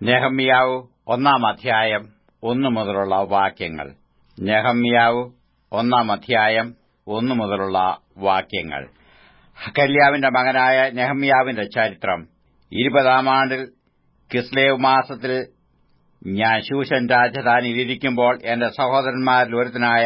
നെഹമ്യാവ് ഒന്നാം അധ്യായം ഒന്നു മുതലുള്ള വാക്യങ്ങൾ നെഹമ്യാവ് ഒന്നാം അധ്യായം ഒന്നു മുതലുള്ള വാക്യങ്ങൾ ഹക്കല്യാവിന്റെ മകനായ നെഹമ്യാവിന്റെ ചരിത്രം ഇരുപതാം ആണ്ടിൽ കിസ്ലേവ് മാസത്തിൽ ഞാൻ ശൂഷൻ രാജധാനിയിലിരിക്കുമ്പോൾ എന്റെ സഹോദരന്മാരിൽ ഒരുത്തനായ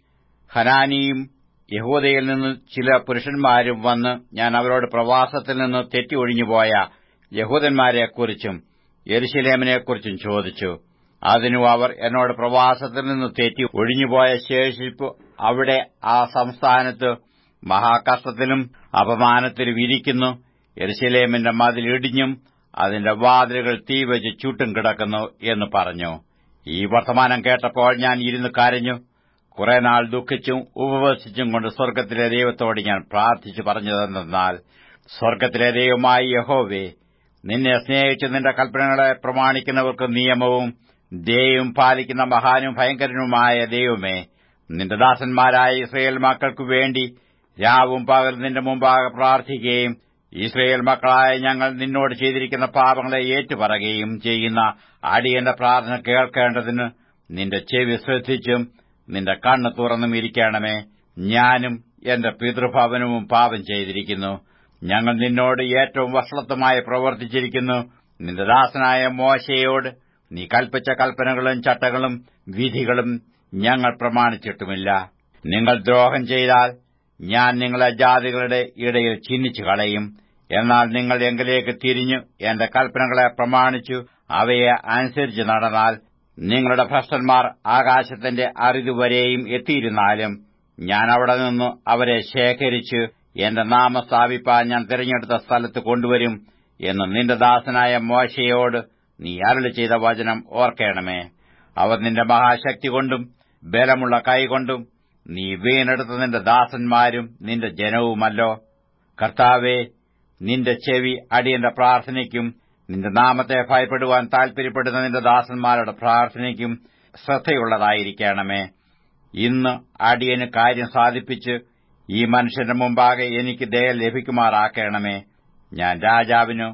ഹനാനിയും യഹൂദയിൽ നിന്ന് ചില പുരുഷന്മാരും വന്ന് ഞാൻ അവരോട് പ്രവാസത്തിൽ നിന്ന് തെറ്റി ഒഴിഞ്ഞുപോയ യഹൂദന്മാരെക്കുറിച്ചും യെരുശലേമിനെക്കുറിച്ചും ചോദിച്ചു അതിനു അവർ എന്നോട് പ്രവാസത്തിൽ നിന്ന് തെറ്റി ഒഴിഞ്ഞുപോയ ശേഷിപ്പ് അവിടെ ആ സംസ്ഥാനത്ത് മഹാകഷ്ടത്തിലും അപമാനത്തിലും ഇരിക്കുന്നു യെരുശലേമിന്റെ മതിൽ ഇടിഞ്ഞും അതിന്റെ വാതിലുകൾ തീവച്ച് ചുട്ടും കിടക്കുന്നു എന്ന് പറഞ്ഞു ഈ വർത്തമാനം കേട്ടപ്പോൾ ഞാൻ ഇരുന്ന് കരഞ്ഞു കുറെ നാൾ ദുഃഖിച്ചും ഉപവസിച്ചും കൊണ്ട് സ്വർഗ്ഗത്തിലെ ദൈവത്തോട് ഞാൻ പ്രാർത്ഥിച്ചു പറഞ്ഞതെന്നാൽ സ്വർഗ്ഗത്തിലെ ദൈവമായി യഹോവേ നിന്നെ സ്നേഹിച്ച് നിന്റെ കൽപ്പനകളെ പ്രമാണിക്കുന്നവർക്ക് നിയമവും ദൈവം പാലിക്കുന്ന മഹാനും ഭയങ്കരനുമായ ദൈവമേ നിന്റെ ദാസന്മാരായ ഇസ്രയേൽ മക്കൾക്കു വേണ്ടി രാവും പകൽ നിന്റെ മുമ്പാകെ പ്രാർത്ഥിക്കുകയും ഇസ്രയേൽ മക്കളായ ഞങ്ങൾ നിന്നോട് ചെയ്തിരിക്കുന്ന പാപങ്ങളെ ഏറ്റുപറയുകയും ചെയ്യുന്ന അടിയന്റെ പ്രാർത്ഥന കേൾക്കേണ്ടതിന് നിന്റെ ചെവി ശ്രദ്ധിച്ചും നിന്റെ കണ്ണ് തുറന്നും ഇരിക്കണമേ ഞാനും എന്റെ പിതൃഭവനവും പാപം ചെയ്തിരിക്കുന്നു ഞങ്ങൾ നിന്നോട് ഏറ്റവും വഷളത്വമായി പ്രവർത്തിച്ചിരിക്കുന്നു നിന്റെ ദാസനായ മോശയോട് നീ കൽപ്പിച്ച കൽപ്പനകളും ചട്ടങ്ങളും വിധികളും ഞങ്ങൾ പ്രമാണിച്ചിട്ടുമില്ല നിങ്ങൾ ദ്രോഹം ചെയ്താൽ ഞാൻ നിങ്ങളെ ജാതികളുടെ ഇടയിൽ ചിഹ്നിച്ചു കളയും എന്നാൽ നിങ്ങൾ എങ്കിലേക്ക് തിരിഞ്ഞു എന്റെ കൽപ്പനകളെ പ്രമാണിച്ചു അവയെ അനുസരിച്ച് നടന്നാൽ നിങ്ങളുടെ ഭ്രഷ്ടന്മാർ ആകാശത്തിന്റെ അറുതുവരെയും എത്തിയിരുന്നാലും ഞാൻ അവിടെ നിന്ന് അവരെ ശേഖരിച്ച് എന്റെ നാമം സ്ഥാപിപ്പാൻ ഞാൻ തിരഞ്ഞെടുത്ത സ്ഥലത്ത് കൊണ്ടുവരും എന്ന് നിന്റെ ദാസനായ മോശയോട് നീ അരുളി ചെയ്ത വചനം ഓർക്കണമേ അവർ നിന്റെ മഹാശക്തി കൊണ്ടും ബലമുള്ള കൈകൊണ്ടും നീ വീണെടുത്ത നിന്റെ ദാസന്മാരും നിന്റെ ജനവുമല്ലോ കർത്താവേ നിന്റെ ചെവി അടിയന്റെ പ്രാർത്ഥനയ്ക്കും നിന്റെ നാമത്തെ ഭയപ്പെടുവാൻ താൽപര്യപ്പെടുന്ന നിന്റെ ദാസന്മാരുടെ പ്രാർത്ഥനയ്ക്കും ശ്രദ്ധയുള്ളതായിരിക്കണമേ ഇന്ന് അടിയന് കാര്യം സാധിപ്പിച്ച് ഈ മനുഷ്യന്റെ മുമ്പാകെ എനിക്ക് ദയ ലഭിക്കുമാറാക്കണമേ ഞാൻ രാജാവിനു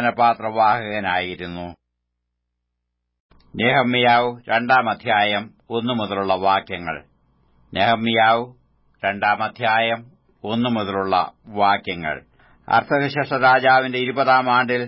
പാനപാത്രവാഹകനായിരുന്നു നെഹമ്മിയാവ് രണ്ടാം അധ്യായം ഒന്നു മുതലുള്ള വാക്യങ്ങൾ നെഹമ്മിയാവ് രണ്ടാം അധ്യായം ഒന്നു മുതലുള്ള വാക്യങ്ങൾ അർത്ഥവിശേഷ രാജാവിന്റെ ഇരുപതാം ആണ്ടിൽ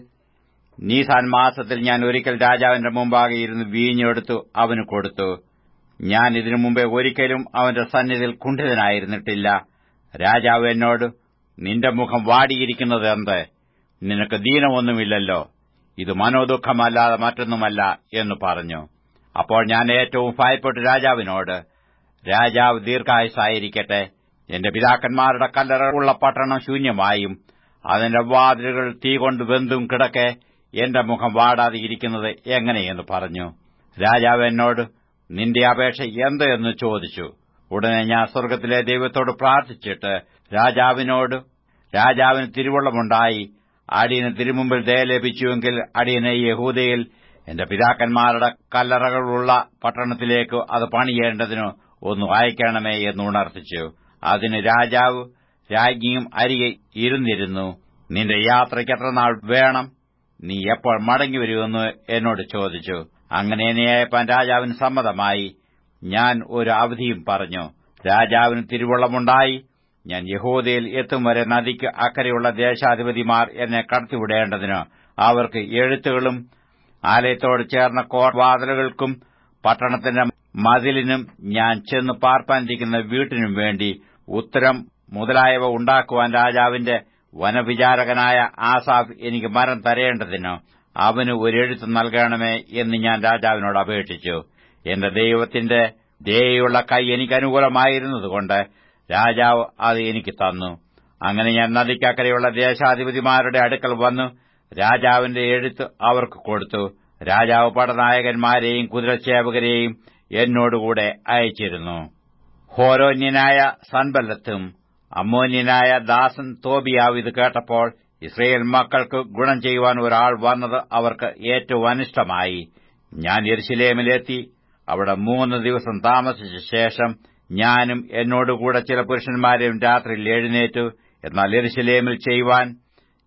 നീസാൻ മാസത്തിൽ ഞാൻ ഒരിക്കൽ രാജാവിന്റെ മുമ്പാകെ ഇരുന്ന് വീഞ്ഞെടുത്തു അവന് കൊടുത്തു ഞാൻ ഇതിനു മുമ്പേ ഒരിക്കലും അവന്റെ സന്നിധിയിൽ കുണ്ഠിതനായിരുന്നിട്ടില്ല രാജാവ് എന്നോട് നിന്റെ മുഖം വാടിയിരിക്കുന്നത് എന്ത് നിനക്ക് ദീനമൊന്നുമില്ലല്ലോ ഇത് മനോദുഃഖമല്ലാതെ മറ്റൊന്നുമല്ല എന്ന് പറഞ്ഞു അപ്പോൾ ഞാൻ ഏറ്റവും ഭയപ്പെട്ടു രാജാവിനോട് രാജാവ് ദീർഘായുസായിരിക്കട്ടെ എന്റെ പിതാക്കന്മാരുടെ കല്ലറയുള്ള പട്ടണം ശൂന്യമായും അതിന്റെ വാതിലുകൾ തീ കൊണ്ട് വെന്തും കിടക്കെ എന്റെ മുഖം വാടാതെ ഇരിക്കുന്നത് എങ്ങനെയെന്ന് പറഞ്ഞു രാജാവ് എന്നോട് നിന്റെ അപേക്ഷ എന്ത് എന്ന് ചോദിച്ചു ഉടനെ ഞാൻ സ്വർഗ്ഗത്തിലെ ദൈവത്തോട് പ്രാർത്ഥിച്ചിട്ട് രാജാവിനോട് രാജാവിന് തിരുവള്ളമുണ്ടായി അടിയന് തിരുമുമ്പിൽ ദയ ലഭിച്ചുവെങ്കിൽ അടിയനെ യഹൂദയിൽ എന്റെ പിതാക്കന്മാരുടെ കല്ലറകളുള്ള പട്ടണത്തിലേക്ക് അത് പണിയേണ്ടതിന് ഒന്ന് അയക്കണമേ എന്ന് ഉണർത്തിച്ചു അതിന് രാജാവ് രാജ്ഞിയും അരികെ ഇരുന്നിരുന്നു നിന്റെ യാത്രയ്ക്ക് എത്ര നാൾ വേണം നീ എപ്പോൾ മടങ്ങി വരുമെന്ന് എന്നോട് ചോദിച്ചു അങ്ങനെ എന്നെ അയപ്പാൻ രാജാവിന് സമ്മതമായി ഞാൻ ഒരു അവധിയും പറഞ്ഞു രാജാവിന് തിരുവള്ളമുണ്ടായി ഞാൻ യഹൂദയിൽ എത്തും വരെ നദിക്ക് അക്കരെയുള്ള ദേശാധിപതിമാർ എന്നെ കടത്തിവിടേണ്ടതിന് അവർക്ക് എഴുത്തുകളും ആലയത്തോട് ചേർന്ന കോർവാതിലുകൾക്കും പട്ടണത്തിന്റെ മതിലിനും ഞാൻ ചെന്ന് പാർപ്പാനിരിക്കുന്ന വീട്ടിനും വേണ്ടി ഉത്തരം മുതലായവ ഉണ്ടാക്കുവാൻ രാജാവിന്റെ വനവിചാരകനായ ആസാഫ് എനിക്ക് മരം തരേണ്ടതിന് അവന് ഒരെഴുത്ത് നൽകണമേ എന്ന് ഞാൻ രാജാവിനോട് അപേക്ഷിച്ചു എന്റെ ദൈവത്തിന്റെ ദയുള്ള കൈ എനിക്ക് അനുകൂലമായിരുന്നതുകൊണ്ട് രാജാവ് അത് എനിക്ക് തന്നു അങ്ങനെ ഞാൻ നദിക്കക്കരെയുള്ള ദേശാധിപതിമാരുടെ അടുക്കൽ വന്നു രാജാവിന്റെ എഴുത്ത് അവർക്ക് കൊടുത്തു രാജാവ് പടനായകന്മാരെയും കുതിരച്ചേവകരെയും എന്നോടുകൂടെ അയച്ചിരുന്നു ഹോരോന്യനായ സൻബല്ലത്തും അമ്മോന്യനായ ദാസൻ തോബിയാവ് ഇത് കേട്ടപ്പോൾ ഇസ്രയേൽ മക്കൾക്ക് ഗുണം ചെയ്യുവാൻ ഒരാൾ വന്നത് അവർക്ക് ഏറ്റവും അനിഷ്ടമായി ഞാൻ യെരുശലേമിലെത്തി അവിടെ മൂന്ന് ദിവസം താമസിച്ച ശേഷം ഞാനും എന്നോടുകൂടെ ചില പുരുഷന്മാരെയും രാത്രിയിൽ എഴുന്നേറ്റു എന്നാൽ യെരുശലേമിൽ ചെയ്യുവാൻ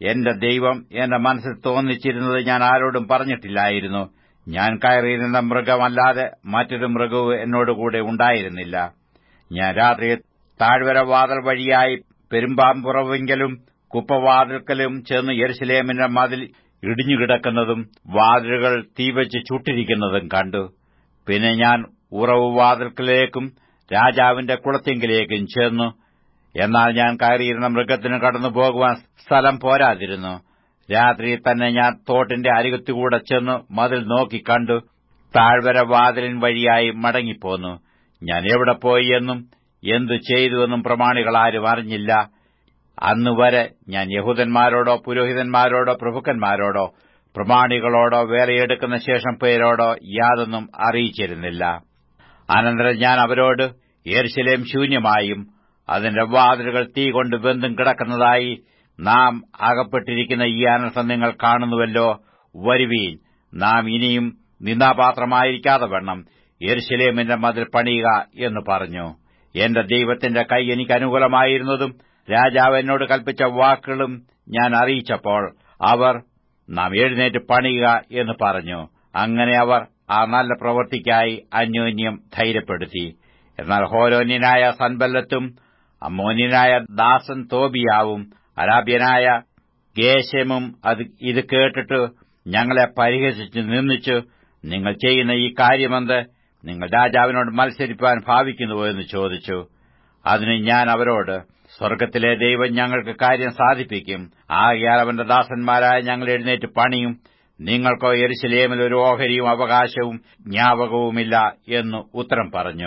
എന്റെ ദൈവം എന്റെ മനസ്സിൽ തോന്നിച്ചിരുന്നത് ഞാൻ ആരോടും പറഞ്ഞിട്ടില്ലായിരുന്നു ഞാൻ കയറിയിരുന്ന മൃഗമല്ലാതെ മറ്റൊരു മൃഗവും എന്നോടുകൂടെ ഉണ്ടായിരുന്നില്ല ഞാൻ രാത്രി താഴ്വര വാതൽ വഴിയായി പെരുമ്പാമ്പുറവെങ്കിലും കുപ്പവാതിൽക്കലും ചെന്ന് യെരുസലേമിന്റെ മതിൽ ഇടിഞ്ഞുകിടക്കുന്നതും വാതിലുകൾ തീവച്ച് ചുട്ടിരിക്കുന്നതും കണ്ടു പിന്നെ ഞാൻ ഉറവ് വാതിൽക്കലേക്കും രാജാവിന്റെ കുളത്തിങ്കിലേക്കും ചെന്നു എന്നാൽ ഞാൻ കയറിയിരുന്ന മൃഗത്തിന് കടന്നു പോകുവാൻ സ്ഥലം പോരാതിരുന്നു രാത്രി തന്നെ ഞാൻ തോട്ടിന്റെ അരികത്തുകൂടെ ചെന്ന് മതിൽ നോക്കി കണ്ടു താഴ്വര വാതിലിൻ വഴിയായി മടങ്ങിപ്പോന്നു ഞാൻ എവിടെ പോയി എന്നും എന്തു ചെയ്തുവെന്നും പ്രമാണികൾ ആരും അറിഞ്ഞില്ല അന്നുവരെ ഞാൻ യഹൂദന്മാരോടോ പുരോഹിതന്മാരോടോ പ്രഭുക്കന്മാരോടോ പ്രമാണികളോടോ വേലയെടുക്കുന്ന ശേഷം പേരോടോ യാതൊന്നും അറിയിച്ചിരുന്നില്ല അനന്തരം ഞാൻ അവരോട് യേർശലേം ശൂന്യമായും അതിന്റെ വാതിലുകൾ തീ കൊണ്ട് ബന്ധം കിടക്കുന്നതായി നാം അകപ്പെട്ടിരിക്കുന്ന ഈ അനർത്ഥം നിങ്ങൾ കാണുന്നുവല്ലോ വരുവീൻ നാം ഇനിയും നിന്നാപാത്രമായിരിക്കാതെ വണ്ണം യെരുശലേമിന്റെ മതിൽ പണിയുക എന്ന് പറഞ്ഞു എന്റെ ദൈവത്തിന്റെ കൈ എനിക്ക് അനുകൂലമായിരുന്നതും രാജാവ് എന്നോട് കൽപ്പിച്ച വാക്കുകളും ഞാൻ അറിയിച്ചപ്പോൾ അവർ നാം എഴുന്നേറ്റ് പണിയുക എന്ന് പറഞ്ഞു അങ്ങനെ അവർ ആ നല്ല പ്രവൃത്തിക്കായി അന്യോന്യം ധൈര്യപ്പെടുത്തി എന്നാൽ ഹോരോന്യനായ സൻബല്ലത്തും അമ്മോന്യനായ ദാസൻ തോബിയാവും അരാബ്യനായ ഗേശമും അത് ഇത് കേട്ടിട്ട് ഞങ്ങളെ പരിഹസിച്ച് നിന്ദിച്ചു നിങ്ങൾ ചെയ്യുന്ന ഈ കാര്യമെന്ത് നിങ്ങൾ രാജാവിനോട് മത്സരിപ്പാൻ ഭാവിക്കുന്നുവോ എന്ന് ചോദിച്ചു അതിന് ഞാൻ അവരോട് സ്വർഗത്തിലെ ദൈവം ഞങ്ങൾക്ക് കാര്യം സാധിപ്പിക്കും ആകയാൽ അവന്റെ ദാസന്മാരായ ഞങ്ങൾ എഴുന്നേറ്റ് പണിയും നിങ്ങൾക്കോ എരുശലേമിൽ ഒരു ഓഹരിയും അവകാശവും ജ്ഞാപകവുമില്ല എന്ന് ഉത്തരം പറഞ്ഞു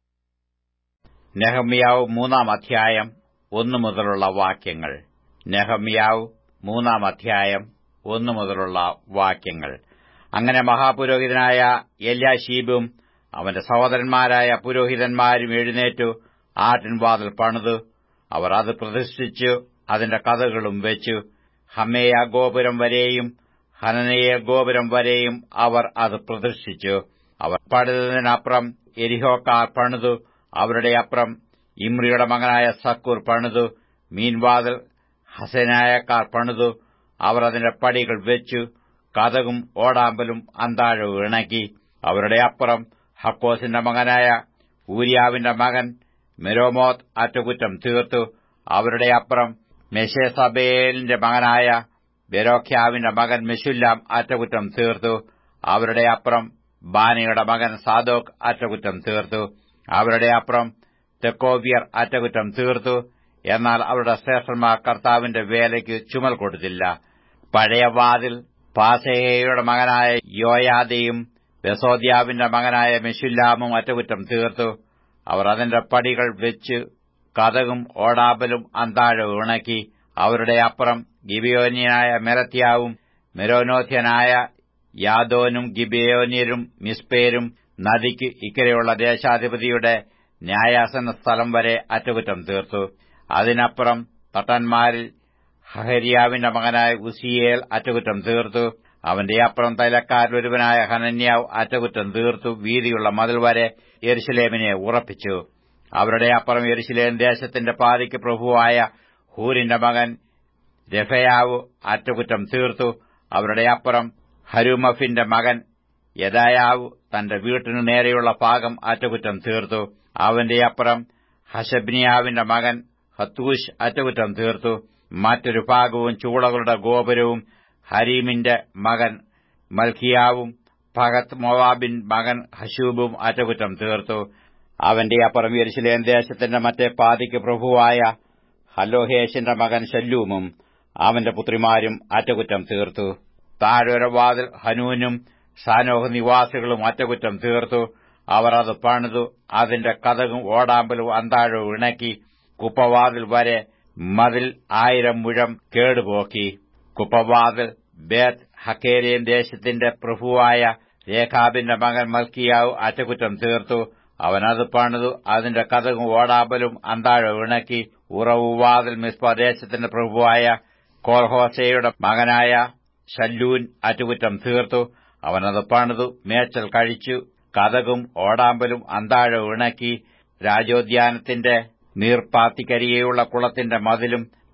നെഹമ്യാവ് മൂന്നാം അധ്യായം ഒന്നു മുതലുള്ള വാക്യങ്ങൾ നെഹമ്യാവ് മൂന്നാം അധ്യായം ഒന്നു മുതലുള്ള വാക്യങ്ങൾ അങ്ങനെ മഹാപുരോഹിതനായ എല്യാശീബും അവന്റെ സഹോദരന്മാരായ പുരോഹിതന്മാരും എഴുന്നേറ്റു ആട്ടിൻവാതിൽ പണിതു അവർ അത് പ്രതിഷ്ഠിച്ചു അതിന്റെ കഥകളും വെച്ചു ഹമേയ ഗോപുരം വരെയും ഹനനയ ഗോപുരം വരെയും അവർ അത് പ്രതിഷ്ഠിച്ചു അവർ പണിതതിനപ്പുറം എരിഹോക്കാർ പണിതു അവരുടെ അപ്പുറം ഇമ്രിയുടെ മകനായ സക്കൂർ പണിതു മീൻവാതിൽ ഹസനായക്കാർ പണിതു അവർ അതിന്റെ പടികൾ വെച്ചു കഥകും ഓടാമ്പലും അന്താഴവും ഇണക്കി അവരുടെ അപ്പുറം ഹക്കോസിന്റെ മകനായ ഊര്യാവിന്റെ മകൻ മെരോമോത്ത് അറ്റകുറ്റം തീർത്തു അവരുടെ അപ്പുറം മെഷേസബേലിന്റെ മകനായ ബെരോഖ്യാവിന്റെ മകൻ മെഷുല്ലാം അറ്റകുറ്റം തീർത്തു അവരുടെ അപ്പുറം ബാനയുടെ മകൻ സാദോക് അറ്റകുറ്റം തീർത്തു അവരുടെ അപ്പുറം തെക്കോവിയർ അറ്റകുറ്റം തീർത്തു എന്നാൽ അവരുടെ ശ്രേഷ്ഠന്മാർ കർത്താവിന്റെ വേലയ്ക്ക് ചുമൽ കൊടുത്തില്ല പഴയ വാതിൽ പാസേഹയുടെ മകനായ യോയാദയും ബെസോദ്യാവിന്റെ മകനായ മെഷുല്ലാമും അറ്റകുറ്റം തീർത്തു അവർ അതിന്റെ പടികൾ വെച്ച് കഥകും ഓടാമ്പലും അന്താഴവും ഇണക്കി അവരുടെ അപ്പുറം ഗിബിയോന്യനായ മെരത്യാവും മെരോനോഥ്യനായ യാദോനും ഗിബിയോന്യരും മിസ്പേരും നദിക്ക് ഇക്കരെയുള്ള ദേശാധിപതിയുടെ ന്യായാസന സ്ഥലം വരെ അറ്റകുറ്റം തീർത്തു അതിനപ്പുറം തട്ടന്മാരിൽ ഹഹരിയാവിന്റെ മകനായ ഉസിയേൽ അറ്റകുറ്റം തീർത്തു അവന്റെ അപ്പുറം തൈലക്കാരിലൊരുവനായ ഹനന്യാവ് അറ്റകുറ്റം തീർത്തു വീതിയുള്ള മതിൽ വരെ യെരുശലേമിനെ ഉറപ്പിച്ചു അവരുടെ അപ്പുറം യെരുശലേം ദേശത്തിന്റെ പാതിക്ക് പ്രഭുവായ ഹൂരിന്റെ മകൻ രഫയാവ് അറ്റകുറ്റം തീർത്തു അവരുടെ അപ്പുറം ഹരുമഫിന്റെ മകൻ യദായാവ് തന്റെ വീട്ടിനു നേരെയുള്ള ഭാഗം അറ്റകുറ്റം തീർത്തു അവന്റെ അപ്പുറം ഹഷബ്നിയാവിന്റെ മകൻ ഹത്തൂഷ് അറ്റകുറ്റം തീർത്തു മറ്റൊരു ഭാഗവും ചൂളകളുടെ ഗോപുരവും ഹരീമിന്റെ മകൻ മൽഖിയാവും ഭഗത് മോവാബിൻ മകൻ ഹഷൂബും അറ്റകുറ്റം തീർത്തു അവന്റെ അപ്പുറം യെരുശലേം ദേശത്തിന്റെ മറ്റേ പാതിക്ക് പ്രഭുവായ ഹലോഹേഷിന്റെ മകൻ ശല്ലൂമും അവന്റെ പുത്രിമാരും അറ്റകുറ്റം തീർത്തു താഴൊരവാതിൽ ഹനൂനും സാനോഹ നിവാസികളും അറ്റകുറ്റം തീർത്തു അവർ അത് പണിതു അതിന്റെ കഥകും ഓടാമ്പലും അന്താഴവും ഇണക്കി കുപ്പവാതിൽ വരെ മതിൽ ആയിരം മുഴം കേടുപോക്കി കുപ്പവാതിൽ ബേത്ത് ഹക്കേരിയൻ ദേശത്തിന്റെ പ്രഭുവായ രേഖാബിന്റെ മകൻ മൽക്കിയാവ് അറ്റകുറ്റം തീർത്തു അവനത് പണിതു അതിന്റെ കഥകും ഓടാമ്പലും അന്താഴവും ഇണക്കി ഉറവുവാതിൽ മിസ്പദേശത്തിന്റെ പ്രഭുവായ കോൽഹോസയുടെ മകനായ ഷല്ലൂൻ അറ്റുകുറ്റം തീർത്തു അവനത് പണിതു മേച്ചൽ കഴിച്ചു കഥകും ഓടാമ്പലും അന്താഴവും ഇണക്കി രാജോദ്യാനത്തിന്റെ നീർപ്പാത്തിക്കരികെയുള്ള കുളത്തിന്റെ മതിലും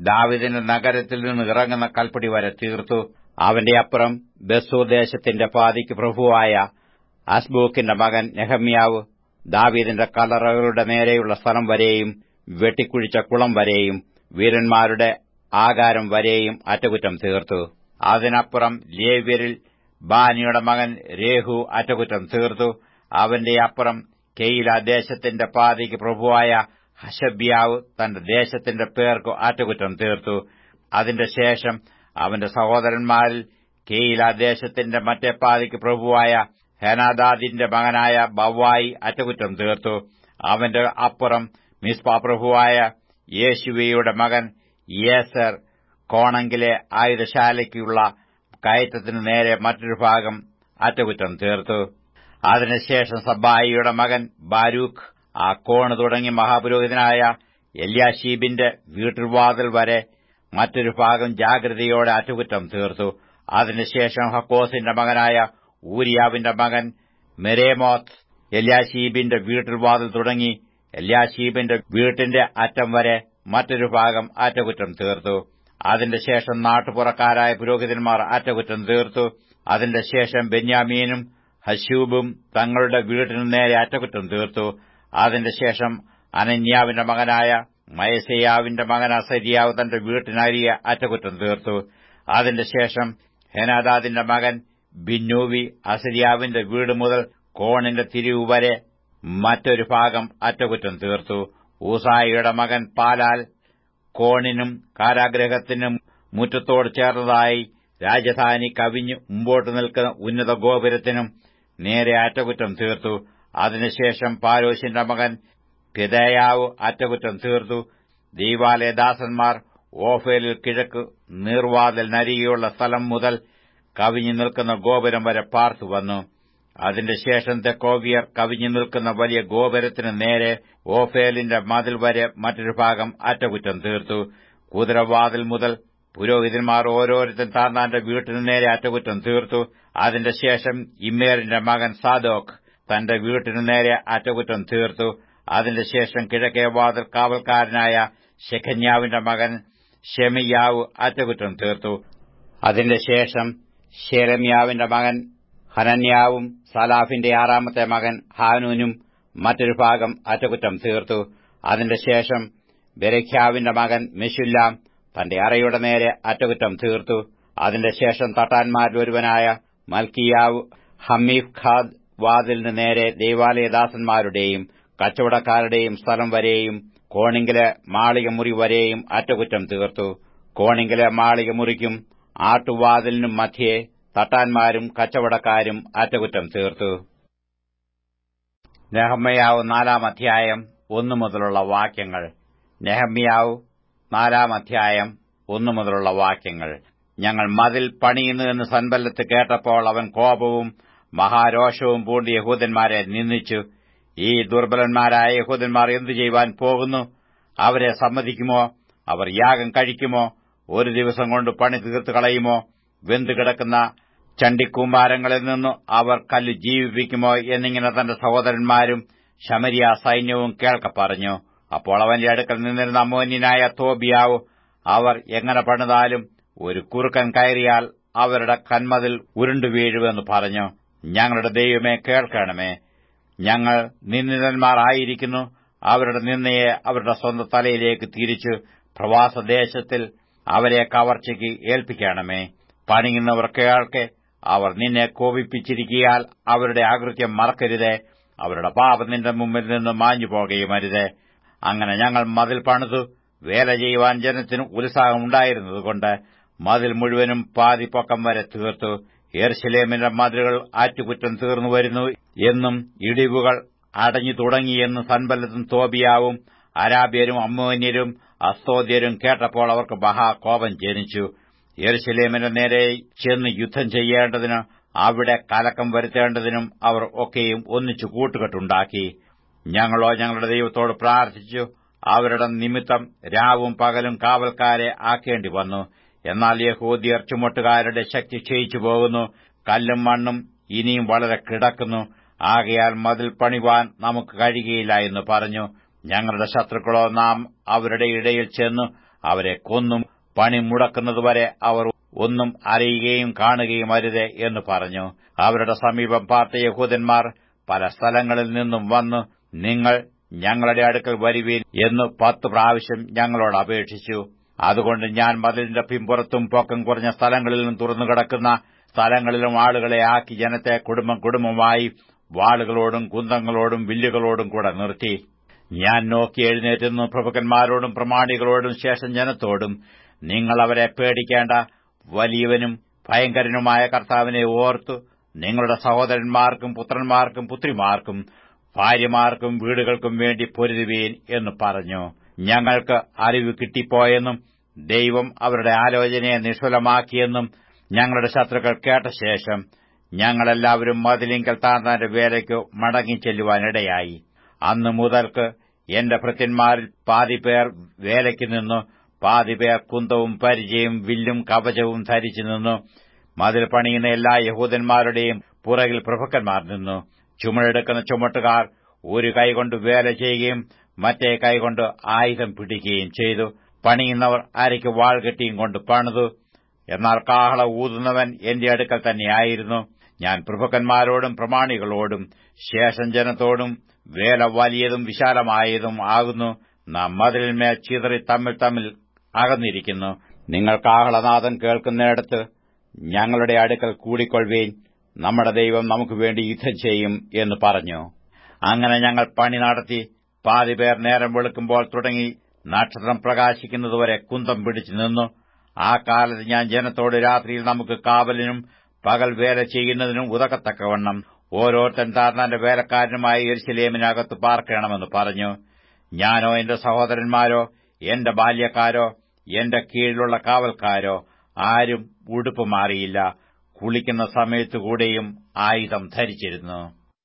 ദാവിദിന്റെ നഗരത്തിൽ നിന്ന് ഇറങ്ങുന്ന കൽപ്പടി വരെ തീർത്തു അവന്റെ അപ്പുറം ബസൂർ ദേശത്തിന്റെ പാതിക്ക് പ്രഭുവായ അസ്ബൂക്കിന്റെ മകൻ നെഹമ്യാവ് ദാവീദിന്റെ കലറകളുടെ നേരെയുള്ള സ്ഥലം വരെയും വെട്ടിക്കുഴിച്ച കുളം വരെയും വീരന്മാരുടെ ആകാരം വരെയും അറ്റകുറ്റം തീർത്തു അതിനപ്പുറം ലേവ്യരിൽ ബാനിയുടെ മകൻ രേഹു അറ്റകുറ്റം തീർത്തു അവന്റെ അപ്പുറം കെയില ദേശത്തിന്റെ പാതിക്ക് പ്രഭുവായ ഹഷബ്യാവ് തന്റെ ദേശത്തിന്റെ പേർക്ക് അറ്റകുറ്റം തീർത്തു അതിന്റെ ശേഷം അവന്റെ സഹോദരന്മാരിൽ കെയില ദേശത്തിന്റെ മറ്റേ പാതിക്ക് പ്രഭുവായ ഹെനാദാദിന്റെ മകനായ ബവായി അറ്റകുറ്റം തീർത്തു അവന്റെ അപ്പുറം മിസ്പ പ്രഭുവായ യേശുവയുടെ മകൻ യേസർ കോണങ്കിലെ ആയുധശാലയ്ക്കുള്ള കയറ്റത്തിനു നേരെ മറ്റൊരു ഭാഗം അറ്റകുറ്റം തീർത്തു അതിനുശേഷം സബ്ബായിയുടെ മകൻ ബാരൂഖ് ആ കോണ് തുടങ്ങി മഹാപുരോഹിതനായ എല്യാഷീബിന്റെ വീട്ടുവാതിൽ വരെ മറ്റൊരു ഭാഗം ജാഗ്രതയോടെ അറ്റകുറ്റം തീർത്തു അതിനുശേഷം ഹക്കോസിന്റെ മകനായ ഊരിയാവിന്റെ മകൻ മെരേമോത്ത് എല്യാഷീബിന്റെ വീട്ടുവാതിൽ തുടങ്ങി എല്യാഷീബിന്റെ വീട്ടിന്റെ അറ്റം വരെ മറ്റൊരു ഭാഗം അറ്റകുറ്റം തീർത്തു അതിന്റെ ശേഷം നാട്ടുപുറക്കാരായ പുരോഹിതന്മാർ അറ്റകുറ്റം തീർത്തു അതിന്റെ ശേഷം ബെന്യാമീനും ഹശൂബും തങ്ങളുടെ വീട്ടിനു നേരെ അറ്റകുറ്റം തീർത്തു അതിന്റെ ശേഷം അനന്യാവിന്റെ മകനായ മയസയാവിന്റെ മകൻ അസരിയാവ് തന്റെ വീട്ടിനരിയ അറ്റകുറ്റം തീർത്തു അതിന്റെ ശേഷം ഹെനാദാദിന്റെ മകൻ ബിന്നൂവി അസരിയാവിന്റെ വീട് മുതൽ കോണിന്റെ തിരിവ് വരെ മറ്റൊരു ഭാഗം അറ്റകുറ്റം തീർത്തു ഊസായിയുടെ മകൻ പാലാൽ കോണിനും കാരാഗ്രഹത്തിനും മുറ്റത്തോട് ചേർന്നതായി രാജധാനി കവിഞ്ഞ് മുമ്പോട്ട് നിൽക്കുന്ന ഉന്നത ഗോപുരത്തിനും നേരെ അറ്റകുറ്റം തീർത്തു അതിനുശേഷം പാരോശിന്റെ മകൻ പിതയാവ് അറ്റകുറ്റം തീർത്തു ദീവാലയദാസന്മാർ ഓഫേലിൽ കിഴക്ക് നീർവാതിൽ നരികെയുള്ള സ്ഥലം മുതൽ കവിഞ്ഞു നിൽക്കുന്ന ഗോപുരം വരെ പാർത്തു വന്നു അതിന്റെ ശേഷം തെക്കോവിയർ കവിഞ്ഞു നിൽക്കുന്ന വലിയ ഗോപുരത്തിന് നേരെ ഓഫേലിന്റെ മതിൽ വരെ മറ്റൊരു ഭാഗം അറ്റകുറ്റം തീർത്തു കുതിരവാതിൽ മുതൽ പുരോഹിതന്മാർ ഓരോരുത്തൻ താന്താന്റെ വീട്ടിനു നേരെ അറ്റകുറ്റം തീർത്തു അതിന്റെ ശേഷം ഇമ്മേറിന്റെ മകൻ സാദോക്ക് തന്റെ വീട്ടിനു നേരെ അറ്റകുറ്റം തീർത്തു അതിന്റെ ശേഷം കിഴക്കേ വാതിൽ കാവൽക്കാരനായ ശെഖന്യാവിന്റെ മകൻ ഷെമിയാവ് അറ്റകുറ്റം തീർത്തു അതിന്റെ ശേഷം ഷെരമ്യാവിന്റെ മകൻ ഹനന്യാവും സലാഫിന്റെ ആറാമത്തെ മകൻ ഹാനൂനും മറ്റൊരു ഭാഗം അറ്റകുറ്റം തീർത്തു അതിന്റെ ശേഷം ബെരഖ്യാവിന്റെ മകൻ മെഷുല്ലാം തന്റെ അറയുടെ നേരെ അറ്റകുറ്റം തീർത്തു അതിന്റെ ശേഷം തട്ടാന്മാരിൽ ഒരുവനായ മൽക്കിയാവ് ഹമീഫ് ഖാദ് വാതിലിന് നേരെ ദൈവാലയദാസന്മാരുടെയും കച്ചവടക്കാരുടെയും സ്ഥലം വരെയും കോണിങ്കിലെ മാളിക മുറി വരെയും അറ്റകുറ്റം തീർത്തു കോണിങ്കിലെ മാളിക മുറിക്കും ആട്ടുവാതിലിനും മധ്യേ തട്ടാന്മാരും കച്ചവടക്കാരും അറ്റകുറ്റം തീർത്തു നെഹമ്മയാവ് നാലാം അധ്യായം ഒന്നു മുതലുള്ള വാക്യങ്ങൾ നെഹമ്യാവ് നാലാം അധ്യായം ഒന്നു മുതലുള്ള വാക്യങ്ങൾ ഞങ്ങൾ മതിൽ പണിയുന്നു എന്ന് സൻബല്ലത്ത് കേട്ടപ്പോൾ അവൻ കോപവും മഹാരോഷവും പൂണ്ട് യഹൂദന്മാരെ നിന്ദിച്ചു ഈ ദുർബലന്മാരായ യഹൂദന്മാർ എന്തു ചെയ്യുവാൻ പോകുന്നു അവരെ സമ്മതിക്കുമോ അവർ യാഗം കഴിക്കുമോ ഒരു ദിവസം കൊണ്ട് പണി തീർത്തു കളയുമോ വെന്തുകിടക്കുന്ന ചണ്ടിക്കൂമ്പാരങ്ങളിൽ നിന്നു അവർ കല്ല് ജീവിപ്പിക്കുമോ എന്നിങ്ങനെ തന്റെ സഹോദരന്മാരും ശമരിയ സൈന്യവും കേൾക്ക പറഞ്ഞു അപ്പോൾ അവന്റെ അടുക്കൽ നിന്നിരുന്ന അമോന്യനായ തോബിയാവ് അവർ എങ്ങനെ പണിതാലും ഒരു കുറുക്കൻ കയറിയാൽ അവരുടെ കന്മതിൽ ഉരുണ്ടു വീഴുമെന്ന് പറഞ്ഞു ഞങ്ങളുടെ ദൈവമേ കേൾക്കണമേ ഞങ്ങൾ നിന്ദിതന്മാരായിരിക്കുന്നു അവരുടെ നിന്നയെ അവരുടെ സ്വന്തം തലയിലേക്ക് തിരിച്ചു പ്രവാസദേശത്തിൽ അവരെ കവർച്ചയ്ക്ക് ഏൽപ്പിക്കണമേ പണിയുന്നവർ കേൾക്കെ അവർ നിന്നെ കോപിപ്പിച്ചിരിക്കിയാൽ അവരുടെ ആകൃത്യം മറക്കരുതേ അവരുടെ പാപം നിന്റെ മുമ്പിൽ നിന്ന് മാഞ്ഞു പോകുകയുമരുതേ അങ്ങനെ ഞങ്ങൾ മതിൽ പണിതു വേല ചെയ്യുവാൻ ജനത്തിന് ഉത്സാഹമുണ്ടായിരുന്നതുകൊണ്ട് മതിൽ മുഴുവനും പാതി പൊക്കം വരെ തീർത്തു എർശലേമിന്റെ മതിലുകൾ ആറ്റുകുറ്റം തീർന്നു വരുന്നു എന്നും ഇടിവുകൾ അടഞ്ഞു തുടങ്ങിയെന്ന് സൻബലത്തും തോബിയാവും അരാബ്യരും അമ്മോന്യരും അസ്തോദ്യരും കേട്ടപ്പോൾ അവർക്ക് മഹാകോപം ജനിച്ചു യെരുശലേമിന്റെ നേരെ ചെന്ന് യുദ്ധം ചെയ്യേണ്ടതിന് അവിടെ കലക്കം വരുത്തേണ്ടതിനും അവർ ഒക്കെയും ഒന്നിച്ചു കൂട്ടുകെട്ടുണ്ടാക്കി ഞങ്ങളോ ഞങ്ങളുടെ ദൈവത്തോട് പ്രാർത്ഥിച്ചു അവരുടെ നിമിത്തം രാവും പകലും കാവൽക്കാരെ ആക്കേണ്ടി വന്നു എന്നാൽ യഹൂദിയർ ചുമട്ടുകാരുടെ ശക്തി ക്ഷയിച്ചു പോകുന്നു കല്ലും മണ്ണും ഇനിയും വളരെ കിടക്കുന്നു ആകയാൽ മതിൽ പണിവാൻ നമുക്ക് കഴിയുകയില്ല എന്ന് പറഞ്ഞു ഞങ്ങളുടെ ശത്രുക്കളോ നാം അവരുടെ ഇടയിൽ ചെന്നു അവരെ കൊന്നും പണി മുടക്കുന്നതുവരെ അവർ ഒന്നും അറിയുകയും കാണുകയും അരുതേ എന്ന് പറഞ്ഞു അവരുടെ സമീപം പാർത്ത യഹൂദന്മാർ പല സ്ഥലങ്ങളിൽ നിന്നും വന്നു നിങ്ങൾ ഞങ്ങളുടെ അടുക്കൽ വരുവീൻ എന്ന് പത്ത് പ്രാവശ്യം ഞങ്ങളോട് അപേക്ഷിച്ചു അതുകൊണ്ട് ഞാൻ മതിലിന്റെ പിമ്പുറത്തും പൊക്കം കുറഞ്ഞ സ്ഥലങ്ങളിലും തുറന്നു കിടക്കുന്ന സ്ഥലങ്ങളിലും ആളുകളെ ആക്കി ജനത്തെ കുടുംബം കുടുംബമായി വാളുകളോടും കുന്തങ്ങളോടും വില്ലുകളോടും കൂടെ നിർത്തി ഞാൻ നോക്കി എഴുന്നേറ്റുന്നു പ്രഭുക്കന്മാരോടും പ്രമാണികളോടും ശേഷം ജനത്തോടും നിങ്ങൾ അവരെ പേടിക്കേണ്ട വലിയവനും ഭയങ്കരനുമായ കർത്താവിനെ ഓർത്തു നിങ്ങളുടെ സഹോദരന്മാർക്കും പുത്രന്മാർക്കും പുത്രിമാർക്കും ഭാര്യമാർക്കും വീടുകൾക്കും വേണ്ടി പൊരുതുവീൻ എന്ന് പറഞ്ഞു ഞങ്ങൾക്ക് അറിവ് കിട്ടിപ്പോയെന്നും ദൈവം അവരുടെ ആലോചനയെ നിഷ്ഫലമാക്കിയെന്നും ഞങ്ങളുടെ ശത്രുക്കൾ കേട്ട ശേഷം ഞങ്ങളെല്ലാവരും മതിലിങ്കൽ താന്താന്റെ വേലയ്ക്ക് മടങ്ങിച്ചെല്ലുവാനിടയായി അന്നു മുതൽക്ക് എന്റെ ഭൃത്യന്മാരിൽ പാതിപേർ വേലയ്ക്ക് നിന്നു പാതിപേർ കുന്തവും പരിചയും വില്ലും കവചവും ധരിച്ചു നിന്നു മതിൽ പണിയുന്ന എല്ലാ യഹൂദന്മാരുടെയും പുറകിൽ പ്രഭുക്കന്മാർ നിന്നു ചുമടെടുക്കുന്ന ചുമട്ടുകാർ ഒരു കൈകൊണ്ട് വേല ചെയ്യുകയും മറ്റേ കൈകൊണ്ട് ആയുധം പിടിക്കുകയും ചെയ്തു പണിയുന്നവർ അരയ്ക്ക് വാൾ കെട്ടിയും കൊണ്ട് പണിതു എന്നാൽ കാഹള ഊതുന്നവൻ എന്റെ അടുക്കൽ തന്നെയായിരുന്നു ഞാൻ പ്രഭുക്കന്മാരോടും പ്രമാണികളോടും ശേഷം ജനത്തോടും വേല വലിയതും വിശാലമായതും ആകുന്നു നാം മതിലിന്മേൽ ചിതറി തമ്മിൽ തമ്മിൽ അകന്നിരിക്കുന്നു നിങ്ങൾ കാഹളനാഥം കേൾക്കുന്നിടത്ത് ഞങ്ങളുടെ അടുക്കൽ കൂടിക്കൊള്ളുവീൻ നമ്മുടെ ദൈവം നമുക്ക് വേണ്ടി യുദ്ധം ചെയ്യും എന്ന് പറഞ്ഞു അങ്ങനെ ഞങ്ങൾ പണി നടത്തി പാതിപേർ നേരം വെളുക്കുമ്പോൾ തുടങ്ങി നക്ഷത്രം പ്രകാശിക്കുന്നതുവരെ കുന്തം പിടിച്ചു നിന്നു ആ കാലത്ത് ഞാൻ ജനത്തോട് രാത്രിയിൽ നമുക്ക് കാവലിനും പകൽ വേല ചെയ്യുന്നതിനും ഉതകത്തക്കവണ്ണം ഓരോരുത്തൻ താർന്നാന്റെ വേലക്കാരനുമായി എരിശിലേമിനകത്ത് പാർക്കണമെന്ന് പറഞ്ഞു ഞാനോ എന്റെ സഹോദരന്മാരോ എന്റെ ബാല്യക്കാരോ എന്റെ കീഴിലുള്ള കാവൽക്കാരോ ആരും ഉടുപ്പ് മാറിയില്ല കുളിക്കുന്ന സമയത്തുകൂടെയും ആയുധം ധരിച്ചിരുന്നു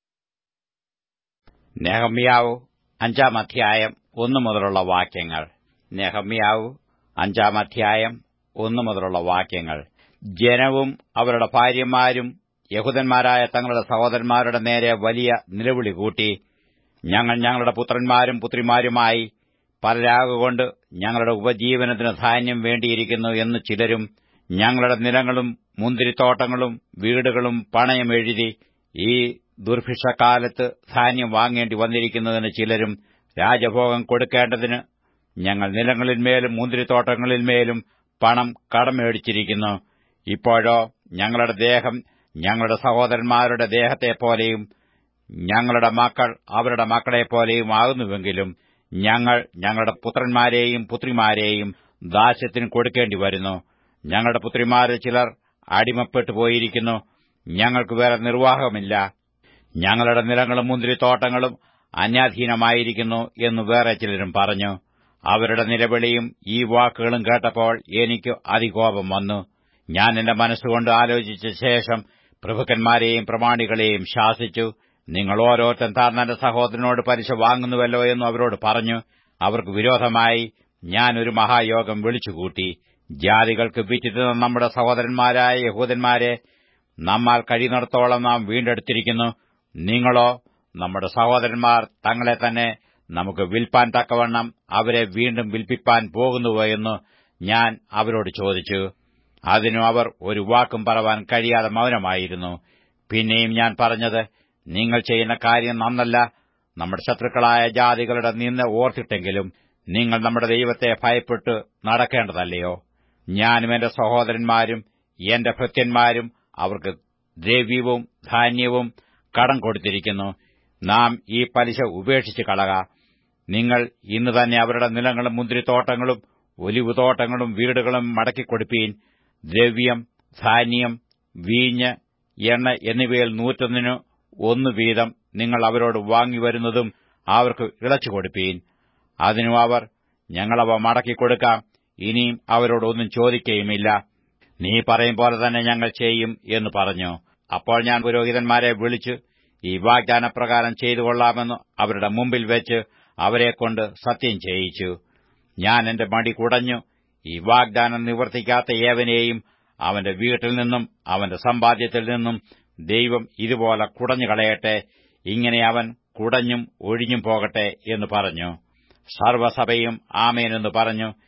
നെഹമ്യാവ് അഞ്ചാം അധ്യായം ഒന്നു മുതലുള്ള വാക്യങ്ങൾ നെഹമ്യാവ് അഞ്ചാം അധ്യായം ഒന്നു മുതലുള്ള വാക്യങ്ങൾ ജനവും അവരുടെ ഭാര്യമാരും യഹൂദന്മാരായ തങ്ങളുടെ സഹോദരന്മാരുടെ നേരെ വലിയ നിലവിളി കൂട്ടി ഞങ്ങൾ ഞങ്ങളുടെ പുത്രന്മാരും പുത്രിമാരുമായി പലരാകൊണ്ട് ഞങ്ങളുടെ ഉപജീവനത്തിന് ധാന്യം വേണ്ടിയിരിക്കുന്നു എന്ന് ചിലരും ഞങ്ങളുടെ നിലങ്ങളും മുന്തിരിത്തോട്ടങ്ങളും വീടുകളും പണയം എഴുതി ഈ ദുർഭിക്ഷക്കാലത്ത് ധാന്യം വാങ്ങേണ്ടി വന്നിരിക്കുന്നതിന് ചിലരും രാജഭോഗം കൊടുക്കേണ്ടതിന് ഞങ്ങൾ നിലങ്ങളിന്മേലും മുന്തിരിത്തോട്ടങ്ങളിന്മേലും പണം കടമേടിച്ചിരിക്കുന്നു ഇപ്പോഴോ ഞങ്ങളുടെ ദേഹം ഞങ്ങളുടെ സഹോദരന്മാരുടെ ദേഹത്തെപ്പോലെയും ഞങ്ങളുടെ മക്കൾ അവരുടെ മക്കളെപ്പോലെയും ആകുന്നുവെങ്കിലും ഞങ്ങൾ ഞങ്ങളുടെ പുത്രന്മാരെയും പുത്രിമാരെയും ദാസ്യത്തിന് കൊടുക്കേണ്ടി വരുന്നു ഞങ്ങളുടെ പുത്രിമാരിൽ ചിലർ അടിമപ്പെട്ടു പോയിരിക്കുന്നു ഞങ്ങൾക്ക് വേറെ നിർവാഹമില്ല ഞങ്ങളുടെ നിലങ്ങളും മുന്തിരിത്തോട്ടങ്ങളും അന്യാധീനമായിരിക്കുന്നു എന്ന് വേറെ ചിലരും പറഞ്ഞു അവരുടെ നിലവിളിയും ഈ വാക്കുകളും കേട്ടപ്പോൾ എനിക്ക് അതികോപം വന്നു ഞാൻ എന്റെ മനസ്സുകൊണ്ട് ആലോചിച്ച ശേഷം പ്രഭുക്കന്മാരെയും പ്രമാണികളെയും ശാസിച്ചു നിങ്ങൾ ഓരോരുത്തൻ താർന്നന്റെ സഹോദരനോട് പലിശ വാങ്ങുന്നുവല്ലോ എന്ന് അവരോട് പറഞ്ഞു അവർക്ക് വിരോധമായി ഞാൻ ഒരു മഹായോഗം വിളിച്ചുകൂട്ടി ജാതികൾക്ക് വിറ്റിരുന്ന നമ്മുടെ സഹോദരന്മാരായ യഹൂദന്മാരെ നമ്മാൽ കഴിയുന്നിടത്തോളം നാം വീണ്ടെടുത്തിരിക്കുന്നു നിങ്ങളോ നമ്മുടെ സഹോദരന്മാർ തങ്ങളെ തന്നെ നമുക്ക് വിൽപ്പാൻ തക്കവണ്ണം അവരെ വീണ്ടും വിൽപ്പിപ്പാൻ പോകുന്നുവോ എന്ന് ഞാൻ അവരോട് ചോദിച്ചു അതിനു അവർ ഒരു വാക്കും പറവാൻ കഴിയാതെ മൗനമായിരുന്നു പിന്നെയും ഞാൻ പറഞ്ഞത് നിങ്ങൾ ചെയ്യുന്ന കാര്യം നന്നല്ല നമ്മുടെ ശത്രുക്കളായ ജാതികളുടെ നിന്ന് ഓർത്തിട്ടെങ്കിലും നിങ്ങൾ നമ്മുടെ ദൈവത്തെ ഭയപ്പെട്ട് നടക്കേണ്ടതല്ലയോ ഞാനും എന്റെ സഹോദരന്മാരും എന്റെ ഭൃത്യന്മാരും അവർക്ക് ദ്രവ്യവും ധാന്യവും കടം കൊടുത്തിരിക്കുന്നു നാം ഈ പലിശ ഉപേക്ഷിച്ച് കളക നിങ്ങൾ ഇന്ന് തന്നെ അവരുടെ നിലങ്ങളും മുന്തിരിത്തോട്ടങ്ങളും ഒലിവുതോട്ടങ്ങളും വീടുകളും മടക്കിക്കൊടുപ്പീൻ ദ്രവ്യം ധാന്യം വീഞ്ഞ് എണ്ണ എന്നിവയിൽ നൂറ്റൊന്നിനു ഒന്നു വീതം നിങ്ങൾ അവരോട് വാങ്ങിവരുന്നതും അവർക്ക് ഇളച്ചു കൊടുപ്പീൻ അതിനു അവർ ഞങ്ങളവ മടക്കിക്കൊടുക്കാം ഇനിയും അവരോടൊന്നും ചോദിക്കുകയുമില്ല നീ പറയും പോലെ തന്നെ ഞങ്ങൾ ചെയ്യും എന്ന് പറഞ്ഞു അപ്പോൾ ഞാൻ പുരോഹിതന്മാരെ വിളിച്ചു ഈ വാഗ്ദാനപ്രകാരം ചെയ്തു കൊള്ളാമെന്ന് അവരുടെ മുമ്പിൽ വെച്ച് അവരെക്കൊണ്ട് സത്യം ചെയ്യിച്ചു ഞാൻ എന്റെ മടി കുടഞ്ഞു ഈ വാഗ്ദാനം നിവർത്തിക്കാത്ത ഏവനെയും അവന്റെ വീട്ടിൽ നിന്നും അവന്റെ സമ്പാദ്യത്തിൽ നിന്നും ദൈവം ഇതുപോലെ കുടഞ്ഞു കളയട്ടെ ഇങ്ങനെ അവൻ കുടഞ്ഞും ഒഴിഞ്ഞും പോകട്ടെ എന്ന് പറഞ്ഞു സർവസഭയും ആമേനെന്ന് പറഞ്ഞു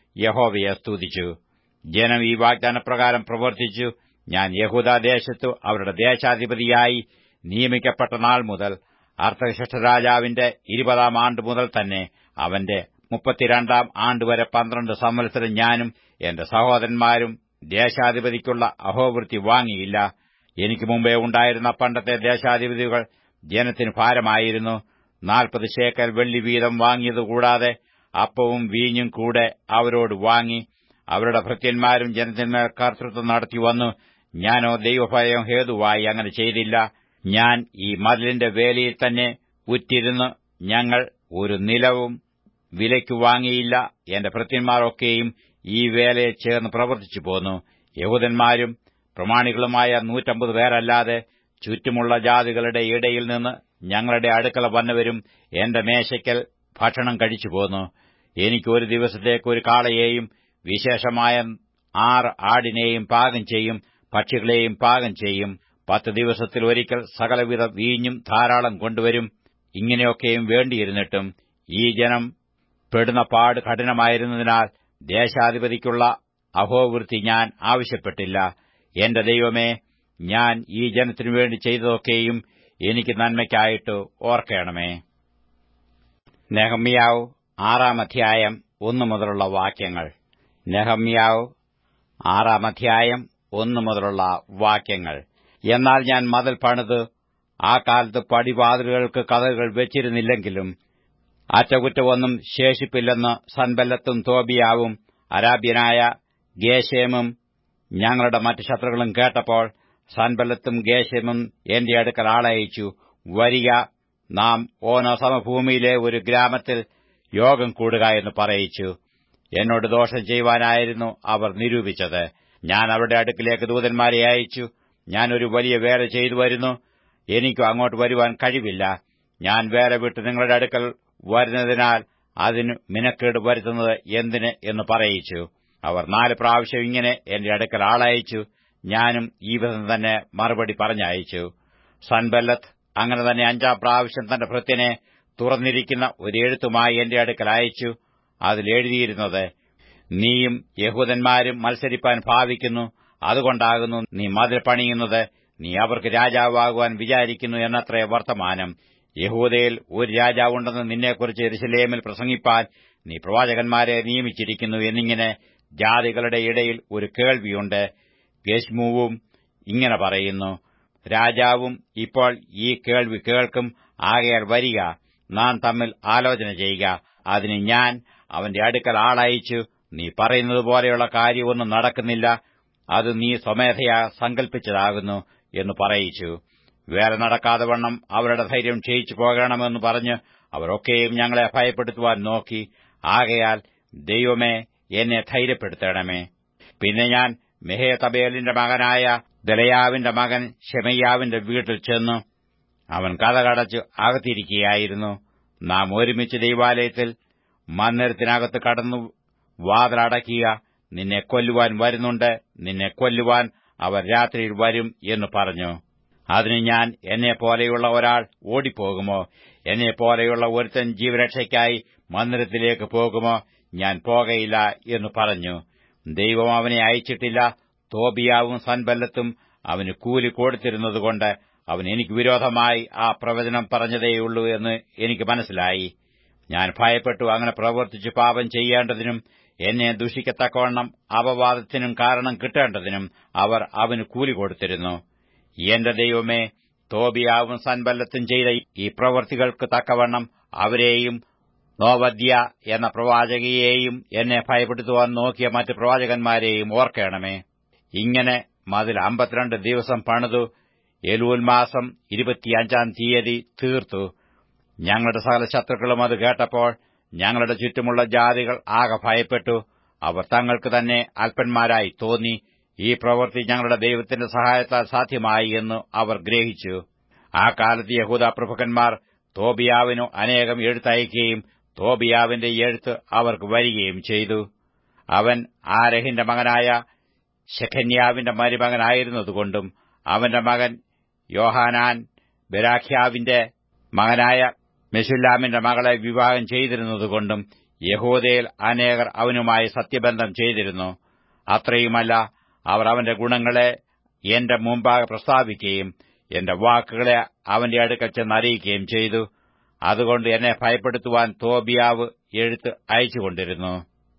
യഹോവയെ സ്തുതിച്ചു ജനം ഈ വാഗ്ദാനപ്രകാരം പ്രവർത്തിച്ചു ഞാൻ യഹൂദാദേശത്തു അവരുടെ ദേശാധിപതിയായി നിയമിക്കപ്പെട്ട നാൾ മുതൽ അർത്ഥശിഷ്ട രാജാവിന്റെ ഇരുപതാം ആണ്ട് മുതൽ തന്നെ അവന്റെ മുപ്പത്തിരണ്ടാം ആണ്ടുവരെ പന്ത്രണ്ട് സംവത്സരം ഞാനും എന്റെ സഹോദരന്മാരും ദേശാധിപതിക്കുള്ള അഹോവൃത്തി വാങ്ങിയില്ല എനിക്ക് മുമ്പേ ഉണ്ടായിരുന്ന പണ്ടത്തെ ദേശാധിപതികൾ ജനത്തിന് ഭാരമായിരുന്നു നാൽപ്പത് ശേക്കൽ വെള്ളി വീതം വാങ്ങിയതുകൂടാതെ അപ്പവും വീഞ്ഞും കൂടെ അവരോട് വാങ്ങി അവരുടെ ഭൃത്യന്മാരും ജനത്തിന്മേൽ കർത്തൃത്വം നടത്തി വന്നു ഞാനോ ദൈവഭയം ഹേതുവായി അങ്ങനെ ചെയ്തില്ല ഞാൻ ഈ മതിലിന്റെ വേലയിൽ തന്നെ ഉറ്റിരുന്ന് ഞങ്ങൾ ഒരു നിലവും വിലയ്ക്കു വാങ്ങിയില്ല എന്റെ ഭൃത്യന്മാരൊക്കെയും ഈ വേലയെ ചേർന്ന് പ്രവർത്തിച്ചു പോന്നു യഹൂദന്മാരും പ്രമാണികളുമായ നൂറ്റമ്പത് പേരല്ലാതെ ചുറ്റുമുള്ള ജാതികളുടെ ഇടയിൽ നിന്ന് ഞങ്ങളുടെ അടുക്കള വന്നവരും എന്റെ മേശയ്ക്കൽ ഭക്ഷണം കഴിച്ചു പോന്നു എനിക്ക് ഒരു ദിവസത്തേക്ക് ഒരു കാളയെയും വിശേഷമായ ആറ് ആടിനെയും പാകം ചെയ്യും പക്ഷികളെയും പാകം ചെയ്യും പത്ത് ദിവസത്തിൽ ഒരിക്കൽ സകലവിധ വീഞ്ഞും ധാരാളം കൊണ്ടുവരും ഇങ്ങനെയൊക്കെയും വേണ്ടിയിരുന്നിട്ടും ഈ ജനം പെടുന്ന പാട് കഠിനമായിരുന്നതിനാൽ ദേശാധിപതിക്കുള്ള അഹോവൃത്തി ഞാൻ ആവശ്യപ്പെട്ടില്ല എന്റെ ദൈവമേ ഞാൻ ഈ ജനത്തിനു വേണ്ടി ചെയ്തതൊക്കെയും എനിക്ക് നന്മയ്ക്കായിട്ട് ഓർക്കണമേ നെഹമ്യാവ് ആറാം അധ്യായം ഒന്നു മുതലുള്ള വാക്യങ്ങൾ നെഹമ്യാവ് ആറാം അധ്യായം ഒന്നു മുതലുള്ള വാക്യങ്ങൾ എന്നാൽ ഞാൻ മതിൽ പണിത് ആ കാലത്ത് പടിവാതിലുകൾക്ക് കഥകൾ വെച്ചിരുന്നില്ലെങ്കിലും അറ്റകുറ്റമൊന്നും ശേഷിപ്പില്ലെന്ന് സൻബല്ലത്തും തോബിയാവും അരാബ്യനായ ഗേശേമും ഞങ്ങളുടെ മറ്റു ശത്രുക്കളും കേട്ടപ്പോൾ സൻബല്ലത്തും ഗേശേമും എന്റെ അടുക്കൽ ആളയച്ചു വരിക നാം ഓനോ സമഭൂമിയിലെ ഒരു ഗ്രാമത്തിൽ യോഗം കൂടുക എന്ന് പറയിച്ചു എന്നോട് ദോഷം ചെയ്യുവാനായിരുന്നു അവർ നിരൂപിച്ചത് ഞാൻ അവരുടെ അടുക്കിലേക്ക് ദൂതന്മാരെ അയച്ചു ഞാൻ ഒരു വലിയ വേല ചെയ്തു വരുന്നു എനിക്കും അങ്ങോട്ട് വരുവാൻ കഴിവില്ല ഞാൻ വേല വിട്ട് നിങ്ങളുടെ അടുക്കൽ വരുന്നതിനാൽ അതിന് മിനക്കേട് വരുത്തുന്നത് എന്തിന് എന്ന് പറയിച്ചു അവർ നാല് പ്രാവശ്യം ഇങ്ങനെ എന്റെ അടുക്കൽ ആളയച്ചു ഞാനും ഈ വിധം തന്നെ മറുപടി പറഞ്ഞയച്ചു സൻബല്ലത്ത് അങ്ങനെ തന്നെ അഞ്ചാം പ്രാവശ്യം തന്റെ ഭൃത്യനെ തുറന്നിരിക്കുന്ന ഒരു എഴുത്തുമായി എന്റെ അടുക്കൽ അയച്ചു അതിലെഴുതിയിരുന്നത് നീയും യഹൂദന്മാരും മത്സരിപ്പാൻ ഭാവിക്കുന്നു അതുകൊണ്ടാകുന്നു നീ മതിൽ പണിയുന്നത് നീ അവർക്ക് രാജാവാകുവാൻ വിചാരിക്കുന്നു എന്നത്രേ വർത്തമാനം യഹൂദയിൽ ഒരു രാജാവുണ്ടെന്ന് നിന്നെക്കുറിച്ച് എരുസലേമിൽ പ്രസംഗിപ്പാൻ നീ പ്രവാചകന്മാരെ നിയമിച്ചിരിക്കുന്നു എന്നിങ്ങനെ ജാതികളുടെ ഇടയിൽ ഒരു കേൾവിയുണ്ട് ഗശ്മുവും ഇങ്ങനെ പറയുന്നു രാജാവും ഇപ്പോൾ ഈ കേൾവി കേൾക്കും ആകയാൽ വരിക നാം തമ്മിൽ ആലോചന ചെയ്യുക അതിന് ഞാൻ അവന്റെ അടുക്കൽ ആളയച്ചു നീ പറയുന്നത് പോലെയുള്ള കാര്യമൊന്നും നടക്കുന്നില്ല അത് നീ സ്വമേധയാ സങ്കൽപ്പിച്ചതാകുന്നു എന്ന് പറയിച്ചു വേറെ നടക്കാതെ വണ്ണം അവരുടെ ധൈര്യം ക്ഷയിച്ചു പോകണമെന്ന് പറഞ്ഞ് അവരൊക്കെയും ഞങ്ങളെ ഭയപ്പെടുത്തുവാൻ നോക്കി ആകയാൽ ദൈവമേ എന്നെ ധൈര്യപ്പെടുത്തണമേ പിന്നെ ഞാൻ മെഹേതബേലിന്റെ മകനായ ദലയാവിന്റെ മകൻ ഷെമയ്യാവിന്റെ വീട്ടിൽ ചെന്നു അവൻ കഥകടച്ച് അകത്തിരിക്കുകയായിരുന്നു നാം ഒരുമിച്ച് ദൈവാലയത്തിൽ മന്ദിരത്തിനകത്ത് കടന്നു വാതിലടക്കുക നിന്നെ കൊല്ലുവാൻ വരുന്നുണ്ട് നിന്നെ കൊല്ലുവാൻ അവർ രാത്രിയിൽ വരും എന്ന് പറഞ്ഞു അതിന് ഞാൻ എന്നെപ്പോലെയുള്ള ഒരാൾ ഓടിപ്പോകുമോ എന്നെപ്പോലെയുള്ള ഒരുത്തൻ ജീവരക്ഷയ്ക്കായി മന്ദിരത്തിലേക്ക് പോകുമോ ഞാൻ പോകയില്ല എന്ന് പറഞ്ഞു ദൈവം അവനെ അയച്ചിട്ടില്ല തോബിയാവും സൻബല്ലത്തും അവന് കൂലി കൊടുത്തിരുന്നതുകൊണ്ട് അവൻ എനിക്ക് വിരോധമായി ആ പ്രവചനം പറഞ്ഞതേയുള്ളൂ എന്ന് എനിക്ക് മനസ്സിലായി ഞാൻ ഭയപ്പെട്ടു അങ്ങനെ പ്രവർത്തിച്ച് പാപം ചെയ്യേണ്ടതിനും എന്നെ ദുഷിക്കത്തക്കവണ്ണം അപവാദത്തിനും കാരണം കിട്ടേണ്ടതിനും അവർ അവന് കൂലി കൊടുത്തിരുന്നു എന്റെ ദൈവമേ തോബിയാവും സൻബല്ലത്തും ചെയ്ത ഈ പ്രവൃത്തികൾക്ക് തക്കവണ്ണം അവരെയും നോവദ്യ എന്ന പ്രവാചകയെയും എന്നെ ഭയപ്പെടുത്തുവാൻ നോക്കിയ മറ്റ് പ്രവാചകന്മാരെയും ഓർക്കണമേ ഇങ്ങനെ മതിൽ അമ്പത്തിരണ്ട് ദിവസം പണിതു എലൂൽ മാസം ഇരുപത്തിയഞ്ചാം തീയതി തീർത്തു ഞങ്ങളുടെ സകല ശത്രുക്കളും അത് കേട്ടപ്പോൾ ഞങ്ങളുടെ ചുറ്റുമുള്ള ജാതികൾ ആകെ ഭയപ്പെട്ടു അവർ തങ്ങൾക്ക് തന്നെ അല്പന്മാരായി തോന്നി ഈ പ്രവൃത്തി ഞങ്ങളുടെ ദൈവത്തിന്റെ സഹായത്താൽ സാധ്യമായി എന്ന് അവർ ഗ്രഹിച്ചു ആ കാലത്ത് യഹൂദ പ്രഭുക്കന്മാർ തോബിയാവിനു അനേകം എഴുത്തയക്കുകയും തോബിയാവിന്റെ എഴുത്ത് അവർക്ക് വരികയും ചെയ്തു അവൻ ആരഹിന്റെ മകനായ ശെഖന്യാവിന്റെ മരുമകനായിരുന്നതുകൊണ്ടും അവന്റെ മകൻ യോഹാനാൻ ബെരാഖ്യാവിന്റെ മകനായ മെഷുല്ലാമിന്റെ മകളെ വിവാഹം ചെയ്തിരുന്നതുകൊണ്ടും യഹൂദയിൽ അനേകർ അവനുമായി സത്യബന്ധം ചെയ്തിരുന്നു അത്രയുമല്ല അവർ അവന്റെ ഗുണങ്ങളെ എന്റെ മുമ്പാകെ പ്രസ്താവിക്കുകയും എന്റെ വാക്കുകളെ അവന്റെ അടുക്കൽ ചെന്ന് അറിയിക്കുകയും ചെയ്തു അതുകൊണ്ട് എന്നെ ഭയപ്പെടുത്തുവാൻ തോബിയാവ് എഴുത്ത് അയച്ചുകൊണ്ടിരുന്നു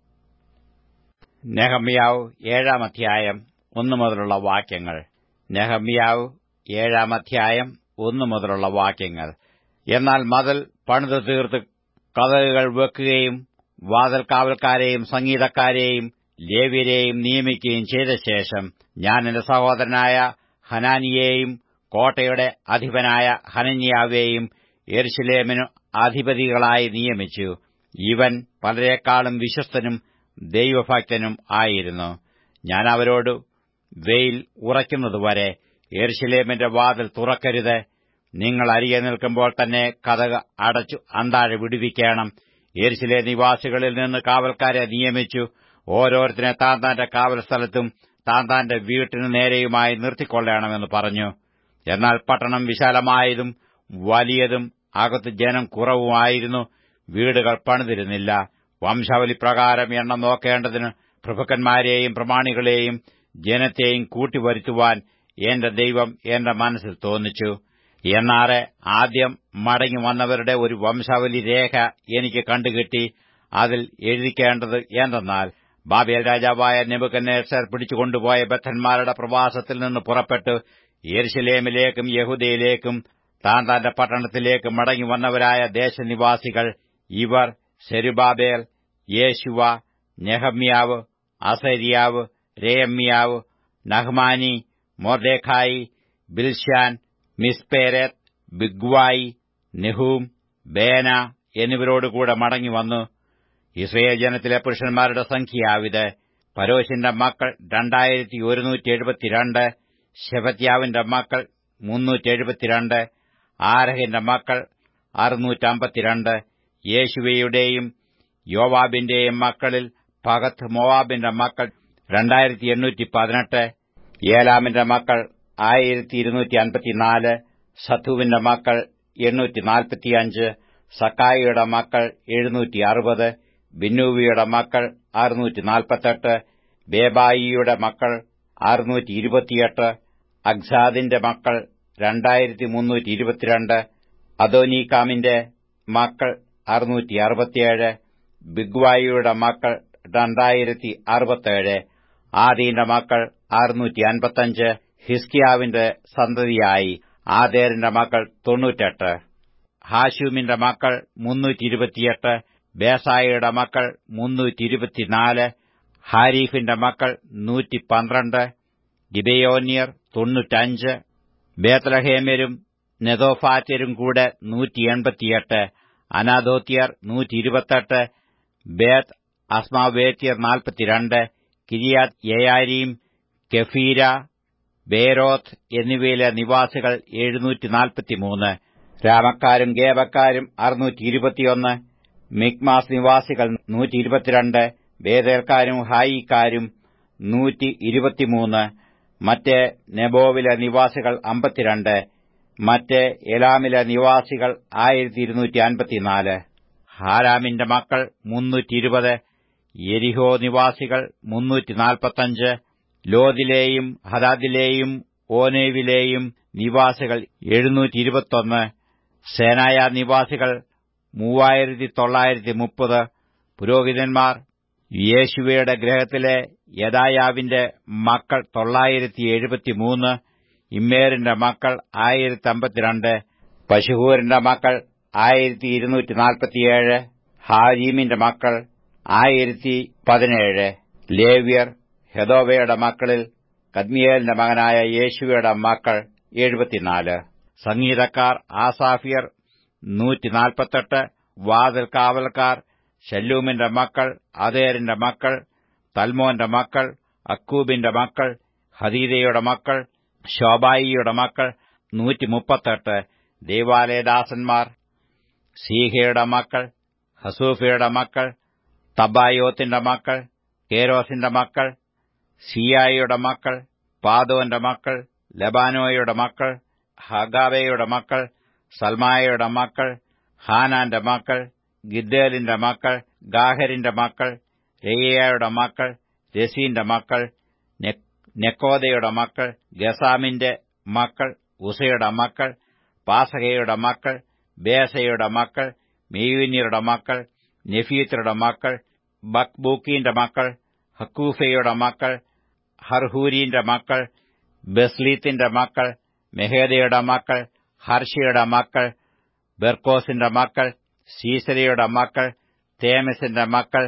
നെഹമ്യാവ് ഏഴാം അധ്യായം ഒന്നു മുതലുള്ള വാക്യങ്ങൾ നെഹമ്യാവ് ഏഴാം അധ്യായം ഒന്നു മുതലുള്ള വാക്യങ്ങൾ എന്നാൽ മതിൽ പണിതു തീർത്ത് കഥകുകൾ വെക്കുകയും വാതിൽ കാവൽക്കാരെയും സംഗീതക്കാരെയും ലേവ്യരെയും നിയമിക്കുകയും ചെയ്ത ശേഷം ഞാൻ എന്റെ സഹോദരനായ ഹനാനിയെയും കോട്ടയുടെ അധിപനായ ഹനന്യാവേയും എർശിലേമിനു അധിപതികളായി നിയമിച്ചു ഇവൻ പലരെക്കാളും വിശ്വസ്തനും ദൈവഭക്തനും ആയിരുന്നു ഞാൻ അവരോട് വെയിൽ ഉറയ്ക്കുന്നതുവരെ എർശിലേമിന്റെ വാതിൽ തുറക്കരുത് നിങ്ങൾ അരികെ നിൽക്കുമ്പോൾ തന്നെ കഥക അടച്ചു അന്താഴെ വിടുവിക്കണം എരിശിലെ നിവാസികളിൽ നിന്ന് കാവൽക്കാരെ നിയമിച്ചു ഓരോരുത്തരെ താൻ താന്റെ കാവൽ സ്ഥലത്തും താൻ താന്റെ വീട്ടിനു നേരെയുമായി നിർത്തിക്കൊള്ളണമെന്ന് പറഞ്ഞു എന്നാൽ പട്ടണം വിശാലമായതും വലിയതും അകത്ത് ജനം കുറവുമായിരുന്നു വീടുകൾ പണിതിരുന്നില്ല വംശാവലി പ്രകാരം എണ്ണം നോക്കേണ്ടതിന് പ്രഭുക്കന്മാരെയും പ്രമാണികളെയും ജനത്തെയും കൂട്ടിവരുത്തുവാൻ എന്റെ ദൈവം എന്റെ മനസ്സിൽ തോന്നിച്ചു എന്നാറെ ആദ്യം മടങ്ങി വന്നവരുടെ ഒരു വംശാവലി രേഖ എനിക്ക് കണ്ടുകിട്ടി അതിൽ എഴുതിക്കേണ്ടത് എന്തെന്നാൽ ബാബേൽ രാജാവായ നെബുക്കന്നേസർ പിടിച്ചുകൊണ്ടുപോയ ബദ്ധന്മാരുടെ പ്രവാസത്തിൽ നിന്ന് പുറപ്പെട്ട് യെരുശലേമിലേക്കും യഹൂദയിലേക്കും താൻ തന്റെ പട്ടണത്തിലേക്ക് മടങ്ങി വന്നവരായ ദേശനിവാസികൾ ഇവർ സെരുബാബേൽ യേശുവ നെഹമ്യാവ് അസരിയാവ് രേയമ്യാവ് നഹ്മാനി മൊർദേഖായി ബിൽഷാൻ മിസ്പേരത്ത് ബിഗ്വായി നെഹൂം ബേന എന്നിവരോടുകൂടെ മടങ്ങിവന്നു ഇസ്രയേൽ ജനത്തിലെ പുരുഷന്മാരുടെ സംഖ്യയാവിത് പരോശിന്റെ മക്കൾ രണ്ടായിരത്തി ഒരുന്നൂറ്റി എഴുപത്തിരണ്ട് ശെഫത്യാവിന്റെ മക്കൾ മുന്നൂറ്റി എഴുപത്തിരണ്ട് ആരഹിന്റെ മക്കൾ അറുന്നൂറ്റമ്പത്തിരണ്ട് യേശുവയുടെയും യോവാബിന്റെയും മക്കളിൽ പകത്ത് മോവാബിന്റെ മക്കൾ രണ്ടായിരത്തി എണ്ണൂറ്റി പതിനെട്ട് ഏലാമിന്റെ മക്കൾ ആയിരത്തി ഇരുന്നൂറ്റി അൻപത്തിനാല് സത്തുവിന്റെ മക്കൾ എണ്ണൂറ്റി നാൽപ്പത്തിയഞ്ച് സക്കായിയുടെ മക്കൾ എഴുന്നൂറ്റി അറുപത് ബിന്നൂവിയുടെ മക്കൾ അറുന്നൂറ്റി നാൽപ്പത്തെട്ട് ബേബായിയുടെ മക്കൾ അറുന്നൂറ്റി ഇരുപത്തിയെട്ട് അഗ്സാദിന്റെ മക്കൾ രണ്ടായിരത്തി മുന്നൂറ്റി ഇരുപത്തിരണ്ട് അദോനീകാമിന്റെ മക്കൾ അറുന്നൂറ്റി അറുപത്തിയേഴ് ബിഗ്വായിയുടെ മക്കൾ രണ്ടായിരത്തി അറുപത്തേഴ് ആദീന്റെ മക്കൾ അറുന്നൂറ്റി അൻപത്തഞ്ച് ഹിസ്കിയാവിന്റെ സന്തതിയായി ആദേറിന്റെ മക്കൾ തൊണ്ണൂറ്റെട്ട് ഹാഷൂമിന്റെ മക്കൾ മുന്നൂറ്റി ഇരുപത്തിയെട്ട് ബേസായയുടെ മക്കൾ മുന്നൂറ്റി ഇരുപത്തിനാല് ഹാരീഫിന്റെ മക്കൾ നൂറ്റി പന്ത്രണ്ട് ഗിബയോന്യർ തൊണ്ണൂറ്റഞ്ച് ബേത്ലഹേമ്യരും നെതോഫാത്യരും കൂടെ നൂറ്റി എൺപത്തിയെട്ട് അനാദോത്യർ നൂറ്റി ഇരുപത്തെട്ട് ബേത്ത് അസ്മാവേത്യർ നാൽപ്പത്തിരണ്ട് കിരിയാത് യയാരീം കെഫീര ബേരോത്ത് എന്നിവയിലെ നിവാസികൾ എഴുന്നൂറ്റി നാൽപ്പത്തിമൂന്ന് രാമക്കാരും ഗേബക്കാരും അറുന്നൂറ്റി ഇരുപത്തിയൊന്ന് മിക്മാസ് നിവാസികൾ നൂറ്റി ഇരുപത്തിരണ്ട് ബേദേൽക്കാരും ഹായിക്കാരും നൂറ്റി ഇരുപത്തിമൂന്ന് മറ്റേ നെബോവിലെ നിവാസികൾ അമ്പത്തിരണ്ട് മറ്റേ എലാമിലെ നിവാസികൾ ആയിരത്തി ഇരുന്നൂറ്റി അൻപത്തിനാല് ഹാരാമിന്റെ മക്കൾ മുന്നൂറ്റി ഇരുപത് എരിഹോ നിവാസികൾ മുന്നൂറ്റി നാൽപ്പത്തഞ്ച് ലോദിലെയും ഹദാദിലെയും ഓനേവിലെയും നിവാസികൾ എഴുന്നൂറ്റി ഇരുപത്തൊന്ന് സേനായ നിവാസികൾ മൂവായിരത്തി തൊള്ളായിരത്തി മുപ്പത് പുരോഹിതന്മാർ യേശുവയുടെ ഗ്രഹത്തിലെ യദായാവിന്റെ മക്കൾ തൊള്ളായിരത്തി എഴുപത്തിമൂന്ന് ഇമ്മേറിന്റെ മക്കൾ ആയിരത്തി അമ്പത്തിരണ്ട് പശുഹൂരിന്റെ മക്കൾ ആയിരത്തി ഇരുന്നൂറ്റി നാൽപ്പത്തിയേഴ് ഹാരീമിന്റെ മക്കൾ ആയിരത്തി പതിനേഴ് ലേവ്യർ ഹെദോവയുടെ മക്കളിൽ കദ്മിയേലിന്റെ മകനായ യേശുവയുടെ മക്കൾ എഴുപത്തിനാല് സംഗീതക്കാർ ആസാഫിയർ നൂറ്റിനാൽപ്പത്തെട്ട് വാതിൽ കാവൽക്കാർ ഷല്ലൂമിന്റെ മക്കൾ അതേറിന്റെ മക്കൾ തൽമോന്റെ മക്കൾ അക്കൂബിന്റെ മക്കൾ ഹദീദയുടെ മക്കൾ ശോബായിയുടെ മക്കൾ നൂറ്റിമുപ്പത്തെട്ട് ദേവാലയദാസന്മാർ സീഹയുടെ മക്കൾ ഹസൂഫയുടെ മക്കൾ തബായോത്തിന്റെ മക്കൾ കേരോസിന്റെ മക്കൾ സിയായിയുടെ മക്കൾ പാദോന്റെ മക്കൾ ലബാനോയുടെ മക്കൾ ഹഗാബയുടെ മക്കൾ സൽമായയുടെ മക്കൾ ഹാനാന്റെ മക്കൾ ഗിദ്ദേലിന്റെ മക്കൾ ഗാഹരിന്റെ മക്കൾ രയ്യയുടെ മക്കൾ രസീന്റെ മക്കൾ നെക്കോദയുടെ മക്കൾ ഗസാമിന്റെ മക്കൾ ഉസയുടെ മക്കൾ പാസഹയുടെ മക്കൾ ബേസയുടെ മക്കൾ മെയ്യൂന്യരുടെ മക്കൾ നെഫീത്തരുടെ മക്കൾ ബക്ബൂക്കിന്റെ മക്കൾ ഹക്കൂഫയുടെ മക്കൾ ഹർഹൂരിന്റെ മക്കൾ ബസ്ലീത്തിന്റെ മക്കൾ മെഹേദയുടെ മക്കൾ ഹർഷയുടെ മക്കൾ ബെർക്കോസിന്റെ മക്കൾ സീസരയുടെ മക്കൾ തേമസിന്റെ മക്കൾ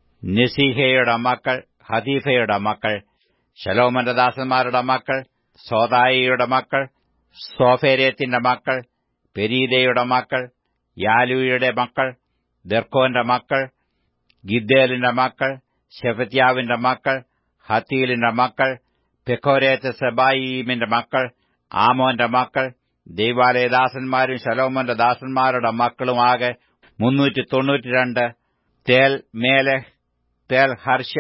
നിസീഹയുടെ മക്കൾ ഹദീഫയുടെ മക്കൾ ശലോമന്റെ ദാസന്മാരുടെ മക്കൾ സോതായിയുടെ മക്കൾ സോഫേരേത്തിന്റെ മക്കൾ പെരീദയുടെ മക്കൾ യാലൂയുടെ മക്കൾ ദർക്കോന്റെ മക്കൾ ഗിദ്ദേലിന്റെ മക്കൾ ഷെഫത്യാവിന്റെ മക്കൾ ഹത്തീലിന്റെ മക്കൾ പെക്കോരേത്ത് സെബായിമിന്റെ മക്കൾ ആമോന്റെ മക്കൾ ദൈവാലയദാസന്മാരും ശലോമോന്റെ ദാസന്മാരുടെ മക്കളുമാകെ മുന്നൂറ്റി തൊണ്ണൂറ്റിരണ്ട് തേൽ മേലഹ് തേൽ ഹർഷ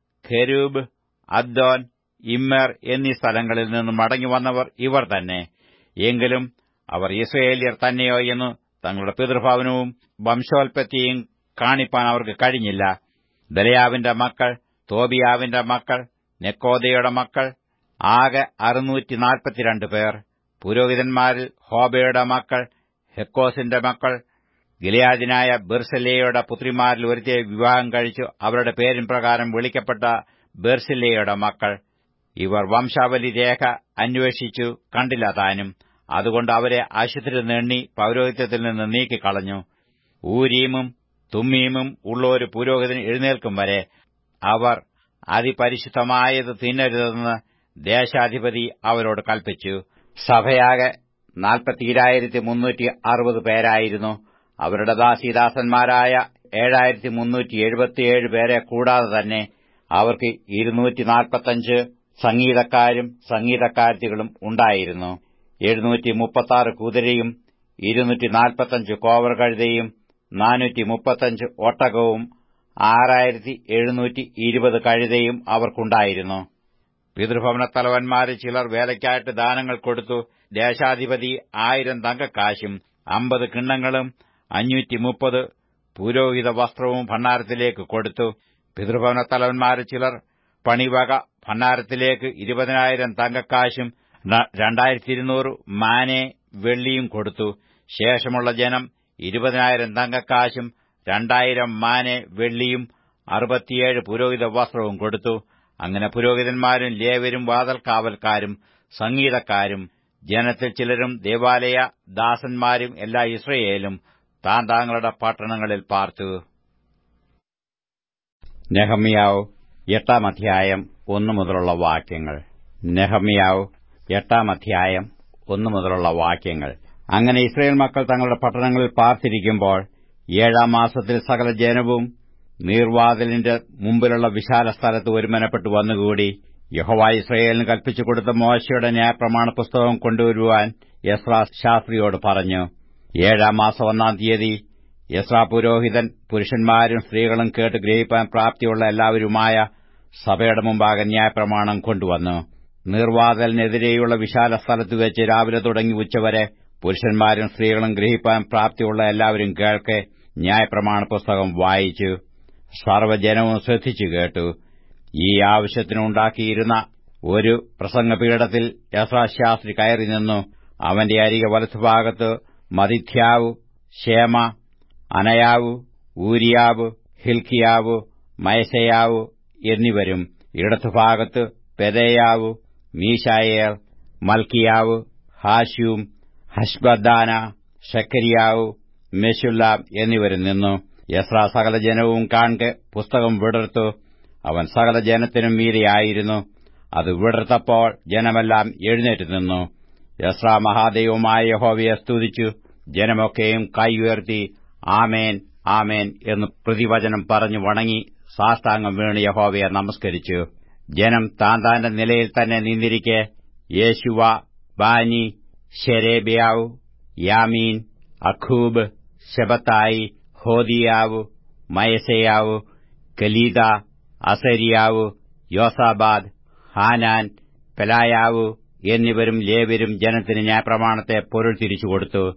ഖെരൂബ് അദ്ദോൻ ഇമ്മർ എന്നീ സ്ഥലങ്ങളിൽ നിന്ന് മടങ്ങിവന്നവർ ഇവർ തന്നെ എങ്കിലും അവർ ഇസ്രയേലിയർ തന്നെയോ എന്ന് തങ്ങളുടെ പിതൃഭവനവും വംശോൽപ്പത്തിയും കാണിപ്പാൻ അവർക്ക് കഴിഞ്ഞില്ല ദലയാവിന്റെ മക്കൾ തോബിയാവിന്റെ മക്കൾ നെക്കോദയുടെ മക്കൾ ആകെ അറുന്നൂറ്റി നാൽപ്പത്തിരണ്ട് പേർ പുരോഹിതന്മാരിൽ ഹോബയുടെ മക്കൾ ഹെക്കോസിന്റെ മക്കൾ ഗിലിയാദിനായ ബെർസലേയുടെ പുത്രിമാരിൽ ഒരുത്തിയെ വിവാഹം കഴിച്ചു അവരുടെ പേരിൻ പ്രകാരം വിളിക്കപ്പെട്ട ബെർസില്ലയുടെ മക്കൾ ഇവർ വംശാവലി രേഖ അന്വേഷിച്ചു കണ്ടില്ല താനും അതുകൊണ്ട് അവരെ അശുദ്ധരിൽ നിണ്ണി പൌരോഹിത്യത്തിൽ നിന്ന് നീക്കിക്കളഞ്ഞു ഊരീമും തുമ്മീമും ഉള്ള ഒരു പുരോഹിതൻ എഴുന്നേൽക്കും വരെ അവർ അതിപരിശുദ്ധമായത് തിന്നരുതെന്ന് ദേശാധിപതി അവരോട് കൽപ്പിച്ചു സഭയാകെ നാൽപ്പത്തിയിരായിരത്തി മുന്നൂറ്റി അറുപത് പേരായിരുന്നു അവരുടെ ദാസീദാസന്മാരായ ഏഴായിരത്തി മുന്നൂറ്റി എഴുപത്തിയേഴ് പേരെ കൂടാതെ തന്നെ അവർക്ക് ഇരുന്നൂറ്റി നാൽപ്പത്തഞ്ച് സംഗീതക്കാരും സംഗീതക്കാരത്തികളും ഉണ്ടായിരുന്നു എഴുന്നൂറ്റി മുപ്പത്താറ് കുതിരയും ഇരുന്നൂറ്റി നാൽപ്പത്തഞ്ച് കോവർ കഴുതയും നാനൂറ്റി മുപ്പത്തഞ്ച് ഒട്ടകവും ആറായിരത്തി എഴുന്നൂറ്റി ഇരുപത് കഴുതയും അവർക്കുണ്ടായിരുന്നു പിതൃഭവന തലവന്മാരിൽ ചിലർ വേലയ്ക്കായിട്ട് ദാനങ്ങൾ കൊടുത്തു ദേശാധിപതി ആയിരം തങ്കക്കാശും അമ്പത് കിണ്ണങ്ങളും അഞ്ഞൂറ്റി മുപ്പത് പുരോഹിത വസ്ത്രവും ഭണ്ഡാരത്തിലേക്ക് കൊടുത്തു പിതൃഭവന തലവന്മാരിൽ ചിലർ പണിവക ഭണ്ഡാരത്തിലേക്ക് ഇരുപതിനായിരം തങ്കക്കാശും രണ്ടായിരത്തി ഇരുന്നൂറ് മാനെ വെള്ളിയും കൊടുത്തു ശേഷമുള്ള ജനം ഇരുപതിനായിരം തങ്കക്കാശും രണ്ടായിരം മാനെ വെള്ളിയും അറുപത്തിയേഴ് പുരോഹിത വസ്ത്രവും കൊടുത്തു അങ്ങനെ പുരോഹിതന്മാരും ലേവരും വാതൽക്കാവൽക്കാരും സംഗീതക്കാരും ജനത്തിൽ ചിലരും ദേവാലയ ദാസന്മാരും എല്ലാ ഇസ്രയേലും താൻ താങ്കളുടെ പട്ടണങ്ങളിൽ പാർത്തു നെഹമ്യാവ് എട്ടാം അധ്യായം ഒന്നു മുതലുള്ള വാക്യങ്ങൾ നെഹമ്യാവ് എട്ടാം അധ്യായം ഒന്നു മുതലുള്ള വാക്യങ്ങൾ അങ്ങനെ ഇസ്രയേൽ മക്കൾ തങ്ങളുടെ പട്ടണങ്ങളിൽ പാർത്തിരിക്കുമ്പോൾ ഏഴാം മാസത്തിൽ സകല ജനവും നീർവാതിലിന്റെ മുമ്പിലുള്ള വിശാല സ്ഥലത്ത് ഒരുമനപ്പെട്ടു വന്നുകൂടി യഹോവ ഇസ്രയേലിന് കൽപ്പിച്ചു കൊടുത്ത മോശയുടെ ന്യായപ്രമാണ പുസ്തകം കൊണ്ടുവരുവാൻ യസ്ര ശാസ്ത്രിയോട് പറഞ്ഞു ഏഴാം മാസം ഒന്നാം തീയതി യസ്ര പുരോഹിതൻ പുരുഷന്മാരും സ്ത്രീകളും കേട്ട് ഗ്രഹിപ്പാൻ പ്രാപ്തിയുള്ള എല്ലാവരുമായ സഭയുടെ മുമ്പാകെ ന്യായപ്രമാണം കൊണ്ടുവന്നു നീർവാതലിനെതിരെയുള്ള വിശാല സ്ഥലത്ത് വെച്ച് രാവിലെ തുടങ്ങി ഉച്ചവരെ പുരുഷന്മാരും സ്ത്രീകളും ഗ്രഹിപ്പാൻ പ്രാപ്തിയുള്ള എല്ലാവരും കേൾക്കെ ന്യായപ്രമാണ പുസ്തകം വായിച്ചു സർവ്വജനവും ശ്രദ്ധിച്ചു കേട്ടു ഈ ആവശ്യത്തിനുണ്ടാക്കിയിരുന്ന ഒരു പ്രസംഗപീഠത്തിൽ യഥാശാസ്ത്രി കയറി നിന്നു അവന്റെ അരികെ വലത്തുഭാഗത്ത് മതിഥ്യാവ് ക്ഷേമ അനയാവ് ഊരിയാവ് ഹിൽക്കിയാവ് മയസയാവ് എന്നിവരും ഇടത്തുഭാഗത്ത് പെതയാവ് മീശായേൽ മൽക്കിയാവ് ഹാഷ്യൂം ഹഷ്ബദ്ദാന ഷക്കരിയാവ് മെഷുല്ലാം എന്നിവരും നിന്നു യസ്ര സകല ജനവും കാൺകെ പുസ്തകം വിടർത്തു അവൻ സകല ജനത്തിനും മീരെയായിരുന്നു അത് വിടർത്തപ്പോൾ ജനമെല്ലാം എഴുന്നേറ്റ് നിന്നു യസ്ര മഹാദൈവമായ യഹോവയെ സ്തുതിച്ചു ജനമൊക്കെയും കൈ ഉയർത്തി ആമേൻ ആമേൻ എന്ന് പ്രതിവചനം പറഞ്ഞു വണങ്ങി സാഷ്ടാംഗം വീണ് യഹോവയെ നമസ്കരിച്ചു ജനം താൻ താന്റെ നിലയിൽ തന്നെ നിന്നിരിക്കെ യേശുവ ബാനി ഷെരേബിയാവ് യാമീൻ അഖൂബ് ശബത്തായി ഹോദിയാവ് മയസയാവ് കലീദ അസരിയാവ് യോസാബാദ് ഹാനാൻ പെലായാവ് എന്നിവരും ലേവരും ജനത്തിന് ന്യായപ്രമാണത്തെ പൊരുൾ തിരിച്ചുകൊടുത്തു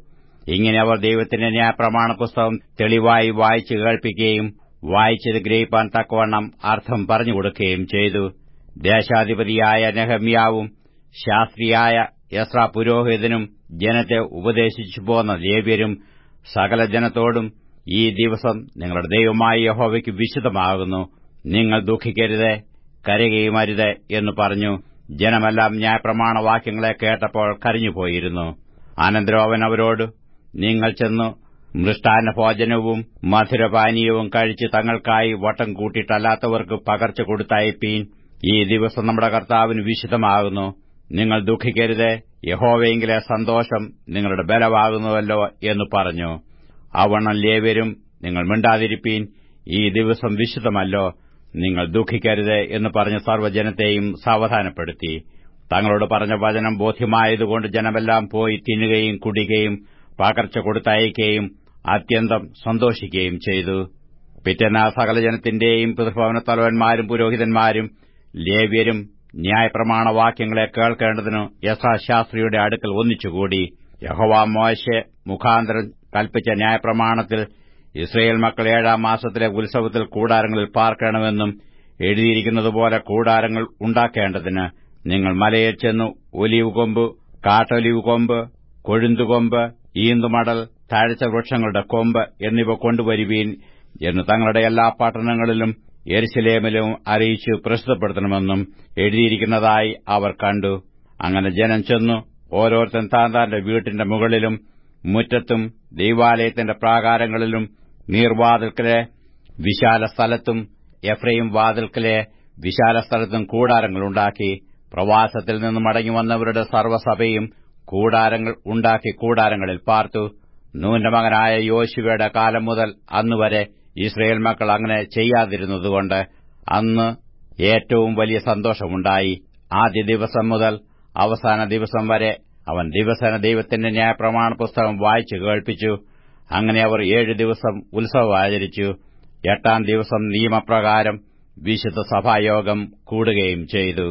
ഇങ്ങനെ അവർ ദൈവത്തിന്റെ ന്യായപ്രമാണ പുസ്തകം തെളിവായി വായിച്ചു കേൾപ്പിക്കുകയും വായിച്ചത് ഗ്രഹിപ്പാൻ തക്കവണ്ണം അർത്ഥം പറഞ്ഞുകൊടുക്കുകയും ചെയ്തു ദേശാധിപതിയായ നെഹമ്യാവും ശാസ്ത്രിയായ യസ്ര പുരോഹിതനും ജനത്തെ ഉപദേശിച്ചു പോന്ന ലേവ്യരും സകല ജനത്തോടും ഈ ദിവസം നിങ്ങളുടെ ദൈവമായ യഹോവയ്ക്ക് വിശുദ്ധമാകുന്നു നിങ്ങൾ ദുഃഖിക്കരുത് കരയുകയും അരുത് എന്ന് പറഞ്ഞു ജനമെല്ലാം ന്യായപ്രമാണ വാക്യങ്ങളെ കേട്ടപ്പോൾ കരഞ്ഞുപോയിരുന്നു അനന്തരം അവൻ അവരോട് നിങ്ങൾ ചെന്നു മൃഷ്ടാന്ന ഭോജനവും മധുരപാനീയവും കഴിച്ച് തങ്ങൾക്കായി വട്ടം കൂട്ടിയിട്ടല്ലാത്തവർക്ക് പകർച്ച കൊടുത്തയപ്പീൻ ഈ ദിവസം നമ്മുടെ കർത്താവിന് വിശുദ്ധമാകുന്നു നിങ്ങൾ ദുഃഖിക്കരുത് യഹോവയെങ്കിലെ സന്തോഷം നിങ്ങളുടെ ബലമാകുന്നുവല്ലോ എന്ന് പറഞ്ഞു അവണ്ണം ലേവരും നിങ്ങൾ മിണ്ടാതിരിപ്പീൻ ഈ ദിവസം വിശുദ്ധമല്ലോ നിങ്ങൾ ദുഃഖിക്കരുത് എന്ന് പറഞ്ഞ് സർവ്വജനത്തെയും സാവധാനപ്പെടുത്തി തങ്ങളോട് പറഞ്ഞ വചനം ബോധ്യമായതുകൊണ്ട് ജനമെല്ലാം പോയി തിന്നുകയും കുടിക്കുകയും പകർച്ച കൊടുത്തയക്കുകയും അത്യന്തം സന്തോഷിക്കുകയും ചെയ്തു പിറ്റേന്നാ സകല ജനത്തിന്റെയും പിതൃഭവന തലവന്മാരും പുരോഹിതന്മാരും ലേവ്യരും ന്യായപ്രമാണ വാക്യങ്ങളെ കേൾക്കേണ്ടതിനു യഥാശാസ്ത്രിയുടെ അടുക്കൽ ഒന്നിച്ചുകൂടി യഹോവ മോശെ മുഖാന്തരം കൽപ്പിച്ച ന്യായപ്രമാണത്തിൽ ഇസ്രയേൽ മക്കൾ ഏഴാം മാസത്തിലെ ഉത്സവത്തിൽ കൂടാരങ്ങളിൽ പാർക്കണമെന്നും എഴുതിയിരിക്കുന്നതുപോലെ കൂടാരങ്ങൾ ഉണ്ടാക്കേണ്ടതിന് നിങ്ങൾ മലയിൽ ചെന്ന് ഒലിവ് കൊമ്പ് കാട്ടൊലിവ് കൊമ്പ് കൊഴുന്തുകൊമ്പ് ഈന്തുമടൽ താഴ്ച വൃക്ഷങ്ങളുടെ കൊമ്പ് എന്നിവ കൊണ്ടുവരുവീൻ എന്ന് തങ്ങളുടെ എല്ലാ പട്ടണങ്ങളിലും എരിശിലേമിലും അറിയിച്ചു പ്രസിദ്ധപ്പെടുത്തണമെന്നും എഴുതിയിരിക്കുന്നതായി അവർ കണ്ടു അങ്ങനെ ജനം ചെന്നു ഓരോരുത്തൻ താൻ താന്റെ വീട്ടിന്റെ മുകളിലും മുറ്റത്തും ദൈവാലയത്തിന്റെ പ്രാകാരങ്ങളിലും നീർവാതിൽക്കലെ വിശാല സ്ഥലത്തും എഫ്രൈം വാതിൽക്കലെ വിശാല സ്ഥലത്തും കൂടാരങ്ങളുണ്ടാക്കി പ്രവാസത്തിൽ നിന്ന് മടങ്ങിവന്നവരുടെ സർവ്വസഭയും കൂടാരങ്ങൾ ഉണ്ടാക്കി കൂടാരങ്ങളിൽ പാർത്തു നൂന്റെ മകനായ യോശുവയുടെ കാലം മുതൽ അന്നുവരെ ഇസ്രയേൽ മക്കൾ അങ്ങനെ ചെയ്യാതിരുന്നതുകൊണ്ട് അന്ന് ഏറ്റവും വലിയ സന്തോഷമുണ്ടായി ആദ്യ ദിവസം മുതൽ അവസാന ദിവസം വരെ അവൻ ദിവസേന ദൈവത്തിന്റെ ന്യായപ്രമാണ പുസ്തകം വായിച്ചു കേൾപ്പിച്ചു അങ്ങനെ അവർ ഏഴു ദിവസം ഉത്സവം ആചരിച്ചു എട്ടാം ദിവസം നിയമപ്രകാരം വിശുദ്ധ സഭായോഗം കൂടുകയും ചെയ്തു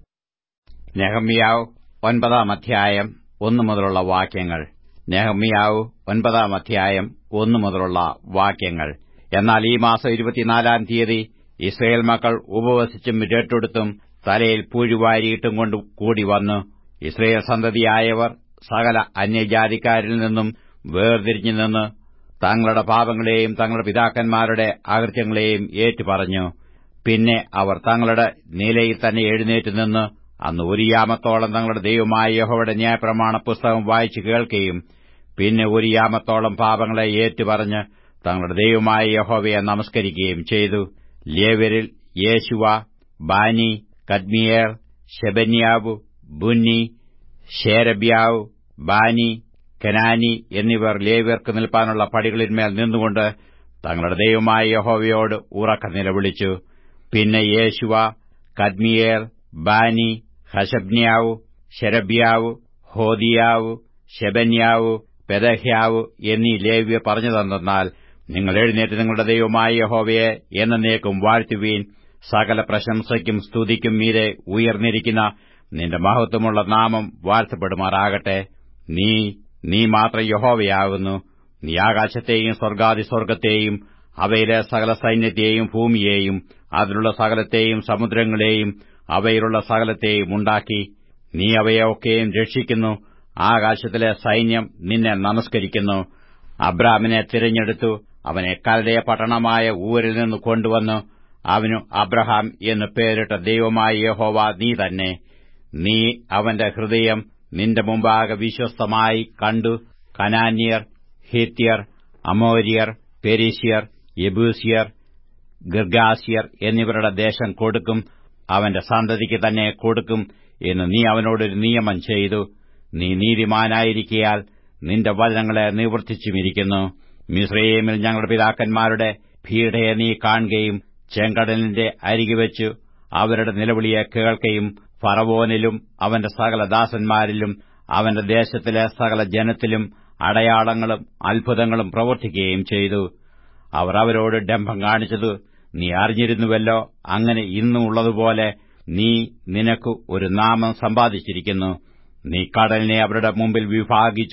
നെഹമ്യാവ് ഒൻപതാം അധ്യായം ഒന്നു മുതലുള്ള വാക്യങ്ങൾ നെഹമ്യാവ് ഒൻപതാം അധ്യായം ഒന്നു മുതലുള്ള വാക്യങ്ങൾ എന്നാൽ ഈ മാസം ഇരുപത്തിനാലാം തീയതി ഇസ്രയേൽ മക്കൾ ഉപവസിച്ചും രട്ടെടുത്തും തലയിൽ പൂഴുവാരിയിട്ടും കൊണ്ട് കൂടി വന്നു ഇസ്രയേൽ സന്തതിയായവർ സകല അന്യജാതിക്കാരിൽ നിന്നും വേർതിരിഞ്ഞു നിന്ന് തങ്ങളുടെ പാപങ്ങളെയും തങ്ങളുടെ പിതാക്കന്മാരുടെ അകൃത്യങ്ങളെയും ഏറ്റുപറഞ്ഞു പിന്നെ അവർ തങ്ങളുടെ നിലയിൽ തന്നെ എഴുന്നേറ്റ് നിന്ന് അന്ന് ഒരു യാമത്തോളം തങ്ങളുടെ ദൈവമായ യഹോവയുടെ ന്യായപ്രമാണ പുസ്തകം വായിച്ചു കേൾക്കുകയും പിന്നെ ഒരു യാമത്തോളം പാപങ്ങളെ ഏറ്റുപറഞ്ഞ് തങ്ങളുടെ ദൈവമായ യഹോവയെ നമസ്കരിക്കുകയും ചെയ്തു ലേവരിൽ യേശുവ ബാനി കദ്മിയേർ ഷെബന്യാവ് ബുന്നി ഷേരബ്യാവ് ബാനി കനാനി എന്നിവർ ലേവ്യർക്ക് നിൽപ്പാനുള്ള പടികളിന്മേൽ നിന്നുകൊണ്ട് തങ്ങളുടെ ദൈവമായ യഹോവയോട് ഉറക്ക നിലവിളിച്ചു പിന്നെ യേശുവ കദ്മിയേർ ബാനി ഹഷബ്ന്യാവ് ഷെരബ്യാവ് ഹോദിയാവ് ഷെബന്യാവ് പെദഹ്യാവ് എന്നീ ലേവ്യ പറഞ്ഞു തന്നാൽ നിങ്ങൾ എഴുന്നേറ്റ് നിങ്ങളുടെ ദൈവമായ യഹോവയെ എന്നേക്കും വാഴ്ത്തുവീൻ സകല പ്രശംസയ്ക്കും സ്തുതിക്കും മീരെ ഉയർന്നിരിക്കുന്ന നിന്റെ മഹത്വമുള്ള നാമം വാഴ്ത്തപ്പെടുമാറാകട്ടെ നീ നീ മാത്രം യഹോവയാകുന്നു നീ ആകാശത്തെയും സ്വർഗാതിസ്വർഗത്തെയും അവയിലെ സകല സൈന്യത്തെയും ഭൂമിയെയും അതിലുള്ള സകലത്തെയും സമുദ്രങ്ങളെയും അവയിലുള്ള സകലത്തെയും ഉണ്ടാക്കി നീ അവയൊക്കെയും രക്ഷിക്കുന്നു ആകാശത്തിലെ സൈന്യം നിന്നെ നമസ്കരിക്കുന്നു അബ്രാമിനെ തിരഞ്ഞെടുത്തു അവനെ കൽദയ പട്ടണമായ ഊരിൽ നിന്ന് കൊണ്ടുവന്നു അവനു അബ്രഹാം എന്ന് പേരിട്ട ദൈവമായ യഹോവ നീ തന്നെ നീ അവന്റെ ഹൃദയം നിന്റെ മുമ്പാകെ വിശ്വസ്തമായി കണ്ടു കനാന്യർ ഹിത്യർ അമോര്യർ പെരീഷ്യർ യബൂസിയർ ഗിർഗാസിയർ എന്നിവരുടെ ദേശം കൊടുക്കും അവന്റെ സന്തതിക്ക് തന്നെ കൊടുക്കും എന്ന് നീ അവനോടൊരു നിയമം ചെയ്തു നീ നീതിമാനായിരിക്കയാൽ നിന്റെ വചനങ്ങളെ നിവർത്തിച്ചുമിരിക്കുന്നു മിശ്രയേമിൽ ഞങ്ങളുടെ പിതാക്കന്മാരുടെ പീഡയെ നീ കാണുകയും ചെങ്കടലിന്റെ അരികെ വെച്ച് അവരുടെ നിലവിളിയെ കേൾക്കുകയും ഫറവോനിലും അവന്റെ സകല ദാസന്മാരിലും അവന്റെ ദേശത്തിലെ സകല ജനത്തിലും അടയാളങ്ങളും അത്ഭുതങ്ങളും പ്രവർത്തിക്കുകയും ചെയ്തു അവർ അവരോട് ഡംഭം കാണിച്ചത് നീ അറിഞ്ഞിരുന്നുവല്ലോ അങ്ങനെ ഇന്നും ഉള്ളതുപോലെ നീ നിനക്ക് ഒരു നാമം സമ്പാദിച്ചിരിക്കുന്നു നീ കടലിനെ അവരുടെ മുമ്പിൽ വിഭാഗിച്ചു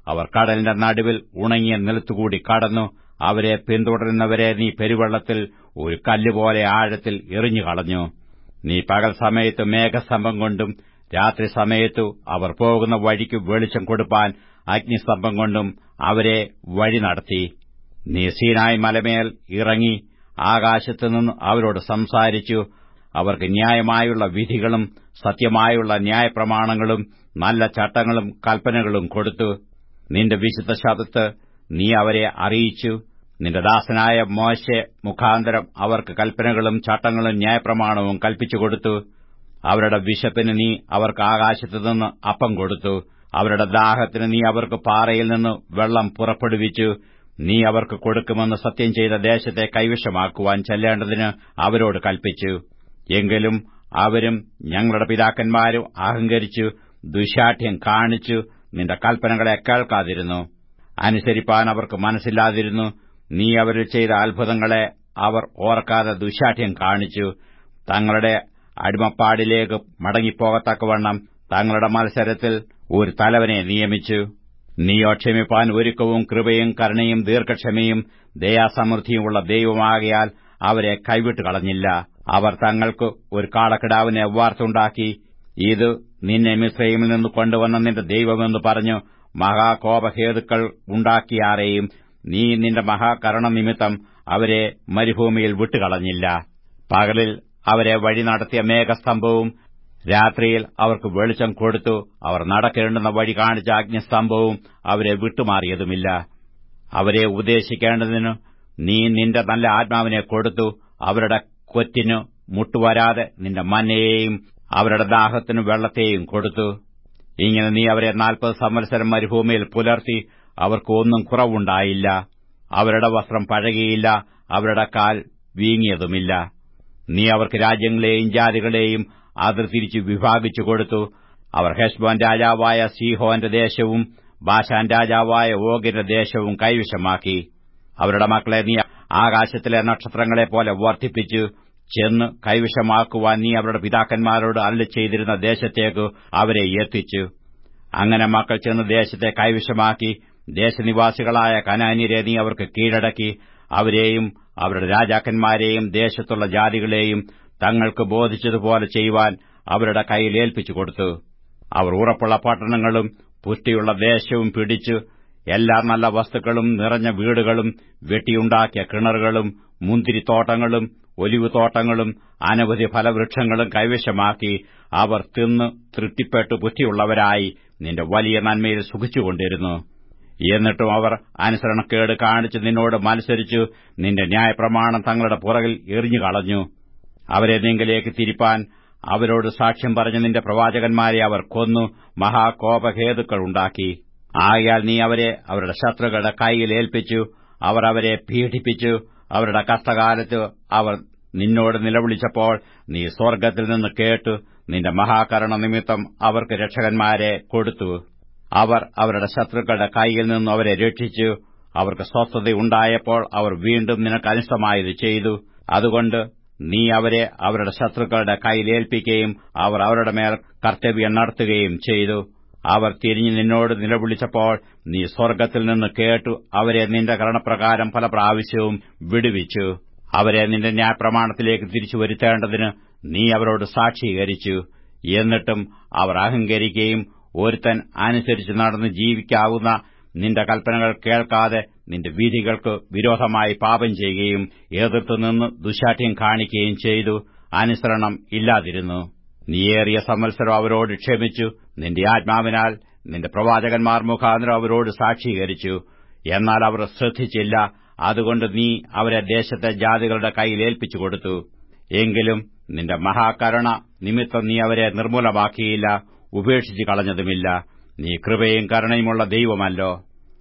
അവർ കടലിന്റെ നടുവിൽ ഉണങ്ങിയ നിലത്തുകൂടി കടന്നു അവരെ പിന്തുടരുന്നവരെ നീ പെരുവെള്ളത്തിൽ ഒരു കല്ലുപോലെ ആഴത്തിൽ എറിഞ്ഞു കളഞ്ഞു നീ പകൽ സമയത്ത് മേഘസ്തംഭം കൊണ്ടും രാത്രി സമയത്തു അവർ പോകുന്ന വഴിക്ക് വെളിച്ചം കൊടുപ്പാൻ അഗ്നിസ്തംഭം കൊണ്ടും അവരെ വഴി നടത്തി നീ സീനായ് മലമേൽ ഇറങ്ങി ആകാശത്തുനിന്ന് അവരോട് സംസാരിച്ചു അവർക്ക് ന്യായമായുള്ള വിധികളും സത്യമായുള്ള ന്യായപ്രമാണങ്ങളും നല്ല ചട്ടങ്ങളും കൽപ്പനകളും കൊടുത്തു നിന്റെ വിശുദ്ധ ശബ്ദത്ത് നീ അവരെ അറിയിച്ചു നിന്റെ ദാസനായ മോശെ മുഖാന്തരം അവർക്ക് കൽപ്പനകളും ചട്ടങ്ങളും ന്യായപ്രമാണവും കൽപ്പിച്ചുകൊടുത്തു അവരുടെ വിശപ്പിന് നീ അവർക്ക് ആകാശത്തുനിന്ന് അപ്പം കൊടുത്തു അവരുടെ ദാഹത്തിന് നീ അവർക്ക് പാറയിൽ നിന്ന് വെള്ളം പുറപ്പെടുവിച്ചു നീ അവർക്ക് കൊടുക്കുമെന്ന് സത്യം ചെയ്ത ദേശത്തെ കൈവശമാക്കുവാൻ ചെല്ലേണ്ടതിന് അവരോട് കൽപ്പിച്ചു എങ്കിലും അവരും ഞങ്ങളുടെ പിതാക്കന്മാരും അഹങ്കരിച്ചു ദുശാഠ്യം കാണിച്ചു നിന്റെ കൽപ്പനകളെ കേൾക്കാതിരുന്നു അനുസരിപ്പാൻ അവർക്ക് മനസ്സില്ലാതിരുന്നു നീ അവരിൽ ചെയ്ത അത്ഭുതങ്ങളെ അവർ ഓർക്കാതെ ദുശാഠ്യം കാണിച്ചു തങ്ങളുടെ അടിമപ്പാടിലേക്ക് മടങ്ങിപ്പോകത്തക്കവണ്ണം തങ്ങളുടെ മത്സരത്തിൽ ഒരു തലവനെ നിയമിച്ചു നീയോ ക്ഷമിപ്പാൻ ഒരുക്കവും കൃപയും കരുണയും ദീർഘക്ഷമയും ദയാസമൃദ്ധിയുമുള്ള ദൈവമാകയാൽ അവരെ കൈവിട്ട് കളഞ്ഞില്ല അവർ തങ്ങൾക്ക് ഒരു കാളക്കിടാവിനെ വാർത്തുണ്ടാക്കി ഇത് നിന്നെ മിശ്രയിമിൽ നിന്ന് കൊണ്ടുവന്ന നിന്റെ ദൈവമെന്ന് പറഞ്ഞു മഹാകോപഹേതുക്കൾ ഉണ്ടാക്കിയാരെയും നീ നിന്റെ മഹാകരുണ നിമിത്തം അവരെ മരുഭൂമിയിൽ വിട്ടുകളഞ്ഞില്ല പകലിൽ അവരെ വഴി നടത്തിയ മേഘസ്തംഭവും രാത്രിയിൽ അവർക്ക് വെളിച്ചം കൊടുത്തു അവർ നടക്കേണ്ടുന്ന വഴി കാണിച്ച അഗ്നിസ്തംഭവും അവരെ വിട്ടുമാറിയതുമില്ല അവരെ ഉപദേശിക്കേണ്ടതിനു നീ നിന്റെ നല്ല ആത്മാവിനെ കൊടുത്തു അവരുടെ കൊറ്റിനു മുട്ടുവരാതെ നിന്റെ മന്നയെയും അവരുടെ ദാഹത്തിനു വെള്ളത്തെയും കൊടുത്തു ഇങ്ങനെ നീ അവരെ നാൽപ്പത് സംവത്സരം മരുഭൂമിയിൽ പുലർത്തി അവർക്ക് ഒന്നും കുറവുണ്ടായില്ല അവരുടെ വസ്ത്രം പഴകിയില്ല അവരുടെ കാൽ വീങ്ങിയതുമില്ല നീ അവർക്ക് രാജ്യങ്ങളെയും ജാതികളെയും അതിർതിരിച്ച് വിഭാഗിച്ചു കൊടുത്തു അവർ ഹെഷ്ബോൻ രാജാവായ സീഹോന്റെ ദേശവും ബാഷാൻ രാജാവായ ഓഗിന്റെ ദേശവും കൈവശമാക്കി അവരുടെ മക്കളെ നീ ആകാശത്തിലെ നക്ഷത്രങ്ങളെപ്പോലെ വർദ്ധിപ്പിച്ചു ചെന്ന് കൈവശമാക്കുവാൻ നീ അവരുടെ പിതാക്കന്മാരോട് അല്ല ചെയ്തിരുന്ന ദേശത്തേക്ക് അവരെ എത്തിച്ചു അങ്ങനെ മക്കൾ ചെന്ന് ദേശത്തെ കൈവശമാക്കി ദേശനിവാസികളായ കനാന്യരെ നീ അവർക്ക് കീഴടക്കി അവരെയും അവരുടെ രാജാക്കന്മാരെയും ദേശത്തുള്ള ജാതികളെയും തങ്ങൾക്ക് ബോധിച്ചതുപോലെ ചെയ്യുവാൻ അവരുടെ കൈയിൽ ഏൽപ്പിച്ചു കൊടുത്തു അവർ ഉറപ്പുള്ള പട്ടണങ്ങളും പുഷ്ടിയുള്ള ദേശവും പിടിച്ചു എല്ലാ നല്ല വസ്തുക്കളും നിറഞ്ഞ വീടുകളും വെട്ടിയുണ്ടാക്കിയ കിണറുകളും മുന്തിരിത്തോട്ടങ്ങളും ഒലിവുതോട്ടങ്ങളും അനവധി ഫലവൃക്ഷങ്ങളും കൈവശമാക്കി അവർ തിന്ന് തൃപ്തിപ്പെട്ടു ബുദ്ധിയുള്ളവരായി നിന്റെ വലിയ നന്മയിൽ സുഖിച്ചുകൊണ്ടിരുന്നു എന്നിട്ടും അവർ അനുസരണക്കേട് കാണിച്ച് നിന്നോട് മത്സരിച്ചു നിന്റെ ന്യായപ്രമാണം തങ്ങളുടെ പുറകിൽ എറിഞ്ഞുകളഞ്ഞു അവരെ നിങ്കിലേക്ക് തിരിപ്പാൻ അവരോട് സാക്ഷ്യം പറഞ്ഞ നിന്റെ പ്രവാചകന്മാരെ അവർ കൊന്നു മഹാകോപഹേതുക്കൾ ഉണ്ടാക്കി ആകയാൽ നീ അവരെ അവരുടെ ശത്രുക്കളുടെ കൈയിൽ ഏൽപ്പിച്ചു അവർ അവരെ പീഡിപ്പിച്ചു അവരുടെ കഷ്ടകാലത്ത് അവർ നിന്നോട് നിലവിളിച്ചപ്പോൾ നീ സ്വർഗ്ഗത്തിൽ നിന്ന് കേട്ടു നിന്റെ മഹാകരുണ നിമിത്തം അവർക്ക് രക്ഷകന്മാരെ കൊടുത്തു അവർ അവരുടെ ശത്രുക്കളുടെ കൈയിൽ നിന്നും അവരെ രക്ഷിച്ചു അവർക്ക് സ്വസ്ഥതയുണ്ടായപ്പോൾ അവർ വീണ്ടും നിനക്ക് അനിഷ്ടമായത് ചെയ്തു അതുകൊണ്ട് നീ അവരെ അവരുടെ ശത്രുക്കളുടെ കൈയിലേൽപ്പിക്കുകയും അവർ അവരുടെ മേൽ കർത്തവ്യം നടത്തുകയും ചെയ്തു അവർ തിരിഞ്ഞു നിന്നോട് നിലവിളിച്ചപ്പോൾ നീ സ്വർഗ്ഗത്തിൽ നിന്ന് കേട്ടു അവരെ നിന്റെ കരണപ്രകാരം പല പ്രാവശ്യവും വിടുവിച്ചു അവരെ നിന്റെ ന്യായപ്രമാണത്തിലേക്ക് തിരിച്ചു വരുത്തേണ്ടതിന് നീ അവരോട് സാക്ഷീകരിച്ചു എന്നിട്ടും അവർ അഹങ്കരിക്കുകയും ഒരുത്തൻ അനുസരിച്ച് നടന്ന് ജീവിക്കാവുന്ന നിന്റെ കൽപ്പനകൾ കേൾക്കാതെ നിന്റെ വിധികൾക്ക് വിരോധമായി പാപം ചെയ്യുകയും എതിർത്തുനിന്ന് ദുശാഠ്യം കാണിക്കുകയും ചെയ്തു അനുസരണം ഇല്ലാതിരുന്നു നീയേറിയ സംവത്സരം അവരോട് ക്ഷമിച്ചു നിന്റെ ആത്മാവിനാൽ നിന്റെ പ്രവാചകന്മാർ മുഖാന്തരം അവരോട് സാക്ഷീകരിച്ചു എന്നാൽ അവർ ശ്രദ്ധിച്ചില്ല അതുകൊണ്ട് നീ അവരെ ദേശത്തെ ജാതികളുടെ കൈയിൽ ഏൽപ്പിച്ചു കൊടുത്തു എങ്കിലും നിന്റെ മഹാകരുണ നിമിത്തം നീ അവരെ നിർമ്മൂലമാക്കിയില്ല ഉപേക്ഷിച്ചു കളഞ്ഞതുമില്ല നീ കൃപയും കരുണയുമുള്ള ദൈവമല്ലോ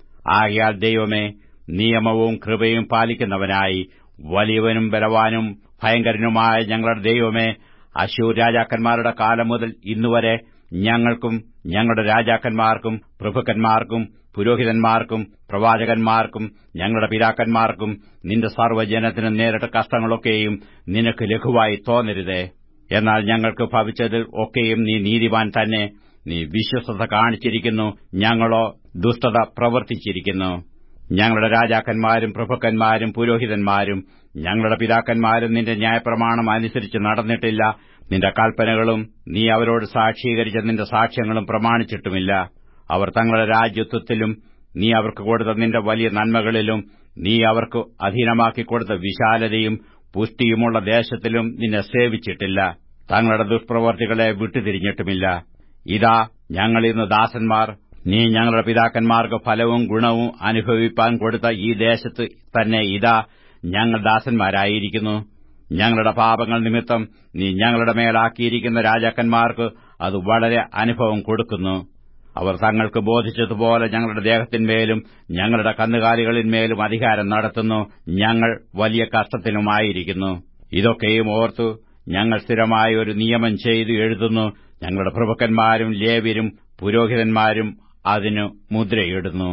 ആകയാൽ ദൈവമേ നിയമവും കൃപയും പാലിക്കുന്നവനായി വലിയവനും ബലവാനും ഭയങ്കരനുമായ ഞങ്ങളുടെ ദൈവമേ അശൂർ രാജാക്കന്മാരുടെ കാലം മുതൽ ഇന്നുവരെ ഞങ്ങൾക്കും ഞങ്ങളുടെ രാജാക്കന്മാർക്കും പ്രഭുക്കന്മാർക്കും പുരോഹിതന്മാർക്കും പ്രവാചകന്മാർക്കും ഞങ്ങളുടെ പിതാക്കന്മാർക്കും നിന്റെ സർവ്വജനത്തിനും നേരിട്ട കഷ്ടങ്ങളൊക്കെയും നിനക്ക് ലഘുവായി തോന്നരുതേ എന്നാൽ ഞങ്ങൾക്ക് ഭവിച്ചതിൽ ഒക്കെയും നീ നീതിമാൻ തന്നെ നീ വിശ്വസത കാണിച്ചിരിക്കുന്നു ഞങ്ങളോ ദുഷ്ടത പ്രവർത്തിച്ചിരിക്കുന്നു ഞങ്ങളുടെ രാജാക്കന്മാരും പ്രഭുക്കന്മാരും പുരോഹിതന്മാരും ഞങ്ങളുടെ പിതാക്കന്മാരും നിന്റെ ന്യായപ്രമാണം അനുസരിച്ച് നടന്നിട്ടില്ല നിന്റെ കൽപ്പനകളും നീ അവരോട് സാക്ഷീകരിച്ച നിന്റെ സാക്ഷ്യങ്ങളും പ്രമാണിച്ചിട്ടുമില്ല അവർ തങ്ങളുടെ രാജ്യത്വത്തിലും നീ അവർക്ക് കൊടുത്ത നിന്റെ വലിയ നന്മകളിലും നീ അവർക്ക് അധീനമാക്കി കൊടുത്ത വിശാലതയും പുഷ്ടിയുമുള്ള ദേശത്തിലും നിന്നെ സേവിച്ചിട്ടില്ല തങ്ങളുടെ ദുഷ്പ്രവർത്തികളെ വിട്ടുതിരിഞ്ഞിട്ടുമില്ല ഇതാ ഞങ്ങൾ ഇന്ന് ദാസന്മാർ നീ ഞങ്ങളുടെ പിതാക്കന്മാർക്ക് ഫലവും ഗുണവും അനുഭവിപ്പാൻ കൊടുത്ത ഈ ദേശത്ത് തന്നെ ഇതാ ഞങ്ങൾ ദാസന്മാരായിരിക്കുന്നു ഞങ്ങളുടെ പാപങ്ങൾ നിമിത്തം നീ ഞങ്ങളുടെ മേലാക്കിയിരിക്കുന്ന രാജാക്കന്മാർക്ക് അത് വളരെ അനുഭവം കൊടുക്കുന്നു അവർ തങ്ങൾക്ക് ബോധിച്ചതുപോലെ ഞങ്ങളുടെ ദേഹത്തിന്മേലും ഞങ്ങളുടെ കന്നുകാലികളിന്മേലും അധികാരം നടത്തുന്നു ഞങ്ങൾ വലിയ കഷ്ടത്തിലുമായിരിക്കുന്നു ഇതൊക്കെയും ഓർത്തു ഞങ്ങൾ സ്ഥിരമായ ഒരു നിയമം ചെയ്തു എഴുതുന്നു ഞങ്ങളുടെ പ്രഭുക്കന്മാരും ലേവ്യരും പുരോഹിതന്മാരും അതിനു മുദ്രയിടുന്നു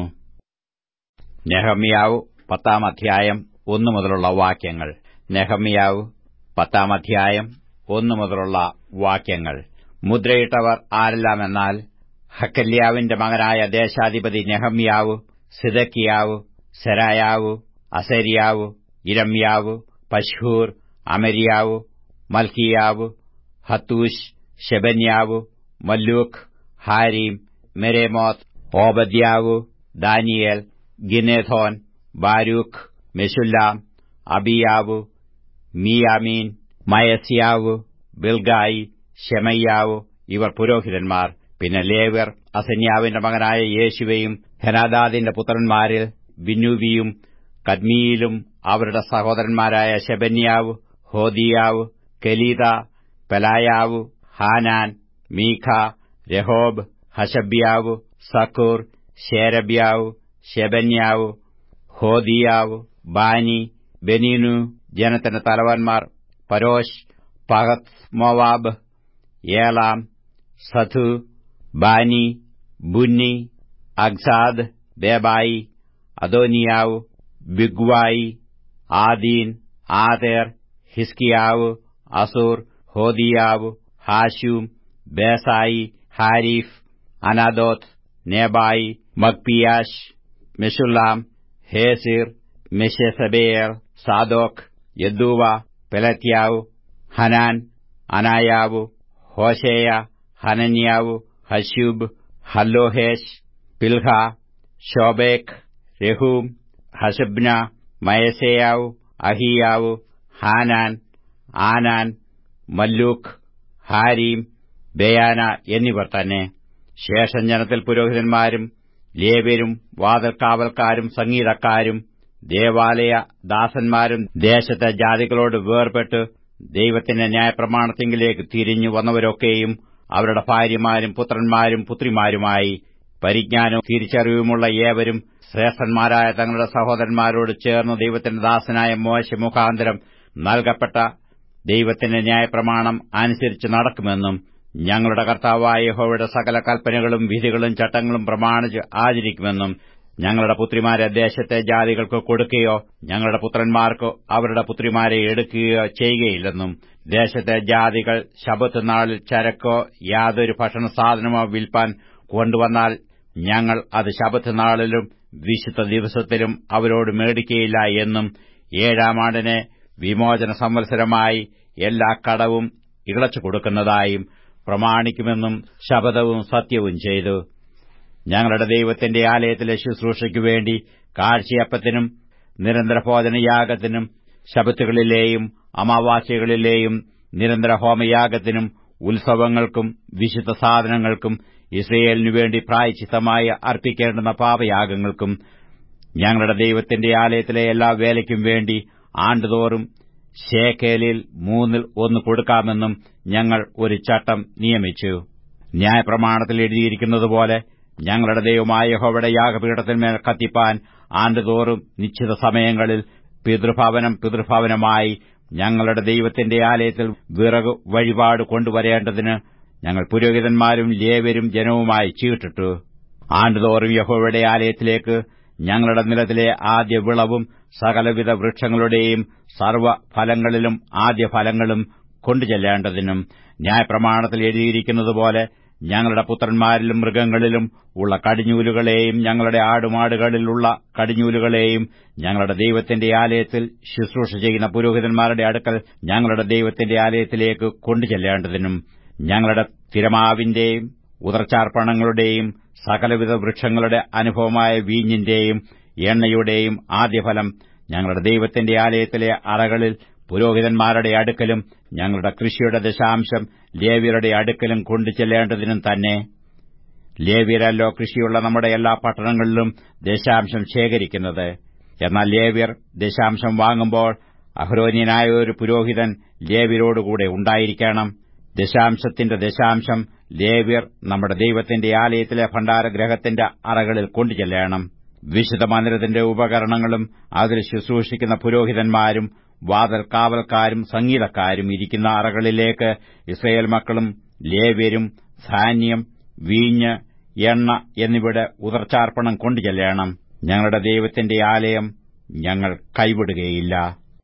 നെഹമ്യാവ് പത്താം അധ്യായം ഒന്നു മുതലുള്ള വാക്യങ്ങൾ നെഹമ്യാവ് പത്താം അധ്യായം ഒന്നു മുതലുള്ള വാക്യങ്ങൾ മുദ്രയിട്ടവർ ആരെല്ലാമെന്നാൽ ഹക്കല്യാവിന്റെ മകനായ ദേശാധിപതി നെഹമ്യാവ് സിദക്കിയാവ് സെരായാവ് അസരിയാവ് ഇരമ്യാവ് പശൂർ അമരിയാവ് മൽക്കിയാവ് ഹത്തൂഷ് ഷെബന്യാവ് മല്ലൂഖ് ഹാരീം മെരേമോത്ത് ഓബദ്യാവ് ദാനിയേൽ ഗിനേഥോൻ ബാരൂഖ് മെഷുല്ലാം അബിയാവ് മിയാമീൻ മയസ്യാവ് ബിൽഗായി ഷെമയ്യാവ് ഇവർ പുരോഹിതന്മാർ പിന്നെ ലേവർ അസന്യാവിന്റെ മകനായ യേശുവയും ഹെനാദാദിന്റെ പുത്രന്മാരിൽ ബിന്നൂവിയും കദ്മിയിലും അവരുടെ സഹോദരന്മാരായ ശബന്യാവ് ഹോദിയാവ് കലീത പെലായാവ് ഹാനാൻ മീഖ രഹോബ് ഹഷബ്യാവ് സക്കൂർ ശേരബ്യാവ് ശെബന്യാവ് ഹോദിയാവ് ബാനി ബെനീനു ജനത്തിന്റെ തലവന്മാർ പരോഷ് പഹത് മോവാബ് ഏലാം സഥു ബാനി ബുന്നി അഗ്സാദ് ബേബായി അദോനിയാവ് ബിഗ്വായി ആദീൻ ആതേർ ഹിസ്കിയാവ് അസൂർ ഹോദിയാവ് ഹാഷൂം ബേസായി ഹാരിഫ് അനാദോത്ത് നേബായി മക്പിയാഷ് മെഷുല്ലാം ഹേസിർ മെഷെസബേയർ സാദോക് യദ്ദൂവ പെലത്യാവ് ഹനാൻ അനായാവു ഹോശേയ ഹനന്യാവു ഹശൂബ് ഹല്ലോഹേഷ് പിൽഹ ഷോബേഖ് രഹൂം ഹഷബ്ന മയസേയാവു അഹിയാവു ഹാനാൻ ആനാൻ മല്ലൂഖ് ഹാരീം ബയാന എന്നിവർ തന്നെ ശേഷം ജനത്തിൽ പുരോഹിതന്മാരും ലേവ്യരും വാതിൽക്കാവൽക്കാരും സംഗീതക്കാരും ദേവാലയ ദാസന്മാരും ദേശത്തെ ജാതികളോട് വേർപെട്ട് ദൈവത്തിന്റെ ന്യായപ്രമാണത്തിങ്കിലേക്ക് തിരിഞ്ഞു വന്നവരൊക്കെയും അവരുടെ ഭാര്യമാരും പുത്രന്മാരും പുത്രിമാരുമായി പരിജ്ഞാനവും തിരിച്ചറിവുമുള്ള ഏവരും ശ്രേഷ്ഠന്മാരായ തങ്ങളുടെ സഹോദരന്മാരോട് ചേർന്ന് ദൈവത്തിന്റെ ദാസനായ മോശ മുഖാന്തരം നൽകപ്പെട്ട ദൈവത്തിന്റെ ന്യായപ്രമാണം അനുസരിച്ച് നടക്കുമെന്നും ഞങ്ങളുടെ കർത്താവായ യഹോവയുടെ സകല കൽപ്പനകളും വിധികളും ചട്ടങ്ങളും പ്രമാണിച്ച് ആചരിക്കുമെന്നും ഞങ്ങളുടെ പുത്രിമാരെ ദേശത്തെ ജാതികൾക്ക് കൊടുക്കുകയോ ഞങ്ങളുടെ പുത്രന്മാർക്ക് അവരുടെ പുത്രിമാരെ എടുക്കുകയോ ചെയ്യുകയില്ലെന്നും ദേശത്തെ ജാതികൾ ശബത്ത് നാളിൽ ചരക്കോ യാതൊരു ഭക്ഷണ സാധനമോ വിൽപ്പാൻ കൊണ്ടുവന്നാൽ ഞങ്ങൾ അത് ശബത്ത് നാളിലും വിശുദ്ധ ദിവസത്തിലും അവരോട് മേടിക്കയില്ല എന്നും ഏഴാം ആണ്ടിനെ വിമോചന സംവത്സരമായി എല്ലാ കടവും ഇളച്ചു കൊടുക്കുന്നതായും പ്രമാണിക്കുമെന്നും ശപഥവും സത്യവും ചെയ്തു ഞങ്ങളുടെ ദൈവത്തിന്റെ ആലയത്തിലെ ശുശ്രൂഷയ്ക്കു വേണ്ടി കാഴ്ചയപ്പത്തിനും നിരന്തരഭോജനയാഗത്തിനും ശബത്തുകളിലെയും അമാവാസ്യകളിലെയും നിരന്തര ഹോമയാഗത്തിനും ഉത്സവങ്ങൾക്കും വിശുദ്ധ സാധനങ്ങൾക്കും ഇസ്രയേലിനു വേണ്ടി പ്രായച്ചിത്തമായി അർപ്പിക്കേണ്ടുന്ന പാപയാഗങ്ങൾക്കും ഞങ്ങളുടെ ദൈവത്തിന്റെ ആലയത്തിലെ എല്ലാ വേലയ്ക്കും വേണ്ടി ആണ്ടുതോറും ശേഖേലിൽ മൂന്നിൽ ഒന്ന് കൊടുക്കാമെന്നും ഞങ്ങൾ ഒരു ചട്ടം നിയമിച്ചു ന്യായപ്രമാണത്തിൽ എഴുതിയിരിക്കുന്നതുപോലെ ഞങ്ങളുടെ ദൈവമായ യഹോവയുടെ യാഗപീഠത്തിന്മേൽ കത്തിപ്പാൻ ആണ്ടുതോറും നിശ്ചിത സമയങ്ങളിൽ പിതൃഭവനം പിതൃഭവനമായി ഞങ്ങളുടെ ദൈവത്തിന്റെ ആലയത്തിൽ വിറക് വഴിപാട് കൊണ്ടുവരേണ്ടതിന് ഞങ്ങൾ പുരോഹിതന്മാരും ലേവരും ജനവുമായി ചീട്ടിട്ടു ആണ്ടുതോറും യഹോവയുടെ ആലയത്തിലേക്ക് ഞങ്ങളുടെ നിലത്തിലെ ആദ്യ വിളവും സകലവിധ വൃക്ഷങ്ങളുടെയും സർവ്വഫലങ്ങളിലും ആദ്യ ഫലങ്ങളും കൊണ്ടുചെല്ലേണ്ടതിനും ന്യായപ്രമാണത്തിൽ എഴുതിയിരിക്കുന്നതുപോലെ ഞങ്ങളുടെ പുത്രന്മാരിലും മൃഗങ്ങളിലും ഉള്ള കടിഞ്ഞൂലുകളെയും ഞങ്ങളുടെ ആടുമാടുകളിലുള്ള കടിഞ്ഞൂലുകളെയും ഞങ്ങളുടെ ദൈവത്തിന്റെ ആലയത്തിൽ ശുശ്രൂഷ ചെയ്യുന്ന പുരോഹിതന്മാരുടെ അടുക്കൽ ഞങ്ങളുടെ ദൈവത്തിന്റെ ആലയത്തിലേക്ക് കൊണ്ടുചെല്ലേണ്ടതിനും ഞങ്ങളുടെ തിരമാവിന്റെയും ഉദർച്ചാർപ്പണങ്ങളുടെയും സകലവിധ വൃക്ഷങ്ങളുടെ അനുഭവമായ വീഞ്ഞിന്റെയും എണ്ണയുടെയും ആദ്യഫലം ഞങ്ങളുടെ ദൈവത്തിന്റെ ആലയത്തിലെ അറകളിൽ പുരോഹിതന്മാരുടെ അടുക്കലും ഞങ്ങളുടെ കൃഷിയുടെ ദശാംശം ലേവ്യരുടെ അടുക്കലും കൊണ്ടുചെല്ലേണ്ടതിനും തന്നെ ലേവ്യരല്ലോ കൃഷിയുള്ള നമ്മുടെ എല്ലാ പട്ടണങ്ങളിലും ദശാംശം ശേഖരിക്കുന്നത് എന്നാൽ ലേവ്യർ ദശാംശം വാങ്ങുമ്പോൾ അഹ്രോന്യനായ ഒരു പുരോഹിതൻ ലേവ്യരോടുകൂടെ ഉണ്ടായിരിക്കണം ദശാംശത്തിന്റെ ദശാംശം ലേവ്യർ നമ്മുടെ ദൈവത്തിന്റെ ആലയത്തിലെ ഭണ്ഡാരഗ്രഹത്തിന്റെ അറകളിൽ കൊണ്ടുചെല്ലണം വിശുദ്ധ മന്ദിരത്തിന്റെ ഉപകരണങ്ങളും അതിൽ ശുശ്രൂഷിക്കുന്ന പുരോഹിതന്മാരും വാതൽ കാവൽക്കാരും സംഗീതക്കാരും ഇരിക്കുന്ന അറകളിലേക്ക് ഇസ്രയേൽ മക്കളും ലേവ്യരും ധാന്യം വീഞ്ഞ് എണ്ണ എന്നിവയുടെ ഉദർച്ചാർപ്പണം കൊണ്ടുചെല്ലണം ഞങ്ങളുടെ ദൈവത്തിന്റെ ആലയം ഞങ്ങൾ കൈവിടുകയില്ല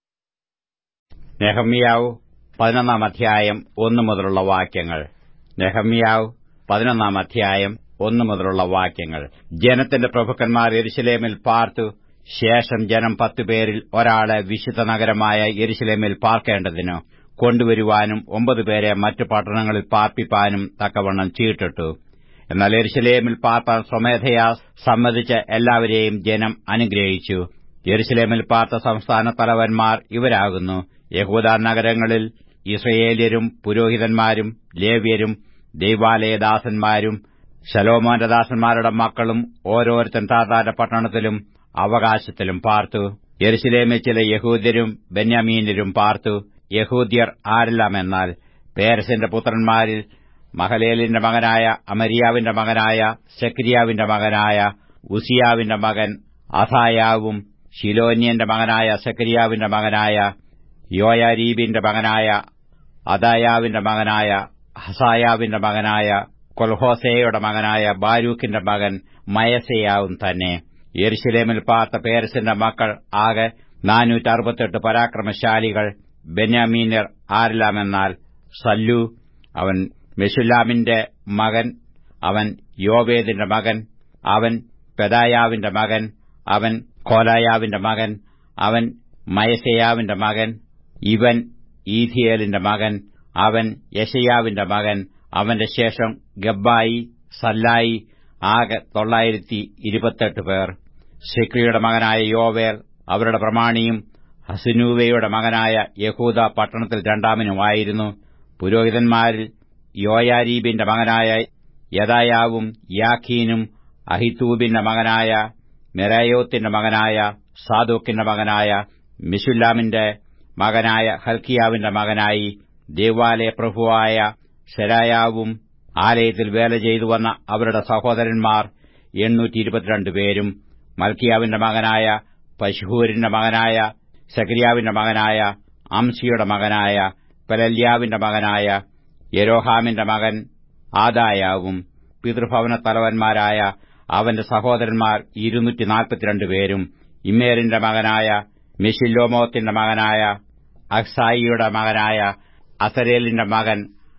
നെഹമ്യാവ് പതിനൊന്നാം അധ്യായം ഒന്നു മുതലുള്ള വാക്യങ്ങൾ നെഹമ്യാവ് പതിനൊന്നാം അധ്യായം ഒന്നു മുതലുള്ള വാക്യങ്ങൾ ജനത്തിന്റെ പ്രഭുക്കന്മാർ എരുശലേമിൽ പാർത്തു ശേഷം ജനം പത്തുപേരിൽ ഒരാളെ വിശുദ്ധ നഗരമായ എരുശലേമിൽ പാർക്കേണ്ടതിനു കൊണ്ടുവരുവാനും ഒമ്പത് പേരെ മറ്റു പട്ടണങ്ങളിൽ പാർപ്പിപ്പാനും തക്കവണ്ണം ചീട്ടിട്ടു എന്നാൽ എരുശലേമിൽ പാർപ്പാൻ സ്വമേധയാ സമ്മതിച്ച എല്ലാവരെയും ജനം അനുഗ്രഹിച്ചു എരുശലേമിൽ പാർത്ത സംസ്ഥാന തലവന്മാർ ഇവരാകുന്നു യഹൂദ നഗരങ്ങളിൽ ഇസ്രയേല്യരും പുരോഹിതന്മാരും ലേവ്യരും ദൈവാലയദാസന്മാരും ശലോമോന്റെ ദാസന്മാരുടെ മക്കളും ഓരോരുത്തൻ താതാന്റെ പട്ടണത്തിലും അവകാശത്തിലും പാർത്തു യെരുശലേമിൽ ചില യഹൂദ്യരും ബെന്യാമീനരും പാർത്തു യഹൂദ്യർ ആരെല്ലാമെന്നാൽ പേരസിന്റെ പുത്രന്മാരിൽ മഹലേലിന്റെ മകനായ അമരിയാവിന്റെ മകനായ സെക്രിയാവിന്റെ മകനായ ഉസിയാവിന്റെ മകൻ അഥായാവും ശിലോന്യന്റെ മകനായ സെക്രിയാവിന്റെ മകനായ യോയാരീബിന്റെ മകനായ അദായാവിന്റെ മകനായ ഹസായാവിന്റെ മകനായ കൊൽഹോസയുടെ മകനായ ബാരൂക്കിന്റെ മകൻ മയസയാവും തന്നെ യെരുശലേമിൽ പാർത്ത പേരസിന്റെ മക്കൾ ആകെ നാനൂറ്ററുപത്തെട്ട് പരാക്രമശാലികൾ ബെന്യാമീനർ ആരെല്ലാമെന്നാൽ സല്ലു അവൻ മെഷുല്ലാമിന്റെ മകൻ അവൻ യോവേദിന്റെ മകൻ അവൻ പെദായാവിന്റെ മകൻ അവൻ കോലായാവിന്റെ മകൻ അവൻ മയസയാവിന്റെ മകൻ ഇവൻ ഈഥിയേലിന്റെ മകൻ അവൻ യശയാവിന്റെ മകൻ അവന്റെ ശേഷം ഗബ്ബായി സല്ലായി ആകെ തൊള്ളായിരത്തി ഇരുപത്തെട്ട് പേർ സിക്രിയുടെ മകനായ യോവേൽ അവരുടെ പ്രമാണിയും ഹസിനൂവയുടെ മകനായ യഹൂദ പട്ടണത്തിൽ രണ്ടാമനുമായിരുന്നു പുരോഹിതന്മാരിൽ യോയാരീബിന്റെ മകനായ യദായാവും യാഖീനും അഹിത്തൂബിന്റെ മകനായ മെരായോത്തിന്റെ മകനായ സാദോക്കിന്റെ മകനായ മിഷുല്ലാമിന്റെ മകനായ ഹൽക്കിയാവിന്റെ മകനായി ദേവാലയ പ്രഭുവായ ശരായാവും ആലയത്തിൽ വേല ചെയ്തു വന്ന അവരുടെ സഹോദരന്മാർ എണ്ണൂറ്റി ഇരുപത്തിരണ്ട് പേരും മൽക്കിയാവിന്റെ മകനായ പശുഹൂരിന്റെ മകനായ സക്രിയാവിന്റെ മകനായ അംസിയുടെ മകനായ പെലല്യാവിന്റെ മകനായ യരോഹാമിന്റെ മകൻ ആദായാവും പിതൃഭവന തലവന്മാരായ അവന്റെ സഹോദരന്മാർ ഇരുന്നൂറ്റി നാൽപ്പത്തിരണ്ട് പേരും ഇമ്മേറിന്റെ മകനായ മിഷില്ലോമോത്തിന്റെ മകനായ അഹ്സായിയുടെ മകനായ അസരേലിന്റെ മകൻ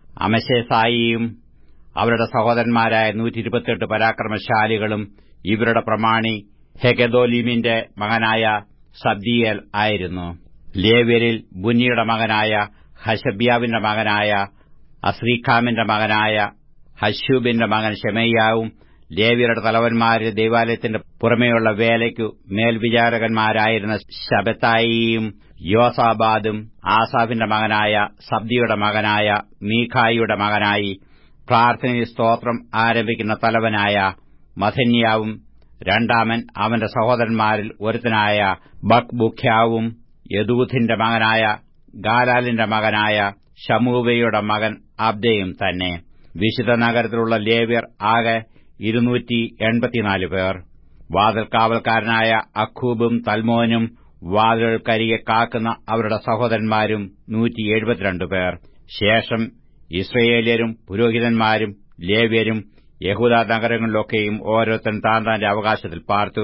അമശേസായിയും അവരുടെ സഹോദരന്മാരായ നൂറ്റി ഇരുപത്തിയെട്ട് പരാക്രമശാലികളും ഇവരുടെ പ്രമാണി ഹെഗദോലീമിന്റെ മകനായ സബ്ദിയേൽ ആയിരുന്നു ലേവ്യരിൽ ബുന്നിയുടെ മകനായ ഹഷബ്യാവിന്റെ മകനായ അസ്രീഖാമിന്റെ മകനായ ഹശൂബിന്റെ മകൻ ഷെമയ്യാവും ലേവ്യരുടെ തലവന്മാരിൽ ദൈവാലയത്തിന്റെ പുറമേയുള്ള വേലയ്ക്കു മേൽവിചാരകന്മാരായിരുന്ന ശബത്തായിയും യോസാബാദും ആസാഫിന്റെ മകനായ സബ്ദിയുടെ മകനായ മീഖായിയുടെ മകനായി പ്രാർത്ഥനയിൽ സ്തോത്രം ആരംഭിക്കുന്ന തലവനായ മഥന്യാവും രണ്ടാമൻ അവന്റെ സഹോദരന്മാരിൽ ഒരുത്തനായ ബക്ബുഖ്യാവും യദൂഥിന്റെ മകനായ ഗാലാലിന്റെ മകനായ ഷമൂവയുടെ മകൻ അബ്ദയും തന്നെ വിശുദ്ധ നഗരത്തിലുള്ള ലേവ്യർ ആകെ ഇരുന്നൂറ്റി എൺപത്തിനാല് പേർ വാതിൽ കാവൽക്കാരനായ അഖൂബും തൽമോനും വാതിലുകൾക്കരികെ കാക്കുന്ന അവരുടെ സഹോദരന്മാരും നൂറ്റി എഴുപത്തിരണ്ട് പേർ ശേഷം ഇസ്രയേല്യരും പുരോഹിതന്മാരും ലേവ്യരും യഹൂദ നഗരങ്ങളിലൊക്കെയും ഓരോരുത്തൻ താൻ താന്റെ അവകാശത്തിൽ പാർത്തു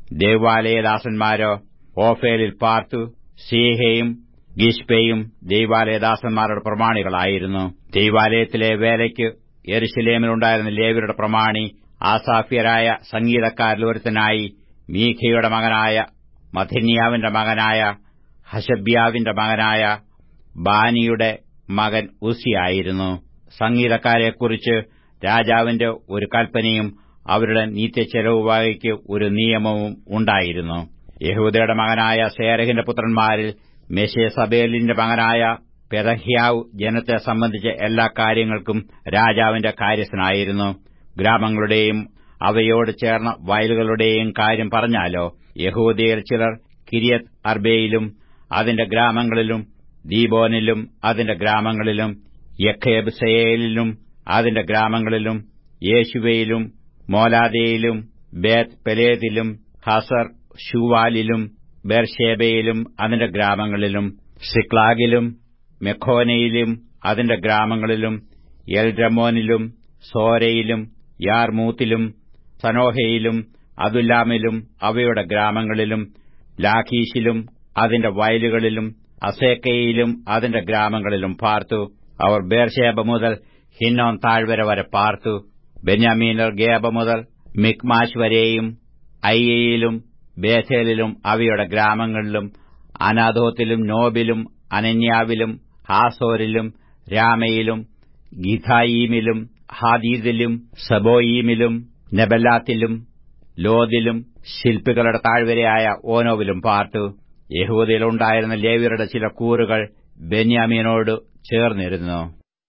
ദൈവാലയദാസന്മാരോ ഓഫേലിൽ പാർത്തു സീഹയും ഗിഷ്പയും ദൈവാലയദാസന്മാരുടെ പ്രമാണികളായിരുന്നു ദൈവാലയത്തിലെ വേലയ്ക്ക് യെരുശലേമിലുണ്ടായിരുന്ന ലേവ്യരുടെ പ്രമാണി ആസാഫ്യരായ സംഗീതക്കാരിൽ ഒരുത്തനായി മീഖയുടെ മകനായ മഥന്യാവിന്റെ മകനായ ഹശബ്യാവിന്റെ മകനായ ബാനിയുടെ മകൻ ഉസിയായിരുന്നു സംഗീതക്കാരെക്കുറിച്ച് രാജാവിന്റെ ഒരു കൽപ്പനയും അവരുടെ നിത്യച്ചെലവ് വകയ്ക്ക് ഒരു നിയമവും ഉണ്ടായിരുന്നു യഹൂദയുടെ മകനായ സേരഹിന്റെ പുത്രന്മാരിൽ മെഷേസബേലിന്റെ മകനായ പെതഹ്യാവ് ജനത്തെ സംബന്ധിച്ച എല്ലാ കാര്യങ്ങൾക്കും രാജാവിന്റെ കാര്യസ്ഥനായിരുന്നു ഗ്രാമങ്ങളുടെയും അവയോട് ചേർന്ന വയലുകളുടെയും കാര്യം പറഞ്ഞാലോ യഹൂദിയർ ചിലർ കിരിയത് അർബയിലും അതിന്റെ ഗ്രാമങ്ങളിലും ദീബോനിലും അതിന്റെ ഗ്രാമങ്ങളിലും യഖേബ്സയേലിലും അതിന്റെ ഗ്രാമങ്ങളിലും യേശുവയിലും മോലാദയിലും ബേത് പെലേതിലും ഹസർ ഷൂവാലിലും ബേർഷേബയിലും അതിന്റെ ഗ്രാമങ്ങളിലും സിക്ലാഗിലും മെഖോനയിലും അതിന്റെ ഗ്രാമങ്ങളിലും എൽരമോനിലും സോരയിലും യാർമൂത്തിലും സനോഹയിലും അതുല്ലാമിലും അവയുടെ ഗ്രാമങ്ങളിലും ലാഖീഷിലും അതിന്റെ വയലുകളിലും അസേക്കയിലും അതിന്റെ ഗ്രാമങ്ങളിലും പാർത്തു അവർ ബേർഷേബ മുതൽ ഹിന്നോൻ താഴ്വര വരെ പാർത്തു ബെന്യാമീനർ ഗേബ മുതൽ മിക്മാഷ് വരെയും അയ്യയിലും ബേഥേലിലും അവയുടെ ഗ്രാമങ്ങളിലും അനാഥോത്തിലും നോബിലും അനന്യാവിലും ഹാസോരിലും രാമയിലും ഗിഥായീമിലും ഹാദീദിലും സബോയീമിലും നെബല്ലാത്തിലും ലോദിലും ശില്പികളുടെ താഴ്വരയായ ഓനോവിലും പാർത്തു യഹൂദയിലുണ്ടായിരുന്ന ലേവിയരുടെ ചില കൂറുകൾ ബെന്യാമീനോട് ചേർന്നിരുന്നു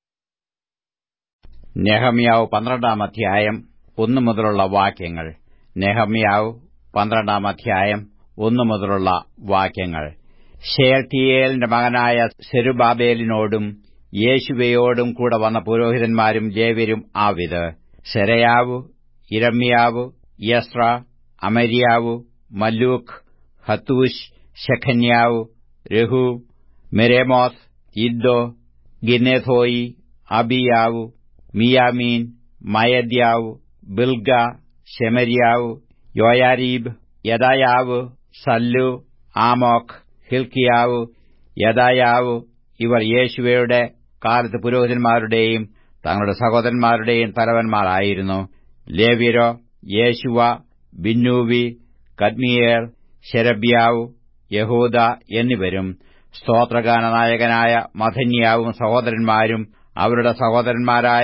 നെഹമ്യാവ് പന്ത്രണ്ടാം അധ്യായം ഒന്നു മുതലുള്ള വാക്യങ്ങൾ നെഹമ്യാവ് പന്ത്രണ്ടാം അധ്യായം ഒന്നു മുതലുള്ള വാക്യങ്ങൾ ഷേൽട്ടിയേലിന്റെ മകനായ സെരുബാബേലിനോടും യേശുവയോടും കൂടെ വന്ന പുരോഹിതന്മാരും ലേവ്യരും ആവിത് സെരയാവു ഇരമ്യാവു യസ്ര അമര്യാവു മല്ലൂഖ് ഹത്തൂഷ് ശഖന്യാവു രഹു മെരേമോസ് ഇദ്ദോ ഗിന്നേഥോയി അബിയാവു മിയാമീൻ മയദ്യാവു ബിൽഗ ശെമര്യാവു യോയാരീബ് യദായാവ് സല്ലു ആമോഖ് ഹിൽക്കിയാവു യദായാവു ഇവർ യേശുവയുടെ കാലത്ത് പുരോഹിതന്മാരുടെയും തങ്ങളുടെ സഹോദരന്മാരുടെയും തലവന്മാരായിരുന്നു ലേവ്യരോ യേശുവ ബിന്നൂവി കദ്മിയേർ ശരബ്യാവു യഹൂദ എന്നിവരും സ്തോത്രഗാന നായകനായ മഥന്യാവും സഹോദരന്മാരും അവരുടെ സഹോദരന്മാരായ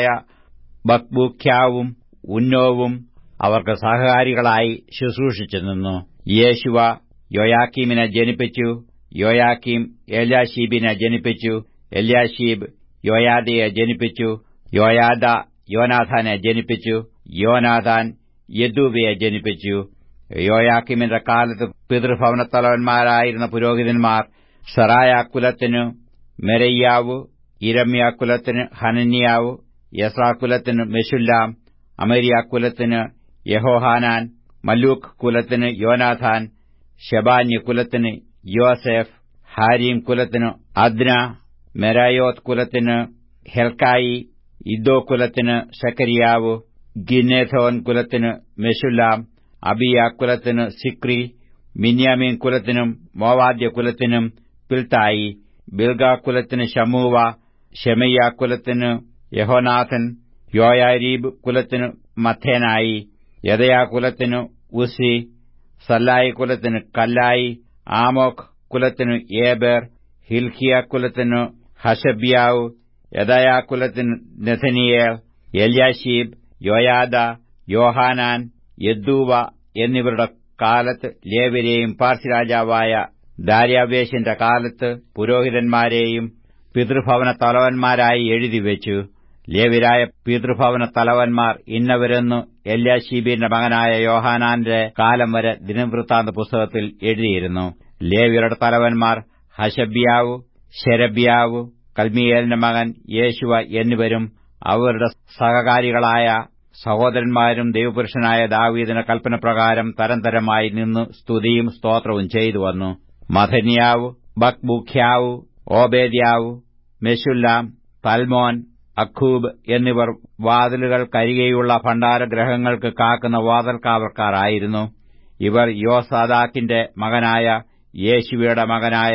ബക്ബൂഖ്യാവും ഉന്നോവും അവർക്ക് സഹകാരികളായി ശുശ്രൂഷിച്ചു നിന്നു യേശുവ യോയാക്കീമിനെ ജനിപ്പിച്ചു യോയാക്കീം എല്യാഷീബിനെ ജനിപ്പിച്ചു എല്യാഷീബ് യോയാദയെ ജനിപ്പിച്ചു യോയാദ യോനാഥാനെ ജനിപ്പിച്ചു യോനാഥാൻ യദൂബയെ ജനിപ്പിച്ചു യോയാക്കിമിന്റെ കാലത്ത് പിതൃഭവനത്തലവന്മാരായിരുന്ന പുരോഹിതന്മാർ സറായാക്കുലത്തിനു മെരയ്യാവു ഇരമ്യാക്കുലത്തിന് ഹനന്യാവു യസ്രാക്കുലത്തിന് മെഷുല്ലാം അമരിയാക്കുലത്തിന് യഹോഹാനാൻ മല്ലൂക്ക് കുലത്തിന് യോനാഥാൻ ഷെബാന്യ കുലത്തിന് യോസെഫ് ഹാരീം കുലത്തിന് അദ്ന മെരായോത്ത് കുലത്തിന് ഹെൽക്കായി ഇദ്ദോ കുലത്തിന് ശക്കരിയാവു ഗിന്നേഥോൻ കുലത്തിന് മെഷുല്ലാം അബിയ കുലത്തിന് സിക്രി മിന്യാമീൻ കുലത്തിനും മോവാദ്യ കുലത്തിനും പിൽത്തായി ബിൽഗ കുലത്തിന് ഷമൂവ ഷെമയ്യ കുലത്തിന് യഹോനാഥൻ യോയാരീബ് കുലത്തിന് മഥേനായി യദയാ കുലത്തിന് ഉസി സല്ലായി കുലത്തിന് കല്ലായി ആമോഖ് കുലത്തിന് ഏബേർ ഹിൽക്കിയ കുലത്തിന് ഹഷബ്യാവ് യദയാ കുലത്തിന് നെഥനിയേൽ എല്യാഷീബ് യോയാദ യോഹാനാൻ യദ്ദൂവ എന്നിവരുടെ കാലത്ത് ലേവരെയും പാർസി രാജാവായ ദാര്യാവേശിന്റെ കാലത്ത് പുരോഹിതന്മാരെയും പിതൃഭവന തലവന്മാരായി എഴുതിവെച്ചു ലേവിരായ പിതൃഭവന തലവന്മാർ ഇന്നവരെന്നു എല്യാശീബിന്റെ മകനായ യോഹാനാന്റെ കാലം വരെ ദിനവൃത്താന്ത പുസ്തകത്തിൽ എഴുതിയിരുന്നു ലേവിയരുടെ തലവന്മാർ ഹഷബ്യാവു ശരബ്യാവു കൽമിയേലിന്റെ മകൻ യേശുവ എന്നിവരും അവരുടെ സഹകാരികളായ സഹോദരന്മാരും ദൈവപുരുഷനായ ദാവീദിന്റെ കൽപ്പനപ്രകാരം തരംതരമായി നിന്ന് സ്തുതിയും സ്തോത്രവും ചെയ്തു വന്നു മഥന്യാവു ബക്ബൂഖ്യാവു ഓബേദ്യാവു മെഷുല്ലാം തൽമോൻ അഖൂബ് എന്നിവർ വാതിലുകൾ കരികെയുള്ള ഭണ്ഡാരഗ്രഹങ്ങൾക്ക് കാക്കുന്ന വാതിൽക്കാവർക്കാരായിരുന്നു ഇവർ യോസാദാക്കിന്റെ മകനായ യേശുവയുടെ മകനായ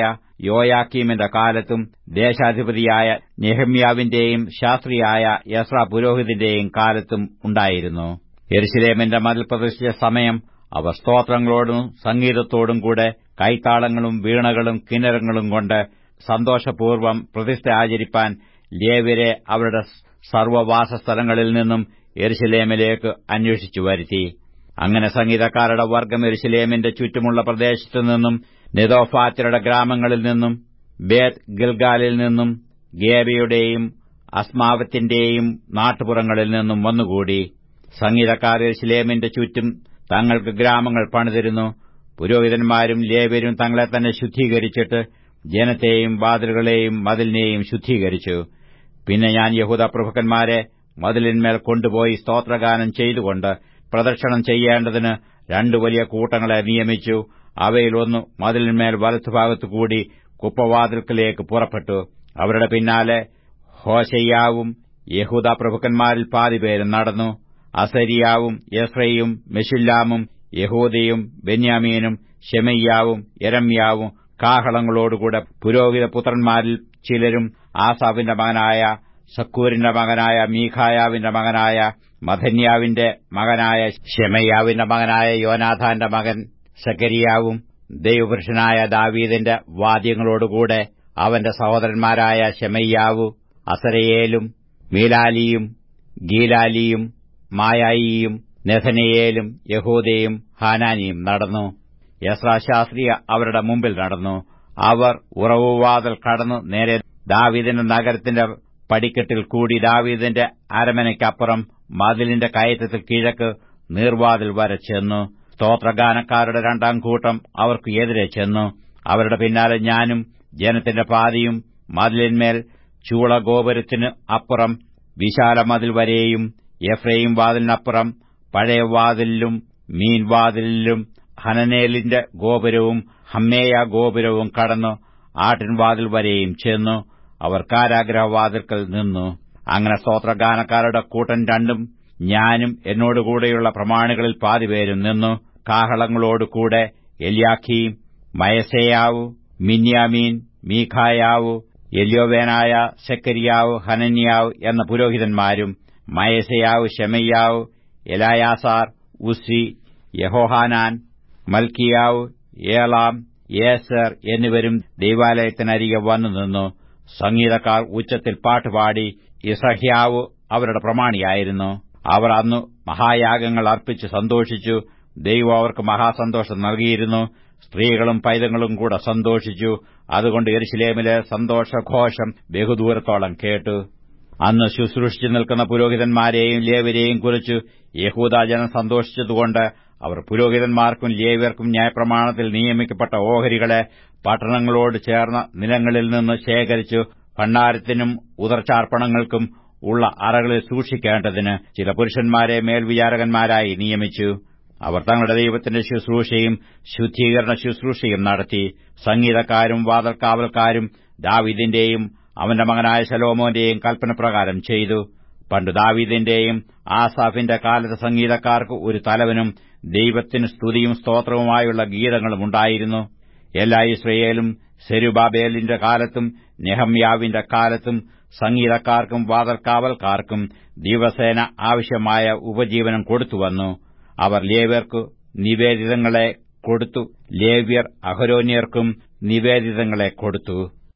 യോയാക്കീമിന്റെ കാലത്തും ദേശാധിപതിയായ നെഹമ്യാവിന്റെയും ശാസ്ത്രിയായ യസ്ര പുരോഹിതന്റെയും കാലത്തും ഉണ്ടായിരുന്നു യെരുശലേമിന്റെ മതിൽ പ്രതിഷ്ഠിച്ച സമയം അവർ സ്തോത്രങ്ങളോടും സംഗീതത്തോടും കൂടെ കൈത്താളങ്ങളും വീണകളും കിന്നരങ്ങളും കൊണ്ട് സന്തോഷപൂർവ്വം പ്രതിഷ്ഠ ആചരിപ്പാൻ ലേവ്യരെ അവരുടെ സർവ്വവാസസ്ഥലങ്ങളിൽ നിന്നും യെരുശലേമിലേക്ക് അന്വേഷിച്ചു വരുത്തി അങ്ങനെ സംഗീതക്കാരുടെ വർഗം യെരുശലേമിന്റെ ചുറ്റുമുള്ള പ്രദേശത്തു നിന്നും നെതോഫാത്യരുടെ ഗ്രാമങ്ങളിൽ നിന്നും ബേത് ഗിൽഗാലിൽ നിന്നും ഗേബയുടെയും അസ്മാവത്തിന്റെയും നാട്ടുപുറങ്ങളിൽ നിന്നും വന്നുകൂടി സംഗീതക്കാർ യെരുശലേമിന്റെ ചുറ്റും തങ്ങൾക്ക് ഗ്രാമങ്ങൾ പണിതിരുന്നു പുരോഹിതന്മാരും ലേവരും തങ്ങളെ തന്നെ ശുദ്ധീകരിച്ചിട്ട് ജനത്തെയും വാതിലുകളെയും മതിലിനെയും ശുദ്ധീകരിച്ചു പിന്നെ ഞാൻ യഹൂദ പ്രഭുക്കന്മാരെ മതിലിന്മേൽ കൊണ്ടുപോയി സ്തോത്രഗാനം ചെയ്തുകൊണ്ട് പ്രദക്ഷിണം ചെയ്യേണ്ടതിന് രണ്ടു വലിയ കൂട്ടങ്ങളെ നിയമിച്ചു അവയിലൊന്ന് മതിലിന്മേൽ വലത്തുഭാഗത്തുകൂടി കുപ്പവാതിൽക്കലേക്ക് പുറപ്പെട്ടു അവരുടെ പിന്നാലെ ഹോശയ്യാവും യഹൂദ പ്രഭുക്കന്മാരിൽ പാതിപേരും നടന്നു അസരിയാവും യസ്രയും മെഷുല്ലാമും യഹൂദയും ബെന്യാമീനും ഷെമയ്യാവും യരമ്യാവും കാഹളങ്ങളോടുകൂടെ പുരോഹിത പുത്രന്മാരിൽ ചിലരും ആസാഫിന്റെ മകനായ സക്കൂരിന്റെ മകനായ മീഖായാവിന്റെ മകനായ മധന്യാവിന്റെ മകനായ ഷെമയ്യാവിന്റെ മകനായ യോനാഥാന്റെ മകൻ സക്കരിയാവും ദൈവപുരുഷനായ ദാവീദിന്റെ വാദ്യങ്ങളോടുകൂടെ അവന്റെ സഹോദരന്മാരായ ഷെമയ്യാവു അസരയേലും മീലാലിയും ഗീലാലിയും മായായിയും നെഥനയേലും യഹൂദയും ഹാനാനിയും നടന്നു യസ്രാശാസ്ത്രിയ അവരുടെ മുമ്പിൽ നടന്നു അവർ ഉറവുവാതിൽ കടന്നു നേരെ ദാവീദിന്റെ നഗരത്തിന്റെ പടിക്കെട്ടിൽ കൂടി ദാവീദിന്റെ അരമനയ്ക്കപ്പുറം മതിലിന്റെ കയറ്റത്തിൽ കിഴക്ക് നീർവാതിൽ വരെ ചെന്നു സ്തോത്രഗാനക്കാരുടെ രണ്ടാം കൂട്ടം അവർക്ക് എതിരെ ചെന്നു അവരുടെ പിന്നാലെ ഞാനും ജനത്തിന്റെ പാതിയും മതിലിന്മേൽ ചൂളഗോപുരത്തിന് അപ്പുറം വിശാല മതിൽ വരെയും എഫ്രൈം വാതിലിനപ്പുറം പഴയ വാതിലിലും മീൻവാതിലിലും ഹനനേലിന്റെ ഗോപുരവും ഹമ്മേയ ഗോപുരവും കടന്നു ആട്ടിൻവാതിൽ വരെയും ചെന്നു അവർ കാരാഗ്രഹവാതിൽക്കൽ നിന്നു അങ്ങനെ സ്തോത്രഗാനക്കാരുടെ കൂട്ടം രണ്ടും ഞാനും എന്നോടുകൂടെയുള്ള പ്രമാണികളിൽ പാതിപേരും നിന്നു കാഹളങ്ങളോടുകൂടെ എല്യാഖീം മയസേയാവു മിന്യാമീൻ മീഖായാവു എല്യോവേനായ സെക്കരിയാവ് ഹനന്യാവ് എന്ന പുരോഹിതന്മാരും മയസയാവ് ഷെമയ്യാവ് എലായാസാർ ഉസ്സി യഹോഹാനാൻ മൽക്കിയാവ് ഏലാം ഏസർ എന്നിവരും ദൈവാലയത്തിനരികെ വന്നു നിന്നു സംഗീതക്കാർ ഉച്ചത്തിൽ പാട്ടുപാടി ഇസഹ്യാവ് അവരുടെ പ്രമാണിയായിരുന്നു അവർ അന്ന് മഹായാഗങ്ങൾ അർപ്പിച്ച് സന്തോഷിച്ചു ദൈവം അവർക്ക് മഹാസന്തോഷം നൽകിയിരുന്നു സ്ത്രീകളും പൈതങ്ങളും കൂടെ സന്തോഷിച്ചു അതുകൊണ്ട് എരുശിലേമിലെ സന്തോഷഘോഷം ബഹുദൂരത്തോളം കേട്ടു അന്ന് ശുശ്രൂഷിച്ചു നിൽക്കുന്ന പുരോഹിതന്മാരെയും ലേവരെയും കുറിച്ച് യഹൂദാജനം സന്തോഷിച്ചതുകൊണ്ട് അവർ പുരോഹിതന്മാർക്കും ലേവ്യർക്കും ന്യായപ്രമാണത്തിൽ നിയമിക്കപ്പെട്ട ഓഹരികളെ പട്ടണങ്ങളോട് ചേർന്ന നിലങ്ങളിൽ നിന്ന് ശേഖരിച്ചു ഭണ്ഡാരത്തിനും ഉദർച്ചാർപ്പണങ്ങൾക്കും ഉള്ള അറകളിൽ സൂക്ഷിക്കേണ്ടതിന് ചില പുരുഷന്മാരെ മേൽവിചാരകന്മാരായി നിയമിച്ചു അവർ തങ്ങളുടെ ദൈവത്തിന്റെ ശുശ്രൂഷയും ശുദ്ധീകരണ ശുശ്രൂഷയും നടത്തി സംഗീതക്കാരും വാതൽക്കാവൽക്കാരും ദാവീദിന്റെയും അവന്റെ മകനായ ശലോമോന്റെയും കൽപ്പനപ്രകാരം ചെയ്തു പണ്ട് ദാവീദിന്റെയും ആസാഫിന്റെ കാലത്ത് സംഗീതക്കാർക്ക് ഒരു തലവനും ദൈവത്തിന് സ്തുതിയും സ്തോത്രവുമായുള്ള ഗീതങ്ങളും ഉണ്ടായിരുന്നു എല്ലാ ഇസ്രയേലും സെരുബാബേലിന്റെ കാലത്തും നെഹമ്യാവിന്റെ കാലത്തും സംഗീതക്കാർക്കും വാതൽക്കാവൽക്കാർക്കും ദിവസേന ആവശ്യമായ ഉപജീവനം കൊടുത്തുവന്നു അവർ ലേവ്യർക്കു നിവേദിതങ്ങളെ കൊടുത്തു ലേവ്യർ അഹരോന്യർക്കും നിവേദിതങ്ങളെ കൊടുത്തു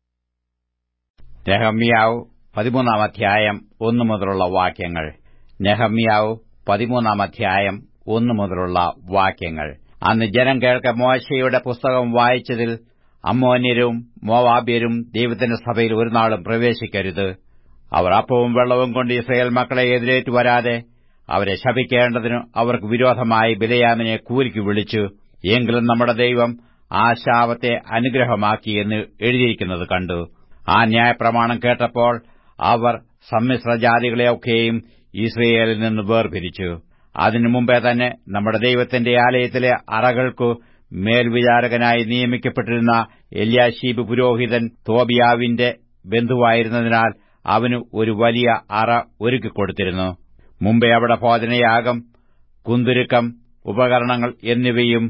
നെഹമ്യാവ് പതിമൂന്നാം അധ്യായം ഒന്നു മുതലുള്ള വാക്യങ്ങൾ നെഹമ്യാവ് പതിമൂന്നാം അധ്യായം ഒന്നു മുതലുള്ള വാക്യങ്ങൾ അന്ന് ജനം കേൾക്ക മോശയുടെ പുസ്തകം വായിച്ചതിൽ അമ്മോന്യരും മോവാബ്യരും ദൈവത്തിന്റെ സഭയിൽ ഒരു നാളും പ്രവേശിക്കരുത് അവർ അപ്പവും വെള്ളവും കൊണ്ട് ഇസ്രയേൽ മക്കളെ എതിരേറ്റു വരാതെ അവരെ ശപിക്കേണ്ടതിന് അവർക്ക് വിരോധമായി ബിലയാമിനെ കൂലിക്ക് വിളിച്ചു എങ്കിലും നമ്മുടെ ദൈവം ആ ശാപത്തെ അനുഗ്രഹമാക്കി എന്ന് എഴുതിയിരിക്കുന്നത് കണ്ടു ആ ന്യായപ്രമാണം കേട്ടപ്പോൾ അവർ സമ്മിശ്രജാതികളെയൊക്കെയും ഇസ്രയേലിൽ നിന്ന് വേർപിരിച്ചു അതിനു മുമ്പേ തന്നെ നമ്മുടെ ദൈവത്തിന്റെ ആലയത്തിലെ അറകൾക്കു മേൽവിചാരകനായി നിയമിക്കപ്പെട്ടിരുന്ന എല്യാശീബ് പുരോഹിതൻ തോബിയാവിന്റെ ബന്ധുവായിരുന്നതിനാൽ അവന് ഒരു വലിയ അറ ഒരുക്കിക്കൊടുത്തിരുന്നു മുമ്പേ അവിടെ ഭോജനയാഗം കുന്തുരുക്കം ഉപകരണങ്ങൾ എന്നിവയും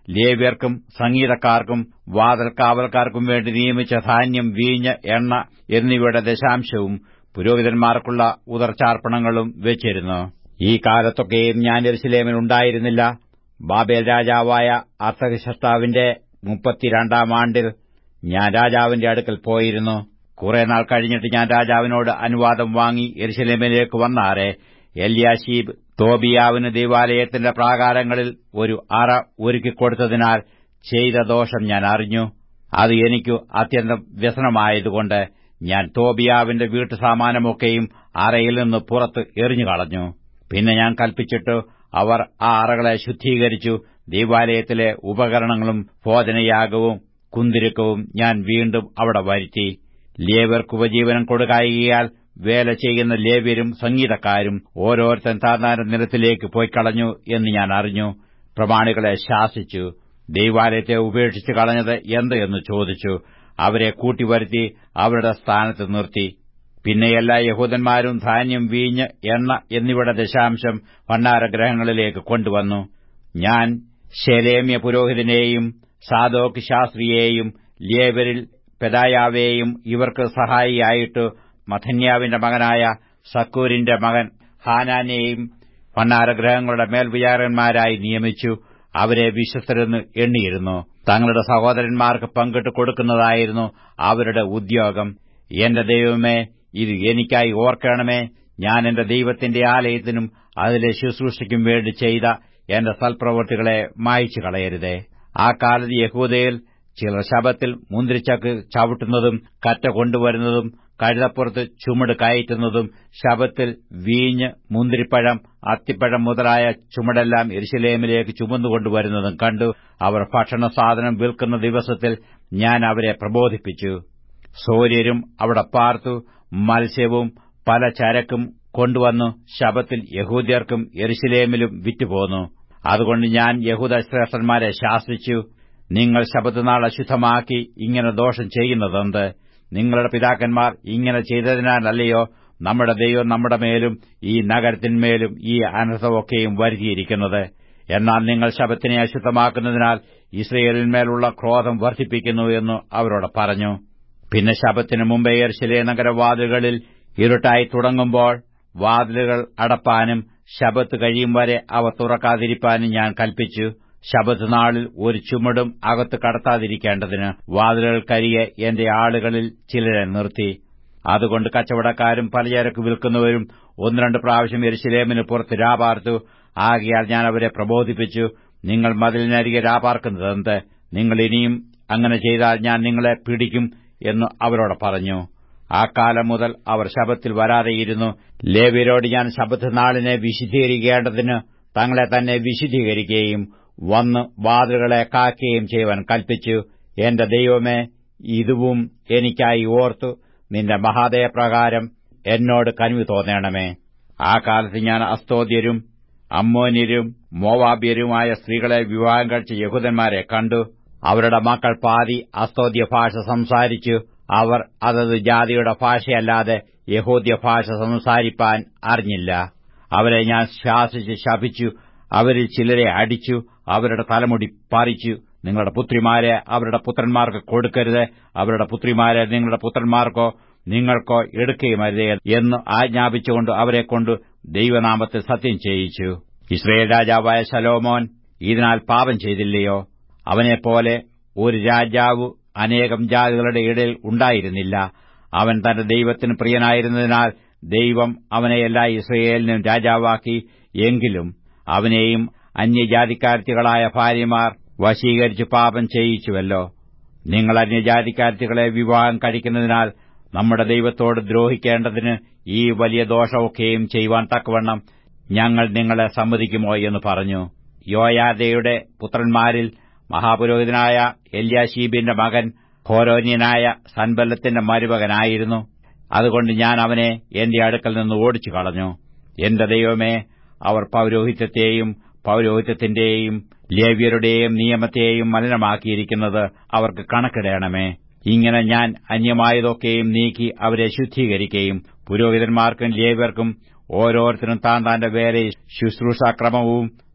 ലേവ്യർക്കും സംഗീതക്കാർക്കും വാതൽ കാവൽക്കാർക്കും വേണ്ടി നിയമിച്ച ധാന്യം വീഞ്ഞ് എണ്ണ എന്നിവയുടെ ദശാംശവും പുരോഹിതന്മാർക്കുള്ള ഉദർച്ചാർപ്പണങ്ങളും വെച്ചിരുന്നു ഈ കാലത്തൊക്കെയും ഞാൻ എരുസലേമിൽ ഉണ്ടായിരുന്നില്ല ബാബേൽ രാജാവായ അർത്ഥകശഷ്ടാവിന്റെ മുപ്പത്തിരണ്ടാം ആണ്ടിൽ ഞാൻ രാജാവിന്റെ അടുക്കൽ പോയിരുന്നു കുറെ നാൾ കഴിഞ്ഞിട്ട് ഞാൻ രാജാവിനോട് അനുവാദം വാങ്ങി എരുസലേമിലേക്ക് വന്നാറെ എല്യാശീബ് തോബിയാവിന് ദൈവാലയത്തിന്റെ പ്രാകാരങ്ങളിൽ ഒരു അറ ഒരുക്കിക്കൊടുത്തതിനാൽ ചെയ്ത ദോഷം ഞാൻ അറിഞ്ഞു അത് എനിക്ക് അത്യന്തം വ്യസനമായതുകൊണ്ട് ഞാൻ തോബിയാവിന്റെ വീട്ടുസാമാനമൊക്കെയും അറയിൽ നിന്ന് പുറത്ത് എറിഞ്ഞുകളഞ്ഞു പിന്നെ ഞാൻ കൽപ്പിച്ചിട്ട് അവർ ആ അറകളെ ശുദ്ധീകരിച്ചു ദൈവാലയത്തിലെ ഉപകരണങ്ങളും ഭോജനയാഗവും കുന്തിരുക്കവും ഞാൻ വീണ്ടും അവിടെ വരുത്തി ലേവർക്ക് ഉപജീവനം കൊടുക്കായികയാൽ വേല ചെയ്യുന്ന ലേവ്യരും സംഗീതക്കാരും ഓരോരുത്തൻ താന്താന്റെ നിരത്തിലേക്ക് പോയിക്കളഞ്ഞു എന്ന് ഞാൻ അറിഞ്ഞു പ്രമാണികളെ ശാസിച്ചു ദൈവാലയത്തെ ഉപേക്ഷിച്ചു കളഞ്ഞത് എന്ത് എന്ന് ചോദിച്ചു അവരെ കൂട്ടിവരുത്തി അവരുടെ സ്ഥാനത്ത് നിർത്തി പിന്നെ എല്ലാ യഹൂദന്മാരും ധാന്യം വീഞ്ഞ് എണ്ണ എന്നിവയുടെ ദശാംശം ഭണ്ഡാരഗ്രഹങ്ങളിലേക്ക് കൊണ്ടുവന്നു ഞാൻ ശേലേമ്യ പുരോഹിതനെയും സാദോക്ക് ശാസ്ത്രിയെയും ലേവരിൽ പെദായാവേയും ഇവർക്ക് സഹായിയായിട്ട് മഥന്യാവിന്റെ മകനായ സക്കൂരിന്റെ മകൻ ഹാനാനെയും ഭണ്ഡാരഗ്രഹങ്ങളുടെ മേൽവിചാരന്മാരായി നിയമിച്ചു അവരെ വിശ്വസ്തരെന്ന് എണ്ണിയിരുന്നു തങ്ങളുടെ സഹോദരന്മാർക്ക് പങ്കിട്ട് കൊടുക്കുന്നതായിരുന്നു അവരുടെ ഉദ്യോഗം എന്റെ ദൈവമേ ഇത് എനിക്കായി ഓർക്കണമേ ഞാൻ എന്റെ ദൈവത്തിന്റെ ആലയത്തിനും അതിലെ ശുശ്രൂഷയ്ക്കും വേണ്ടി ചെയ്ത എന്റെ സൽപ്രവൃത്തികളെ മായ്ച്ചു കളയരുതേ ആ കാലത്ത് യഹൂദയിൽ ചിലർ ശബത്തിൽ മുന്തിരിച്ചക്ക് ചവിട്ടുന്നതും കറ്റ കൊണ്ടുവരുന്നതും കഴുതപ്പുറത്ത് ചുമട് കയറ്റുന്നതും ശബത്തിൽ വീഞ്ഞ് മുന്തിരിപ്പഴം അത്തിപ്പഴം മുതലായ ചുമടെല്ലാം എരുശലേമിലേക്ക് ചുമന്നുകൊണ്ടുവരുന്നതും കണ്ടു അവർ ഭക്ഷണ സാധനം വിൽക്കുന്ന ദിവസത്തിൽ ഞാൻ അവരെ പ്രബോധിപ്പിച്ചു സൂര്യരും അവിടെ പാർത്തു മത്സ്യവും പല ചരക്കും കൊണ്ടുവന്നു ശബത്തിൽ യഹൂദ്യർക്കും എരുശലേമിലും വിറ്റുപോന്നു അതുകൊണ്ട് ഞാൻ യഹൂദ ശ്രേഷ്ഠന്മാരെ ശാസിച്ചു നിങ്ങൾ ശബത്തുനാൾ അശുദ്ധമാക്കി ഇങ്ങനെ ദോഷം ചെയ്യുന്നതെന്ത് നിങ്ങളുടെ പിതാക്കന്മാർ ഇങ്ങനെ ചെയ്തതിനാലല്ലയോ നമ്മുടെ ദൈവം നമ്മുടെ മേലും ഈ നഗരത്തിന്മേലും ഈ അനർത്ഥമൊക്കെയും വരുത്തിയിരിക്കുന്നത് എന്നാൽ നിങ്ങൾ ശബത്തിനെ അശുദ്ധമാക്കുന്നതിനാൽ ഇസ്രയേലിന്മേലുള്ള ക്രോധം വർദ്ധിപ്പിക്കുന്നു എന്ന് അവരോട് പറഞ്ഞു പിന്നെ ശബത്തിന് മുമ്പേ എർശിലെ നഗരവാതിലുകളിൽ ഇരുട്ടായി തുടങ്ങുമ്പോൾ വാതിലുകൾ അടപ്പാനും ശബത്ത് കഴിയും വരെ അവ തുറക്കാതിരിപ്പാനും ഞാൻ കൽപ്പിച്ചു ശബത്ത് നാളിൽ ഒരു ചുമടും അകത്ത് കടത്താതിരിക്കേണ്ടതിന് വാതിലുകൾക്കരികെ എന്റെ ആളുകളിൽ ചിലരെ നിർത്തി അതുകൊണ്ട് കച്ചവടക്കാരും പലചരക്ക് വിൽക്കുന്നവരും ഒന്ന് രണ്ട് പ്രാവശ്യം എരിശിലേമിന് പുറത്ത് രാപാർത്തു ആകയാൽ ഞാൻ അവരെ പ്രബോധിപ്പിച്ചു നിങ്ങൾ മതിലിനരികെ രാപാർക്കുന്നതെന്ത് നിങ്ങൾ ഇനിയും അങ്ങനെ ചെയ്താൽ ഞാൻ നിങ്ങളെ പിടിക്കും എന്ന് അവരോട് പറഞ്ഞു ആ കാലം മുതൽ അവർ ശബത്തിൽ വരാതെയിരുന്നു ലേവ്യരോട് ഞാൻ ശബത്ത് നാളിനെ വിശുദ്ധീകരിക്കേണ്ടതിന് തങ്ങളെ തന്നെ വിശുദ്ധീകരിക്കുകയും വന്ന് വാതിലുകളെ കാക്കുകയും ചെയ്യുവാൻ കൽപ്പിച്ചു എന്റെ ദൈവമേ ഇതുവും എനിക്കായി ഓർത്തു നിന്റെ മഹാദയപ്രകാരം എന്നോട് കനിവ് തോന്നണമേ ആ കാലത്ത് ഞാൻ അസ്തോദ്യരും അമ്മോന്യരും മോവാബ്യരുമായ സ്ത്രീകളെ വിവാഹം കഴിച്ച യഹൂദന്മാരെ കണ്ടു അവരുടെ മക്കൾ പാതി അസ്തോദ്യ ഭാഷ സംസാരിച്ചു അവർ അതത് ജാതിയുടെ ഭാഷയല്ലാതെ യഹൂദ്യ ഭാഷ സംസാരിപ്പാൻ അറിഞ്ഞില്ല അവരെ ഞാൻ ശാസിച്ച് ശപിച്ചു അവരിൽ ചിലരെ അടിച്ചു അവരുടെ തലമുടി പറിച്ചു നിങ്ങളുടെ പുത്രിമാരെ അവരുടെ പുത്രന്മാർക്ക് കൊടുക്കരുത് അവരുടെ പുത്രിമാരെ നിങ്ങളുടെ പുത്രന്മാർക്കോ നിങ്ങൾക്കോ എടുക്കുകയുമരുതേ എന്ന് ആജ്ഞാപിച്ചുകൊണ്ട് അവരെക്കൊണ്ട് ദൈവനാമത്തിൽ സത്യം ചെയ്യിച്ചു ഇസ്രയേൽ രാജാവായ ശലോമോൻ ഇതിനാൽ പാപം ചെയ്തില്ലയോ അവനെപ്പോലെ ഒരു രാജാവ് അനേകം ജാതികളുടെ ഇടയിൽ ഉണ്ടായിരുന്നില്ല അവൻ തന്റെ ദൈവത്തിന് പ്രിയനായിരുന്നതിനാൽ ദൈവം അവനെ എല്ലാ ഇസ്രയേലിനും രാജാവാക്കി എങ്കിലും അവനെയും അന്യജാതിക്കാരത്തികളായ ഭാര്യമാർ വശീകരിച്ച് പാപം ചെയ്യിച്ചുവല്ലോ നിങ്ങൾ അന്യജാതിക്കാരത്തികളെ വിവാഹം കഴിക്കുന്നതിനാൽ നമ്മുടെ ദൈവത്തോട് ദ്രോഹിക്കേണ്ടതിന് ഈ വലിയ ദോഷമൊക്കെയും ചെയ്യുവാൻ തക്കവണ്ണം ഞങ്ങൾ നിങ്ങളെ സമ്മതിക്കുമോ എന്ന് പറഞ്ഞു യോയാദയുടെ പുത്രന്മാരിൽ മഹാപുരോഹിതനായ എല്യാശീബിന്റെ മകൻ ഖോരോന്യനായ സൻബല്ലത്തിന്റെ മരുമകനായിരുന്നു അതുകൊണ്ട് ഞാൻ അവനെ എന്റെ അടുക്കൽ നിന്ന് ഓടിച്ചു കളഞ്ഞു എന്റെ ദൈവമേ അവർ പൌരോഹിത്യത്തെയും പൌരോഹിത്യത്തിന്റെയും ലേവ്യരുടെയും നിയമത്തെയും മലിനമാക്കിയിരിക്കുന്നത് അവർക്ക് കണക്കിടയണമേ ഇങ്ങനെ ഞാൻ അന്യമായതൊക്കെയും നീക്കി അവരെ ശുദ്ധീകരിക്കുകയും പുരോഹിതന്മാർക്കും ലേവ്യർക്കും ഓരോരുത്തരും താൻ താന്റെ വേറെ ശുശ്രൂഷാക്രമവും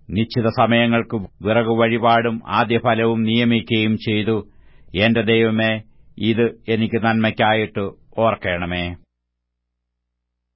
നിശ്ചിത സമയങ്ങൾക്ക് വിറകു വഴിപാടും ആദ്യഫലവും നിയമിക്കുകയും ചെയ്തു എന്റെ ദൈവമേ ഇത് എനിക്ക് നന്മയ്ക്കായിട്ട് ഓർക്കണമേ